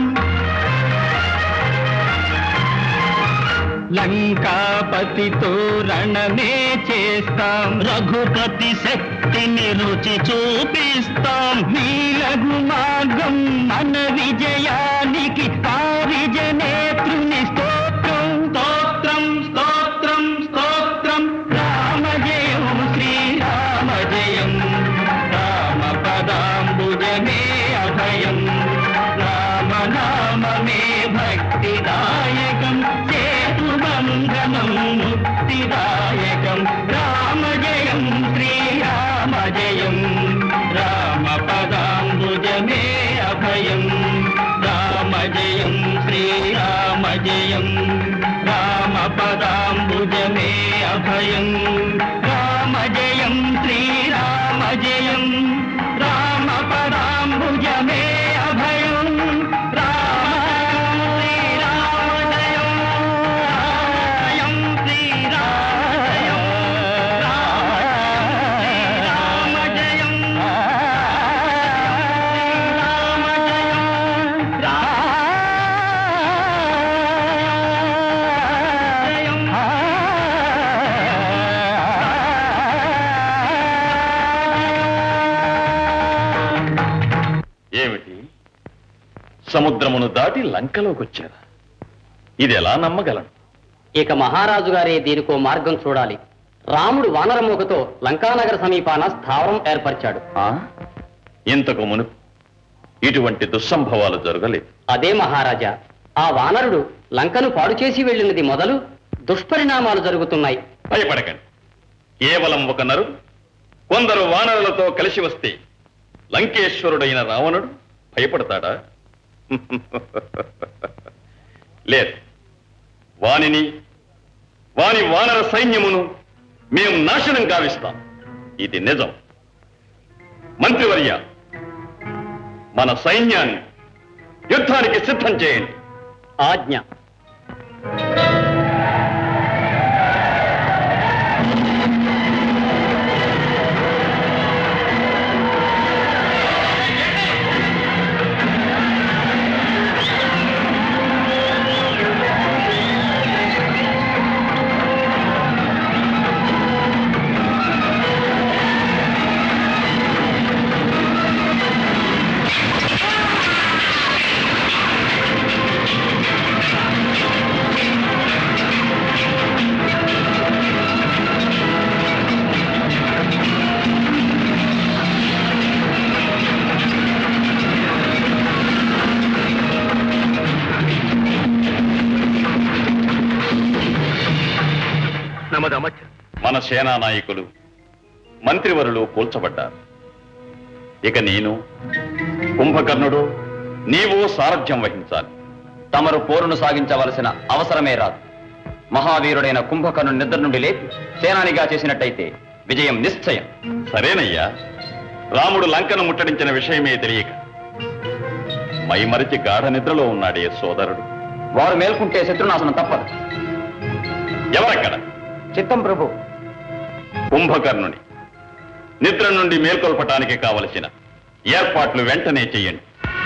లంకాపతితో రణమే చేస్తాం రఘుపతి శక్తిని రుచి చూపిస్తాం నీలగు మార్గం మన విజయానికి పారిజ నేత్రుని స్తోత్రం స్తోత్రం స్తోత్రం స్తోత్రం రామ జయం శ్రీరామ జయం రామ పదాంబుజమే అభయం రామ నామమే భక్తిదాయకం సేతుబంధనం ముక్తిదాయకం రామ జయం శ్రీరామ జయం రామ పదాంబుజమే అభయం రామ జయం శ్రీరామ జయం రామ పదాంబుజమే అభయం రామ జయం శ్రీరామ జయం రామ పదాంబుజమే అభయం రామ శ్రీరామ జయం రాయం శ్రీరాయం రామ జయం రామ జయం ఏమిటి సముద్రమును దాటి లంకలోకి వచ్చారా ఇది ఎలా నమ్మగలను ఇక మహారాజు గారే దీనికో మార్గం చూడాలి రాముడు వానరమూకతో లంకానగర సమీపాన స్థావరం ఏర్పరిచాడు ఆ? ఇంతకు మునుపు ఇటువంటి దుస్సంభవాలు జరగలేదు అదే మహారాజా ఆ వానరుడు లంకను పాడు చేసి వెళ్ళినది మొదలు దుష్పరిణామాలు జరుగుతున్నాయి భయపడకండి కేవలం ఒక నరు కొందరు వానరులతో కలిసి వస్తే లంకేశ్వరుడైన రావణుడు భయపడతాడా లేదు వానిని వాని వానర సైన్యమును మేము నాశనం గావిస్తాం ఇది నిజం మంత్రివర్య మన సైన్యాన్ని యుద్ధానికి సిద్ధం చేయండి ఆజ్ఞ మన సేనా నాయకులు మంత్రివరులు కూల్చబడ్డారు ఇక నేను కుంభకర్ణుడు నీవు సారథ్యం వహించాలి తమరు పోరును సాగించవలసిన అవసరమే రాదు మహావీరుడైన కుంభకర్ణు నిద్ర నుండి లేపి సేనానిగా చేసినట్టయితే విజయం నిశ్చయం సరేనయ్యా రాముడు లంకను ముట్టడించిన విషయమే తెలియక మైమరిచి గాఢ నిద్రలో ఉన్నాడే సోదరుడు వారు మేల్కుంటే శత్రునాశనం తప్పదు ఎవరక్కడ చిత్తం ప్రభు కుంభకర్ణుని నిద్ర నుండి మేల్కొల్పటానికి కావలసిన ఏర్పాట్లు వెంటనే చెయ్యండి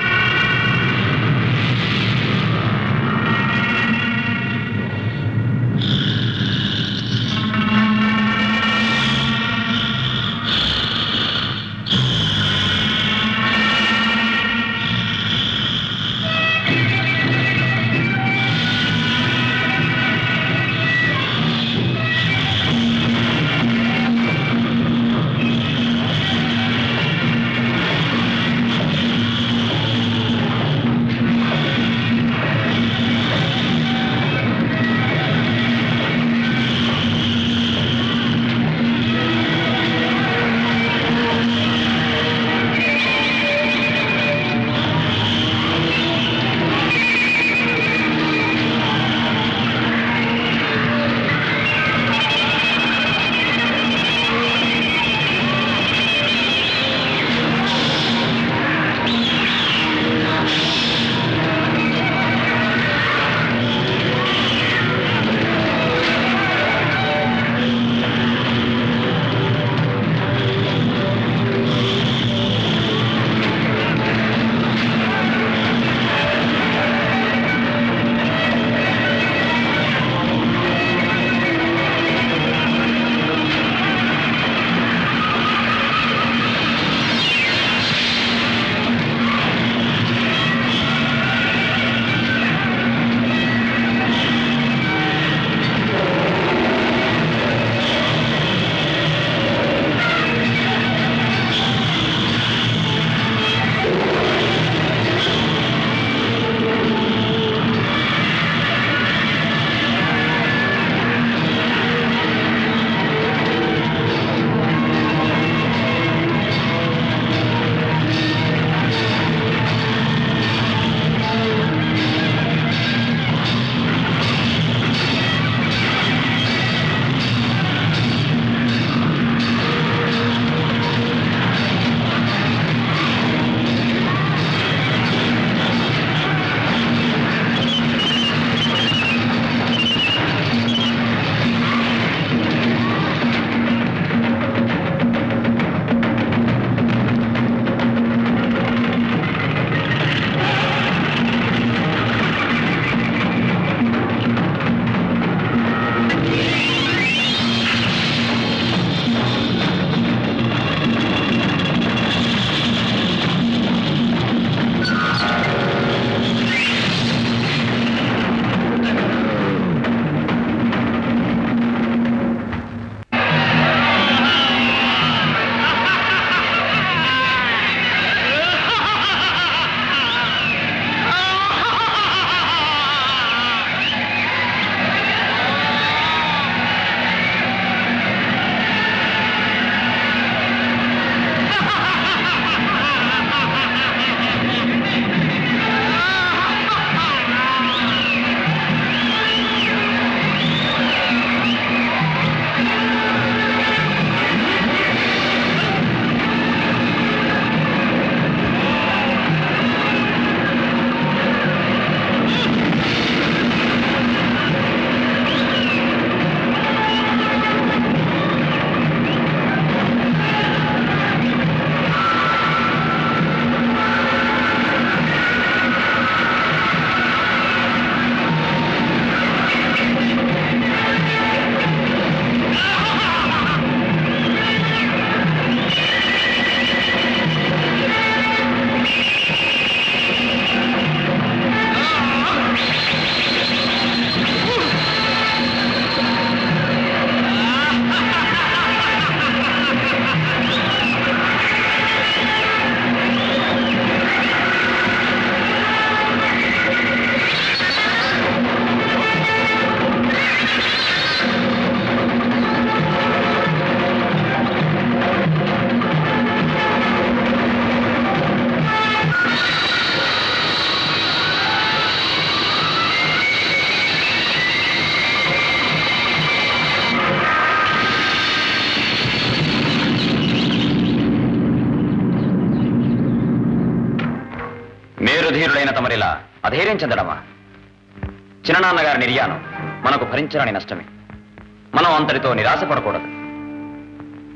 మేరుధీరుడైన తమరిలా అధైర్యం చెందడమా చిన్ననాన్నగారి నిర్యాణం మనకు భరించరాని నష్టమే మనం అంతటితో నిరాశపడకూడదు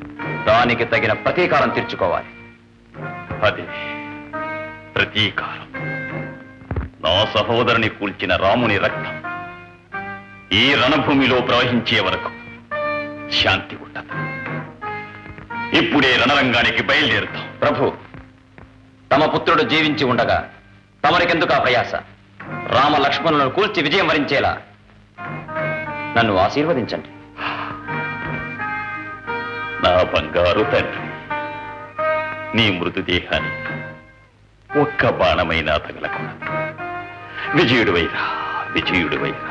దానికి తగిన ప్రతీకారం తీర్చుకోవాలి అదే ప్రతీకారం నా సహోదరుని కూల్చిన రాముని రక్తం ఈ రణభూమిలో ప్రవహించే వరకు శాంతి ఉండదు ఇప్పుడే రణరంగానికి బయలుదేరుతాం ప్రభు తమ పుత్రుడు జీవించి ఉండగా తమరికెందుకు ఆ ప్రయాస రామ లక్ష్మణులను కూల్చి విజయం వరించేలా నన్ను ఆశీర్వదించండి నా బంగారు తండ్రి నీ మృతదేహాన్ని ఒక్క బాణమైనా తగలకూడదు విజయుడివైరా విజయుడివైరా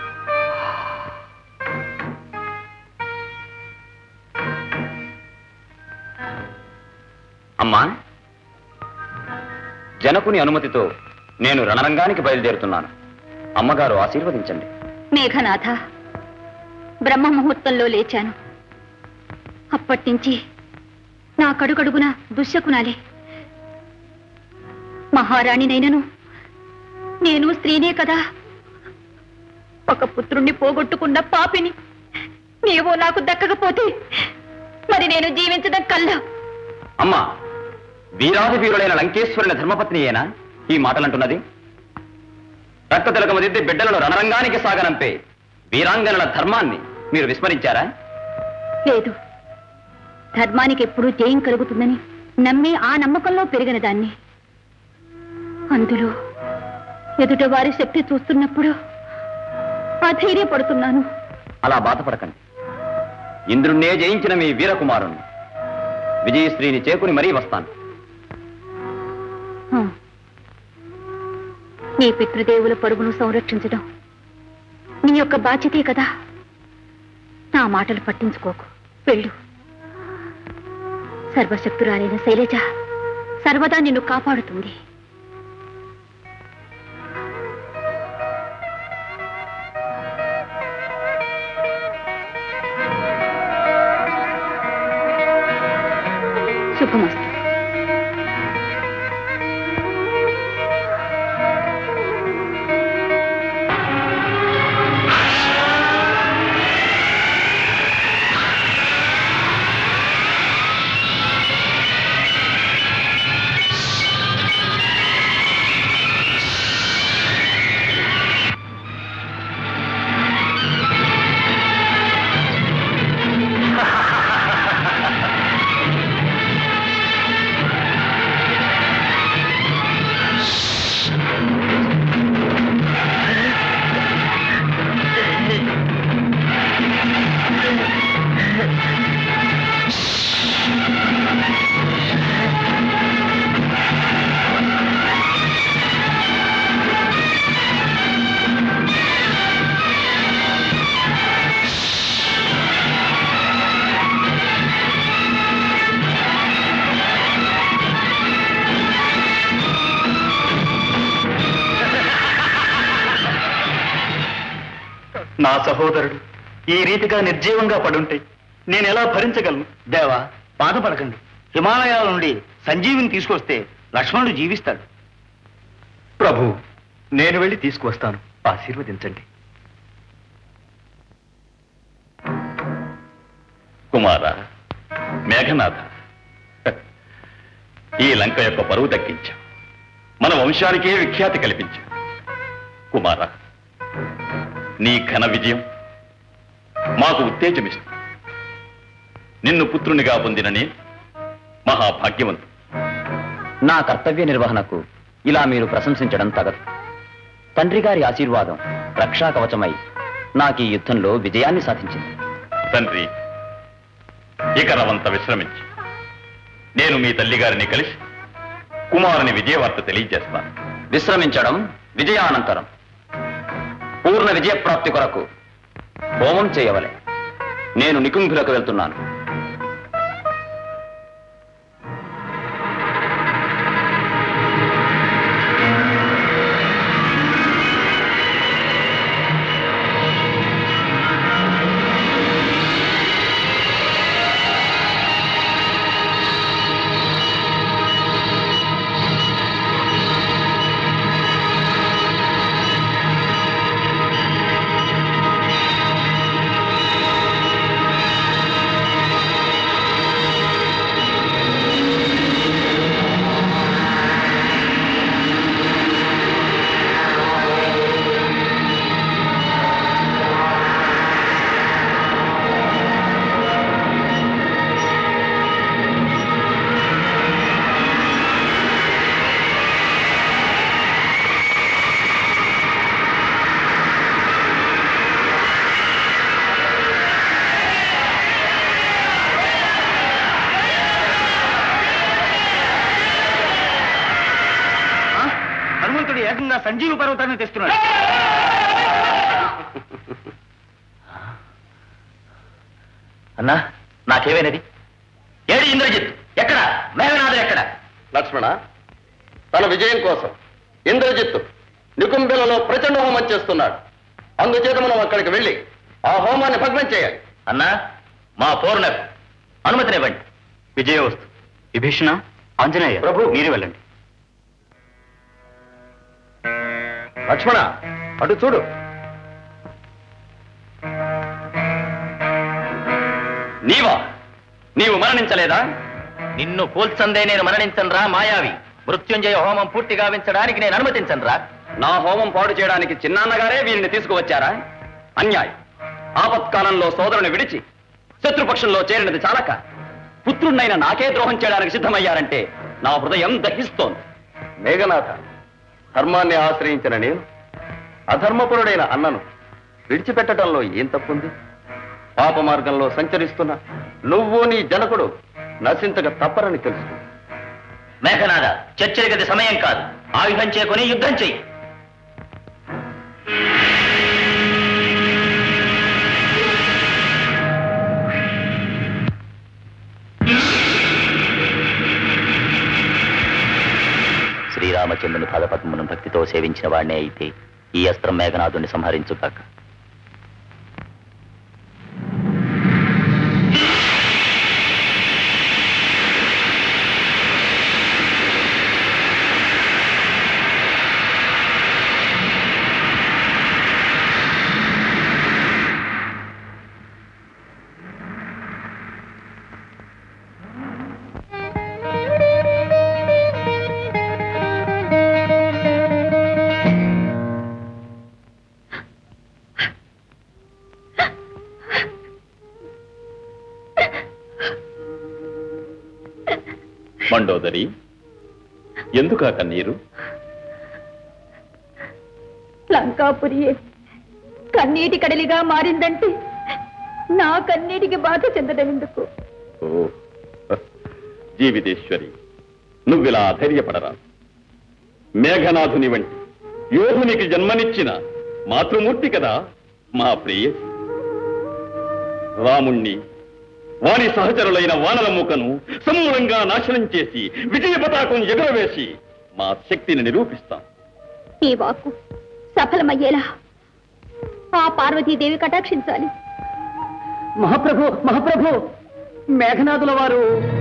అమ్మా జనకుని అనుమతితో నేను రణరంగానికి బయలుదేరుతున్నాను అమ్మగారు ఆశీర్వదించండి మేఘనాథ బ్రహ్మ ముహూర్తంలో లేచాను అప్పటినుంచి నా కడుగడుగున దుశ్శకునాలే మహారాణినైనను నేను స్త్రీనే కదా ఒక పుత్రుణ్ణి పోగొట్టుకున్న పాపిని నీవు నాకు దక్కకపోతే మరి నేను జీవించడం కల్లా అమ్మా వీరాది వీరులైన లంకేశ్వరుని ధర్మపత్నియేనా ఈ మాటలంటున్నది రక్త తిలకము దిద్ది బిడ్డలను రణరంగానికి సాగనంపే వీరాంగనల ధర్మాన్ని మీరు విస్మరించారా లేదు ధర్మానికి ఎప్పుడూ జయం కలుగుతుందని నమ్మి ఆ నమ్మకంలో పెరిగిన దాన్ని అందులో ఎదుట వారి శక్తి చూస్తున్నప్పుడు అధైర్యపడుతున్నాను అలా బాధపడకండి ఇంద్రుణ్ణే జయించిన మీ వీరకుమారుణ్ణి విజయశ్రీని చేకుని మరీ వస్తాను ఆ. నీ పితృదేవుల పరుగును సంరక్షించడం నీ యొక్క బాధ్యతే కదా నా మాటలు పట్టించుకోకు వెళ్ళు సర్వశక్తురాలైన శైలజ సర్వదా నిన్ను కాపాడుతుంది శుభమస్తు నా సహోదరుడు ఈ రీతిగా నిర్జీవంగా పడుంటే నేను ఎలా భరించగలను దేవా బాధపడకండి హిమాలయాల నుండి సంజీవిని తీసుకొస్తే లక్ష్మణుడు జీవిస్తాడు ప్రభు నేను వెళ్ళి తీసుకువస్తాను ఆశీర్వదించండి కుమార మేఘనాథ ఈ లంక యొక్క పరువు దక్కించాం మన వంశానికే విఖ్యాతి కల్పించాం కుమార నీ ఘన విజయం మాకు ఉత్తేజమిస్తుంది నిన్ను పుత్రునిగా పొందిన నేను మహాభాగ్యవంతు నా కర్తవ్య నిర్వహణకు ఇలా మీరు ప్రశంసించడం తగదు తండ్రి గారి ఆశీర్వాదం రక్షా కవచమై నాకు ఈ యుద్ధంలో విజయాన్ని సాధించింది తండ్రి ఇక రవంత విశ్రమించి నేను మీ తల్లిగారిని కలిసి కుమారుని విజయవార్త తెలియజేస్తాను విశ్రమించడం విజయానంతరం పూర్ణ విజయప్రాప్తి కొరకు హోమం చేయవలె నేను నికుంభులకు వెళ్తున్నాను ఆ ఏకంగా సంజీవ పర్వతాన్ని తెస్తున్నాడు అన్నా నాకేమైనది ఏడి ఇంద్రజిత్ ఎక్కడ మేఘనాథుడు ఎక్కడ లక్ష్మణ తన విజయం కోసం ఇంద్రజిత్తు నికుంభిలలో ప్రచండ హోమం చేస్తున్నాడు అందుచేత మనం అక్కడికి వెళ్ళి ఆ హోమాన్ని భగ్నం చేయాలి అన్నా మా పూర్ణకు అనుమతినివ్వండి విజయవస్తు విభీషణ ఆంజనేయ ప్రభు. మీరు వెళ్ళండి లక్ష్మణ అటు చూడు నీవా నీవు మరణించలేదా నిన్ను కూల్చందే నేను మరణించనురా మాయావి మృత్యుంజయ హోమం పూర్తి గావించడానికి నేను అనుమతించనురా నా హోమం పాడు చేయడానికి చిన్నాన్నగారే వీరిని తీసుకువచ్చారా అన్యాయం ఆపత్కాలంలో సోదరుని విడిచి శత్రుపక్షంలో చేరినది చాలక పుత్రుణ్ణైన నాకే ద్రోహం చేయడానికి సిద్ధమయ్యారంటే నా హృదయం దహిస్తోంది మేఘనాథ ధర్మాన్ని ఆశ్రయించిన నేను అధర్మపురుడైన అన్నను విడిచిపెట్టడంలో ఏం తప్పుంది పాప మార్గంలో సంచరిస్తున్న నువ్వు నీ జనకుడు నశించక తప్పరని తెలుసు మేఘనాథ చర్చల గది సమయం కాదు ఆయుధం చేకొని యుద్ధం చెయ్యి శ్రీరామచంద్రుని పాదపద్మను భక్తితో సేవించిన వాడినే అయితే ఈ అస్త్రం మేఘనాథుని సంహరించుగాక మండోదరి ఎందుకా కన్నీరు లంకాపురియే కన్నీటి కడలిగా మారిందంటే నా కన్నీటికి బాధ చెందడం ఎందుకు ఓ జీవితేశ్వరి నువ్విలా ధైర్యపడరా మేఘనాథుని వంటి యోధునికి జన్మనిచ్చిన మాతృమూర్తి కదా మా ప్రియ రాముణ్ణి వాని సహచరులైన వానల మూకను సమూలంగా నాశనం చేసి విజయ పతాకం ఎగురవేసి మా శక్తిని నిరూపిస్తాం ఈ వాక్కు సఫలమయ్యేలా ఆ పార్వతీదేవి కటాక్షించాలి మహాప్రభు మహాప్రభు మేఘనాథుల వారు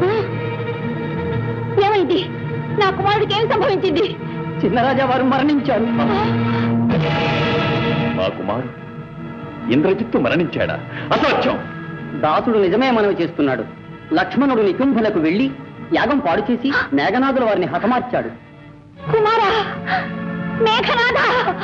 ఏమైంది నా కుమారుడికి ఏం సంభవించింది చిన్నరాజా వారు మరణించారు మా కుమారు ఇంద్రజిత్తు మరణించాడా అసాధ్యం దాసుడు నిజమే మనవి చేస్తున్నాడు లక్ష్మణుడు నికుంభలకు వెళ్లి యాగం పాడు చేసి మేఘనాథుల వారిని హతమార్చాడు కుమారా మేఘనాథ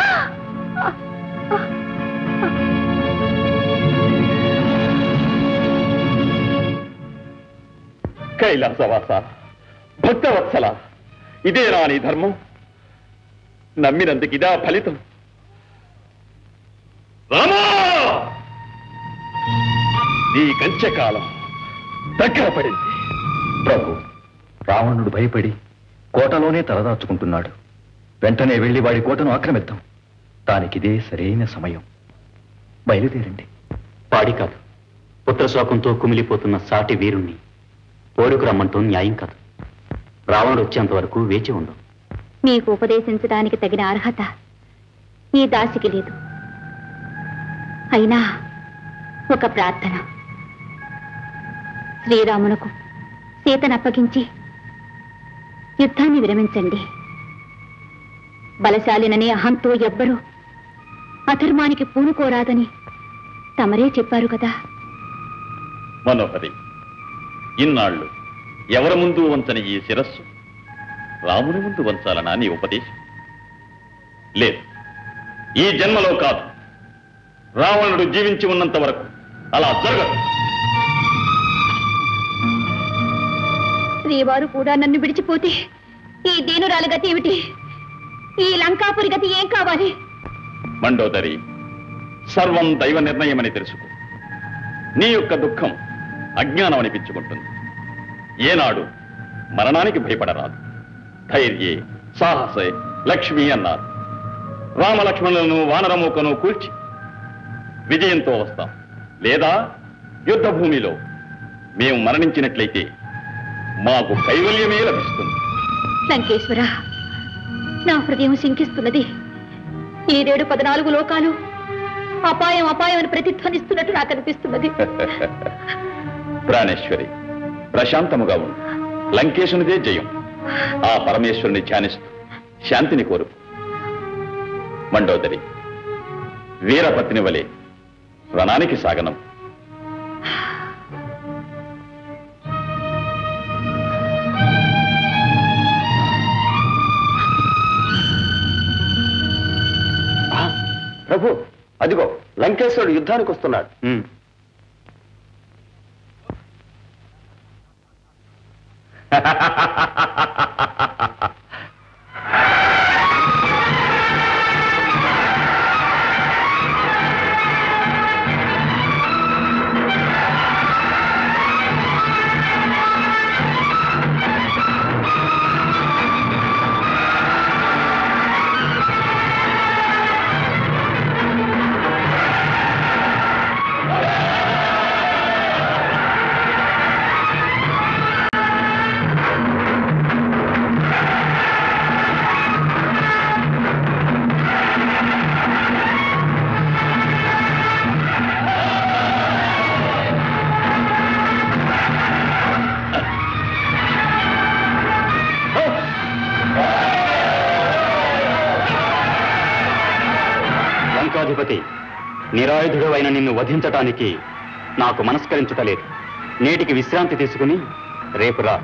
కైలాసవాస భక్తవత్సల ఇదే రాని ధర్మం నమ్మినందుకు ఇదా ఫలితం రామా నీ కంచెకాలం దగ్గర పడింది ప్రభు రావణుడు భయపడి కోటలోనే తలదాచుకుంటున్నాడు వెంటనే వెళ్లి వాడి కోటను ఆక్రమిద్దాం దానికిదే సరైన సమయం బయలుదేరండి పాడి కాదు పుత్రశోకంతో కుమిలిపోతున్న సాటి వీరుణ్ణి పోరుకు రమ్మంటూ న్యాయం కాదు రావణుడు వచ్చేంత వరకు వేచి ఉండు నీకు ఉపదేశించడానికి తగిన అర్హత ఈ దాసికి లేదు అయినా ఒక ప్రార్థన శ్రీరామునకు సీతను అప్పగించి యుద్ధాన్ని విరమించండి బలశాలినని అహంతో ఎవ్వరూ అధర్మానికి పూనుకోరాదని తమరే చెప్పారు కదా మనోహరి ఇన్నాళ్ళు ఎవరి ముందు వంచని ఈ శిరస్సు రాముని ముందు వంచాలనా నీ ఉపదేశం లేదు ఈ జన్మలో కాదు రావణుడు జీవించి ఉన్నంత వరకు అలా జరగదు శ్రీవారు కూడా నన్ను విడిచిపోతే ఈ దీనురాలి గతి ఏమిటి ఈ లంకాపురి గతి ఏం కావాలి మండోదరి సర్వం దైవ నిర్ణయమని తెలుసుకో నీ యొక్క దుఃఖం అజ్ఞానం అనిపించుకుంటుంది ఏనాడు మరణానికి భయపడరాదు ధైర్యే సాహసే లక్ష్మి అన్నారు రామలక్ష్మణులను వానరమూకను కూల్చి విజయంతో వస్తాం లేదా యుద్ధ భూమిలో మేము మరణించినట్లయితే మాకు కైవల్యమే లభిస్తుంది లంకేశ్వర నా హృదయం శంకిస్తున్నది ఈ రేడు పద్నాలుగు లోకాలు అపాయం అపాయం అని ప్రతిధ్వనిస్తున్నట్టు నాకు అనిపిస్తున్నది ప్రాణేశ్వరి ప్రశాంతముగా ఉండు లంకేశునిదే జయం ఆ పరమేశ్వరుని ధ్యానిస్తూ శాంతిని కోరు మండోదరి వీరపత్ని వలె రణానికి సాగనం ప్రభు అదిగో లంకేశ్వరుడు యుద్ధానికి వస్తున్నాడు లంకాధిపతి నిరాయుధుడు అయిన నిన్ను వధించటానికి నాకు మనస్కరించుటలేదు నేటికి విశ్రాంతి తీసుకుని రేపు రా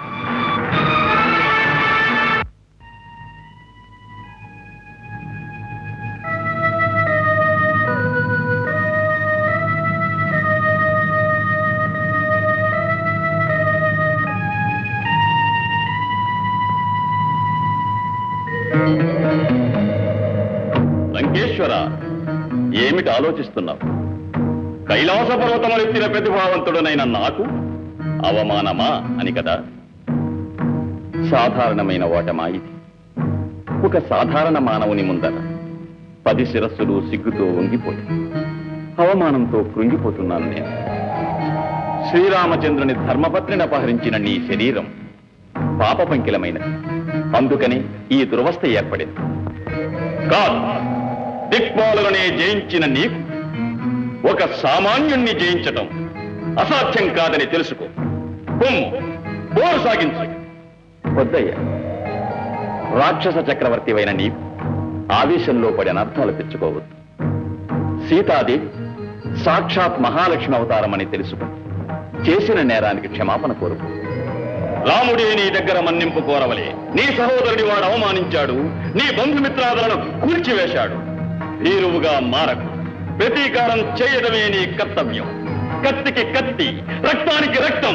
లంకేశ్వర ఏమిటి ఆలోచిస్తున్నావు కైలాస పర్వతములెత్తిన ప్రతిభావంతుడనైన నాకు అవమానమా అని కదా సాధారణమైన ఓటమా ఇది ఒక సాధారణ మానవుని ముందర పది శిరస్సులు సిగ్గుతో వంగిపోయి అవమానంతో కృంగిపోతున్నాను నేను శ్రీరామచంద్రుని ధర్మపత్నిని అపహరించిన నీ శరీరం పాపపంకిలమైనది అందుకని ఈ దురవస్థ ఏర్పడింది కాదు దిక్పాలనే జయించిన నీకు ఒక సామాన్యుణ్ణి జయించటం అసాధ్యం కాదని తెలుసుకో పొమ్ము పోరు సాగించు వద్దయ్యా రాక్షస చక్రవర్తివైన నీవు ఆవేశంలో పడి అనర్థాలు తెచ్చుకోవద్దు సీతాదేవి సాక్షాత్ మహాలక్ష్మి అవతారమని తెలుసుకో చేసిన నేరానికి క్షమాపణ కోరుకో రాముడే నీ దగ్గర మన్నింపు కోరవలే నీ సహోదరుడి వాడు అవమానించాడు నీ బంధుమిత్రాదులను కూల్చివేశాడు వీరువుగా మారకు ప్రతీకారం చేయడమే నీ కర్తవ్యం కత్తికి కత్తి రక్తానికి రక్తం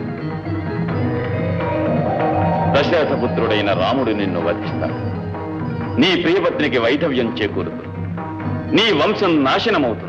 దశరథపుత్రుడైన రాముడు నిన్ను వధిస్తాడు నీ ప్రియపత్నికి వైధవ్యం చేకూరుతుంది నీ వంశం నాశనమవుతుంది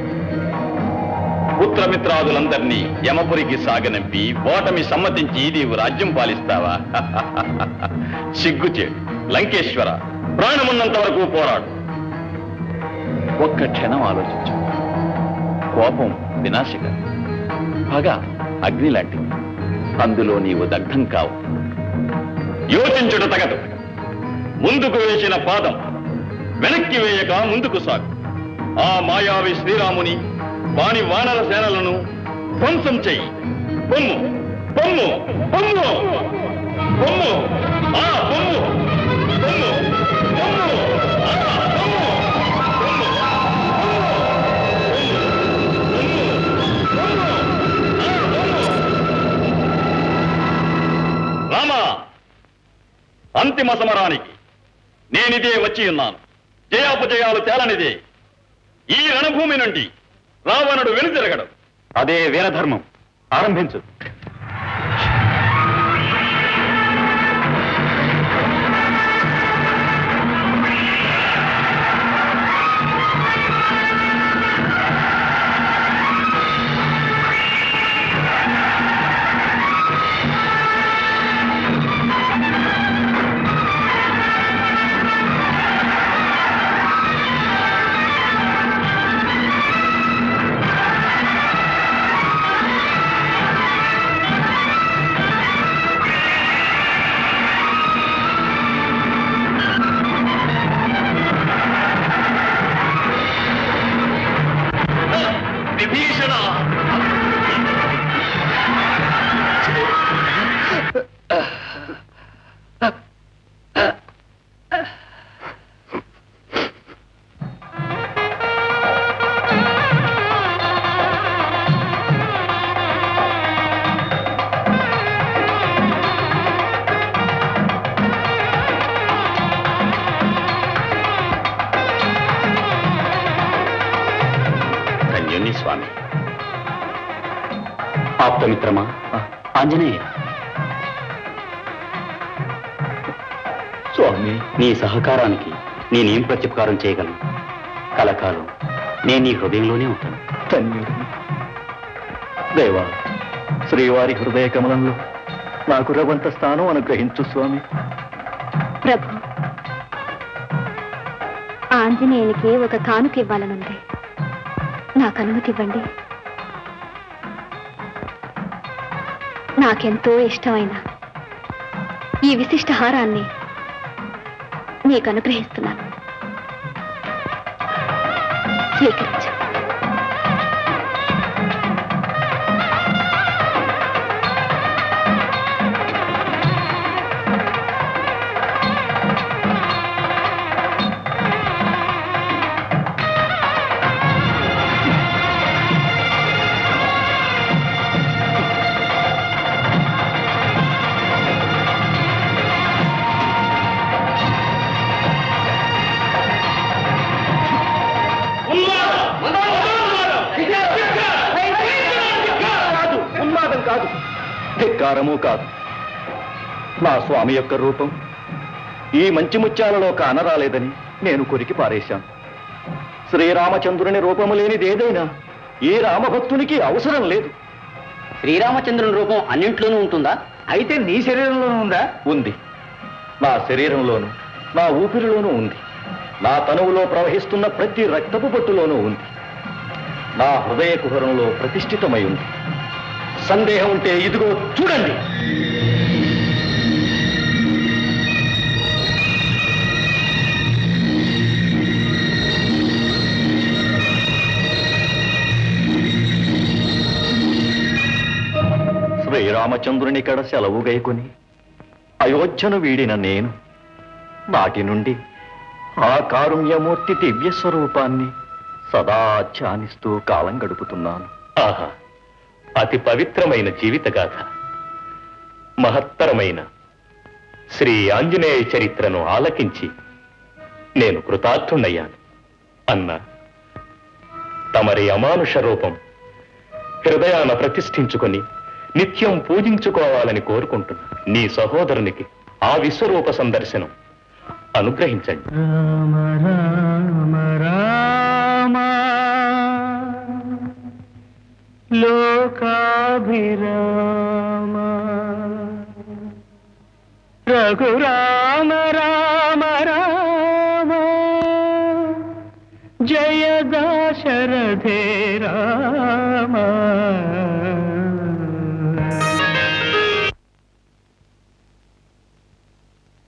పుత్రమిత్రాదులందరినీ యమపురికి సాగనంపి ఓటమి సమ్మతించి నీవు రాజ్యం పాలిస్తావా సిగ్గుచే లంకేశ్వర ప్రాణమున్నంత వరకు పోరాడు ఒక్క క్షణం ఆలోచించు కోపం వినాశక పగ అగ్ని లాంటిది అందులో నీవు దగ్ధం కావు యోచించుట తగదు ముందుకు వేసిన పాదం వెనక్కి వేయక ముందుకు సాగు ఆ మాయావి శ్రీరాముని వాని వానర సేనలను ధ్వంసం చెయ్యి పొమ్ము పొమ్ము పొమ్ము పొమ్ము ఆ పొమ్ము పొమ్ము పొమ్ము ఆ, పొమ్ము పొమ్ము రామా అంతిమ సమరానికి నేనిదే వచ్చి ఉన్నాను జయాపజయాలు తేలనిదే ఈ రణభూమి నుండి రావణుడు వెనుతిరగడు అదే వీరధర్మం ఆరంభించు ఆ ఆప్తమిత్రమా ఆంజనేయ స్వామి నీ సహకారానికి నేనేం ప్రత్యుపకారం చేయగలను కలకాలం నేను నీ హృదయంలోనే ఉంటాను ధన్యుడిని దేవా శ్రీవారి హృదయ కమలంలో నాకు రవంత స్థానం అనుగ్రహించు స్వామి ప్రభు ఆంజనేయునికి ఒక కానుక ఇవ్వాలనుంది నాకు అనుమతి ఇవ్వండి నాకెంతో ఇష్టమైన ఈ విశిష్ట హారాన్ని నీకు అనుగ్రహిస్తున్నాను స్వీకరించు కాదు ఉన్మాదం కాదు ధిక్కారము కాదు నా స్వామి యొక్క రూపం ఈ మంచి ముత్యాలలో కానరాలేదని నేను కొరికి పారేశాను శ్రీరామచంద్రుని రూపము లేనిది ఏదైనా ఈ రామభక్తునికి అవసరం లేదు శ్రీరామచంద్రుని రూపం అన్నింట్లోనూ ఉంటుందా అయితే నీ శరీరంలోనూ ఉందా ఉంది నా శరీరంలోను నా ఊపిరిలోనూ ఉంది నా తనువులో ప్రవహిస్తున్న ప్రతి రక్తపు బొట్టులోనూ ఉంది నా హృదయ కుహరంలో ప్రతిష్ఠితమై ఉంది సందేహం ఉంటే ఇదిగో చూడండి శ్రీరామచంద్రుని కడ సెలవు గైకొని అయోధ్యను వీడిన నేను నాటి నుండి ఆ కారుణ్యమూర్తి దివ్య స్వరూపాన్ని సదా ధ్యానిస్తూ కాలం గడుపుతున్నాను ఆహా అతి పవిత్రమైన జీవితగాథ మహత్తరమైన శ్రీ ఆంజనేయ చరిత్రను ఆలకించి నేను కృతార్థుణ్ణయ్యాను అన్న తమరి అమానుష రూపం హృదయాన ప్రతిష్ఠించుకొని నిత్యం పూజించుకోవాలని కోరుకుంటున్నా నీ సహోదరునికి ఆ విశ్వరూప సందర్శనం అనుగ్రహించండి రామ రామ రామ లోకాభిరామ రఘురామ రామ రామ జయ దాశరథే రామ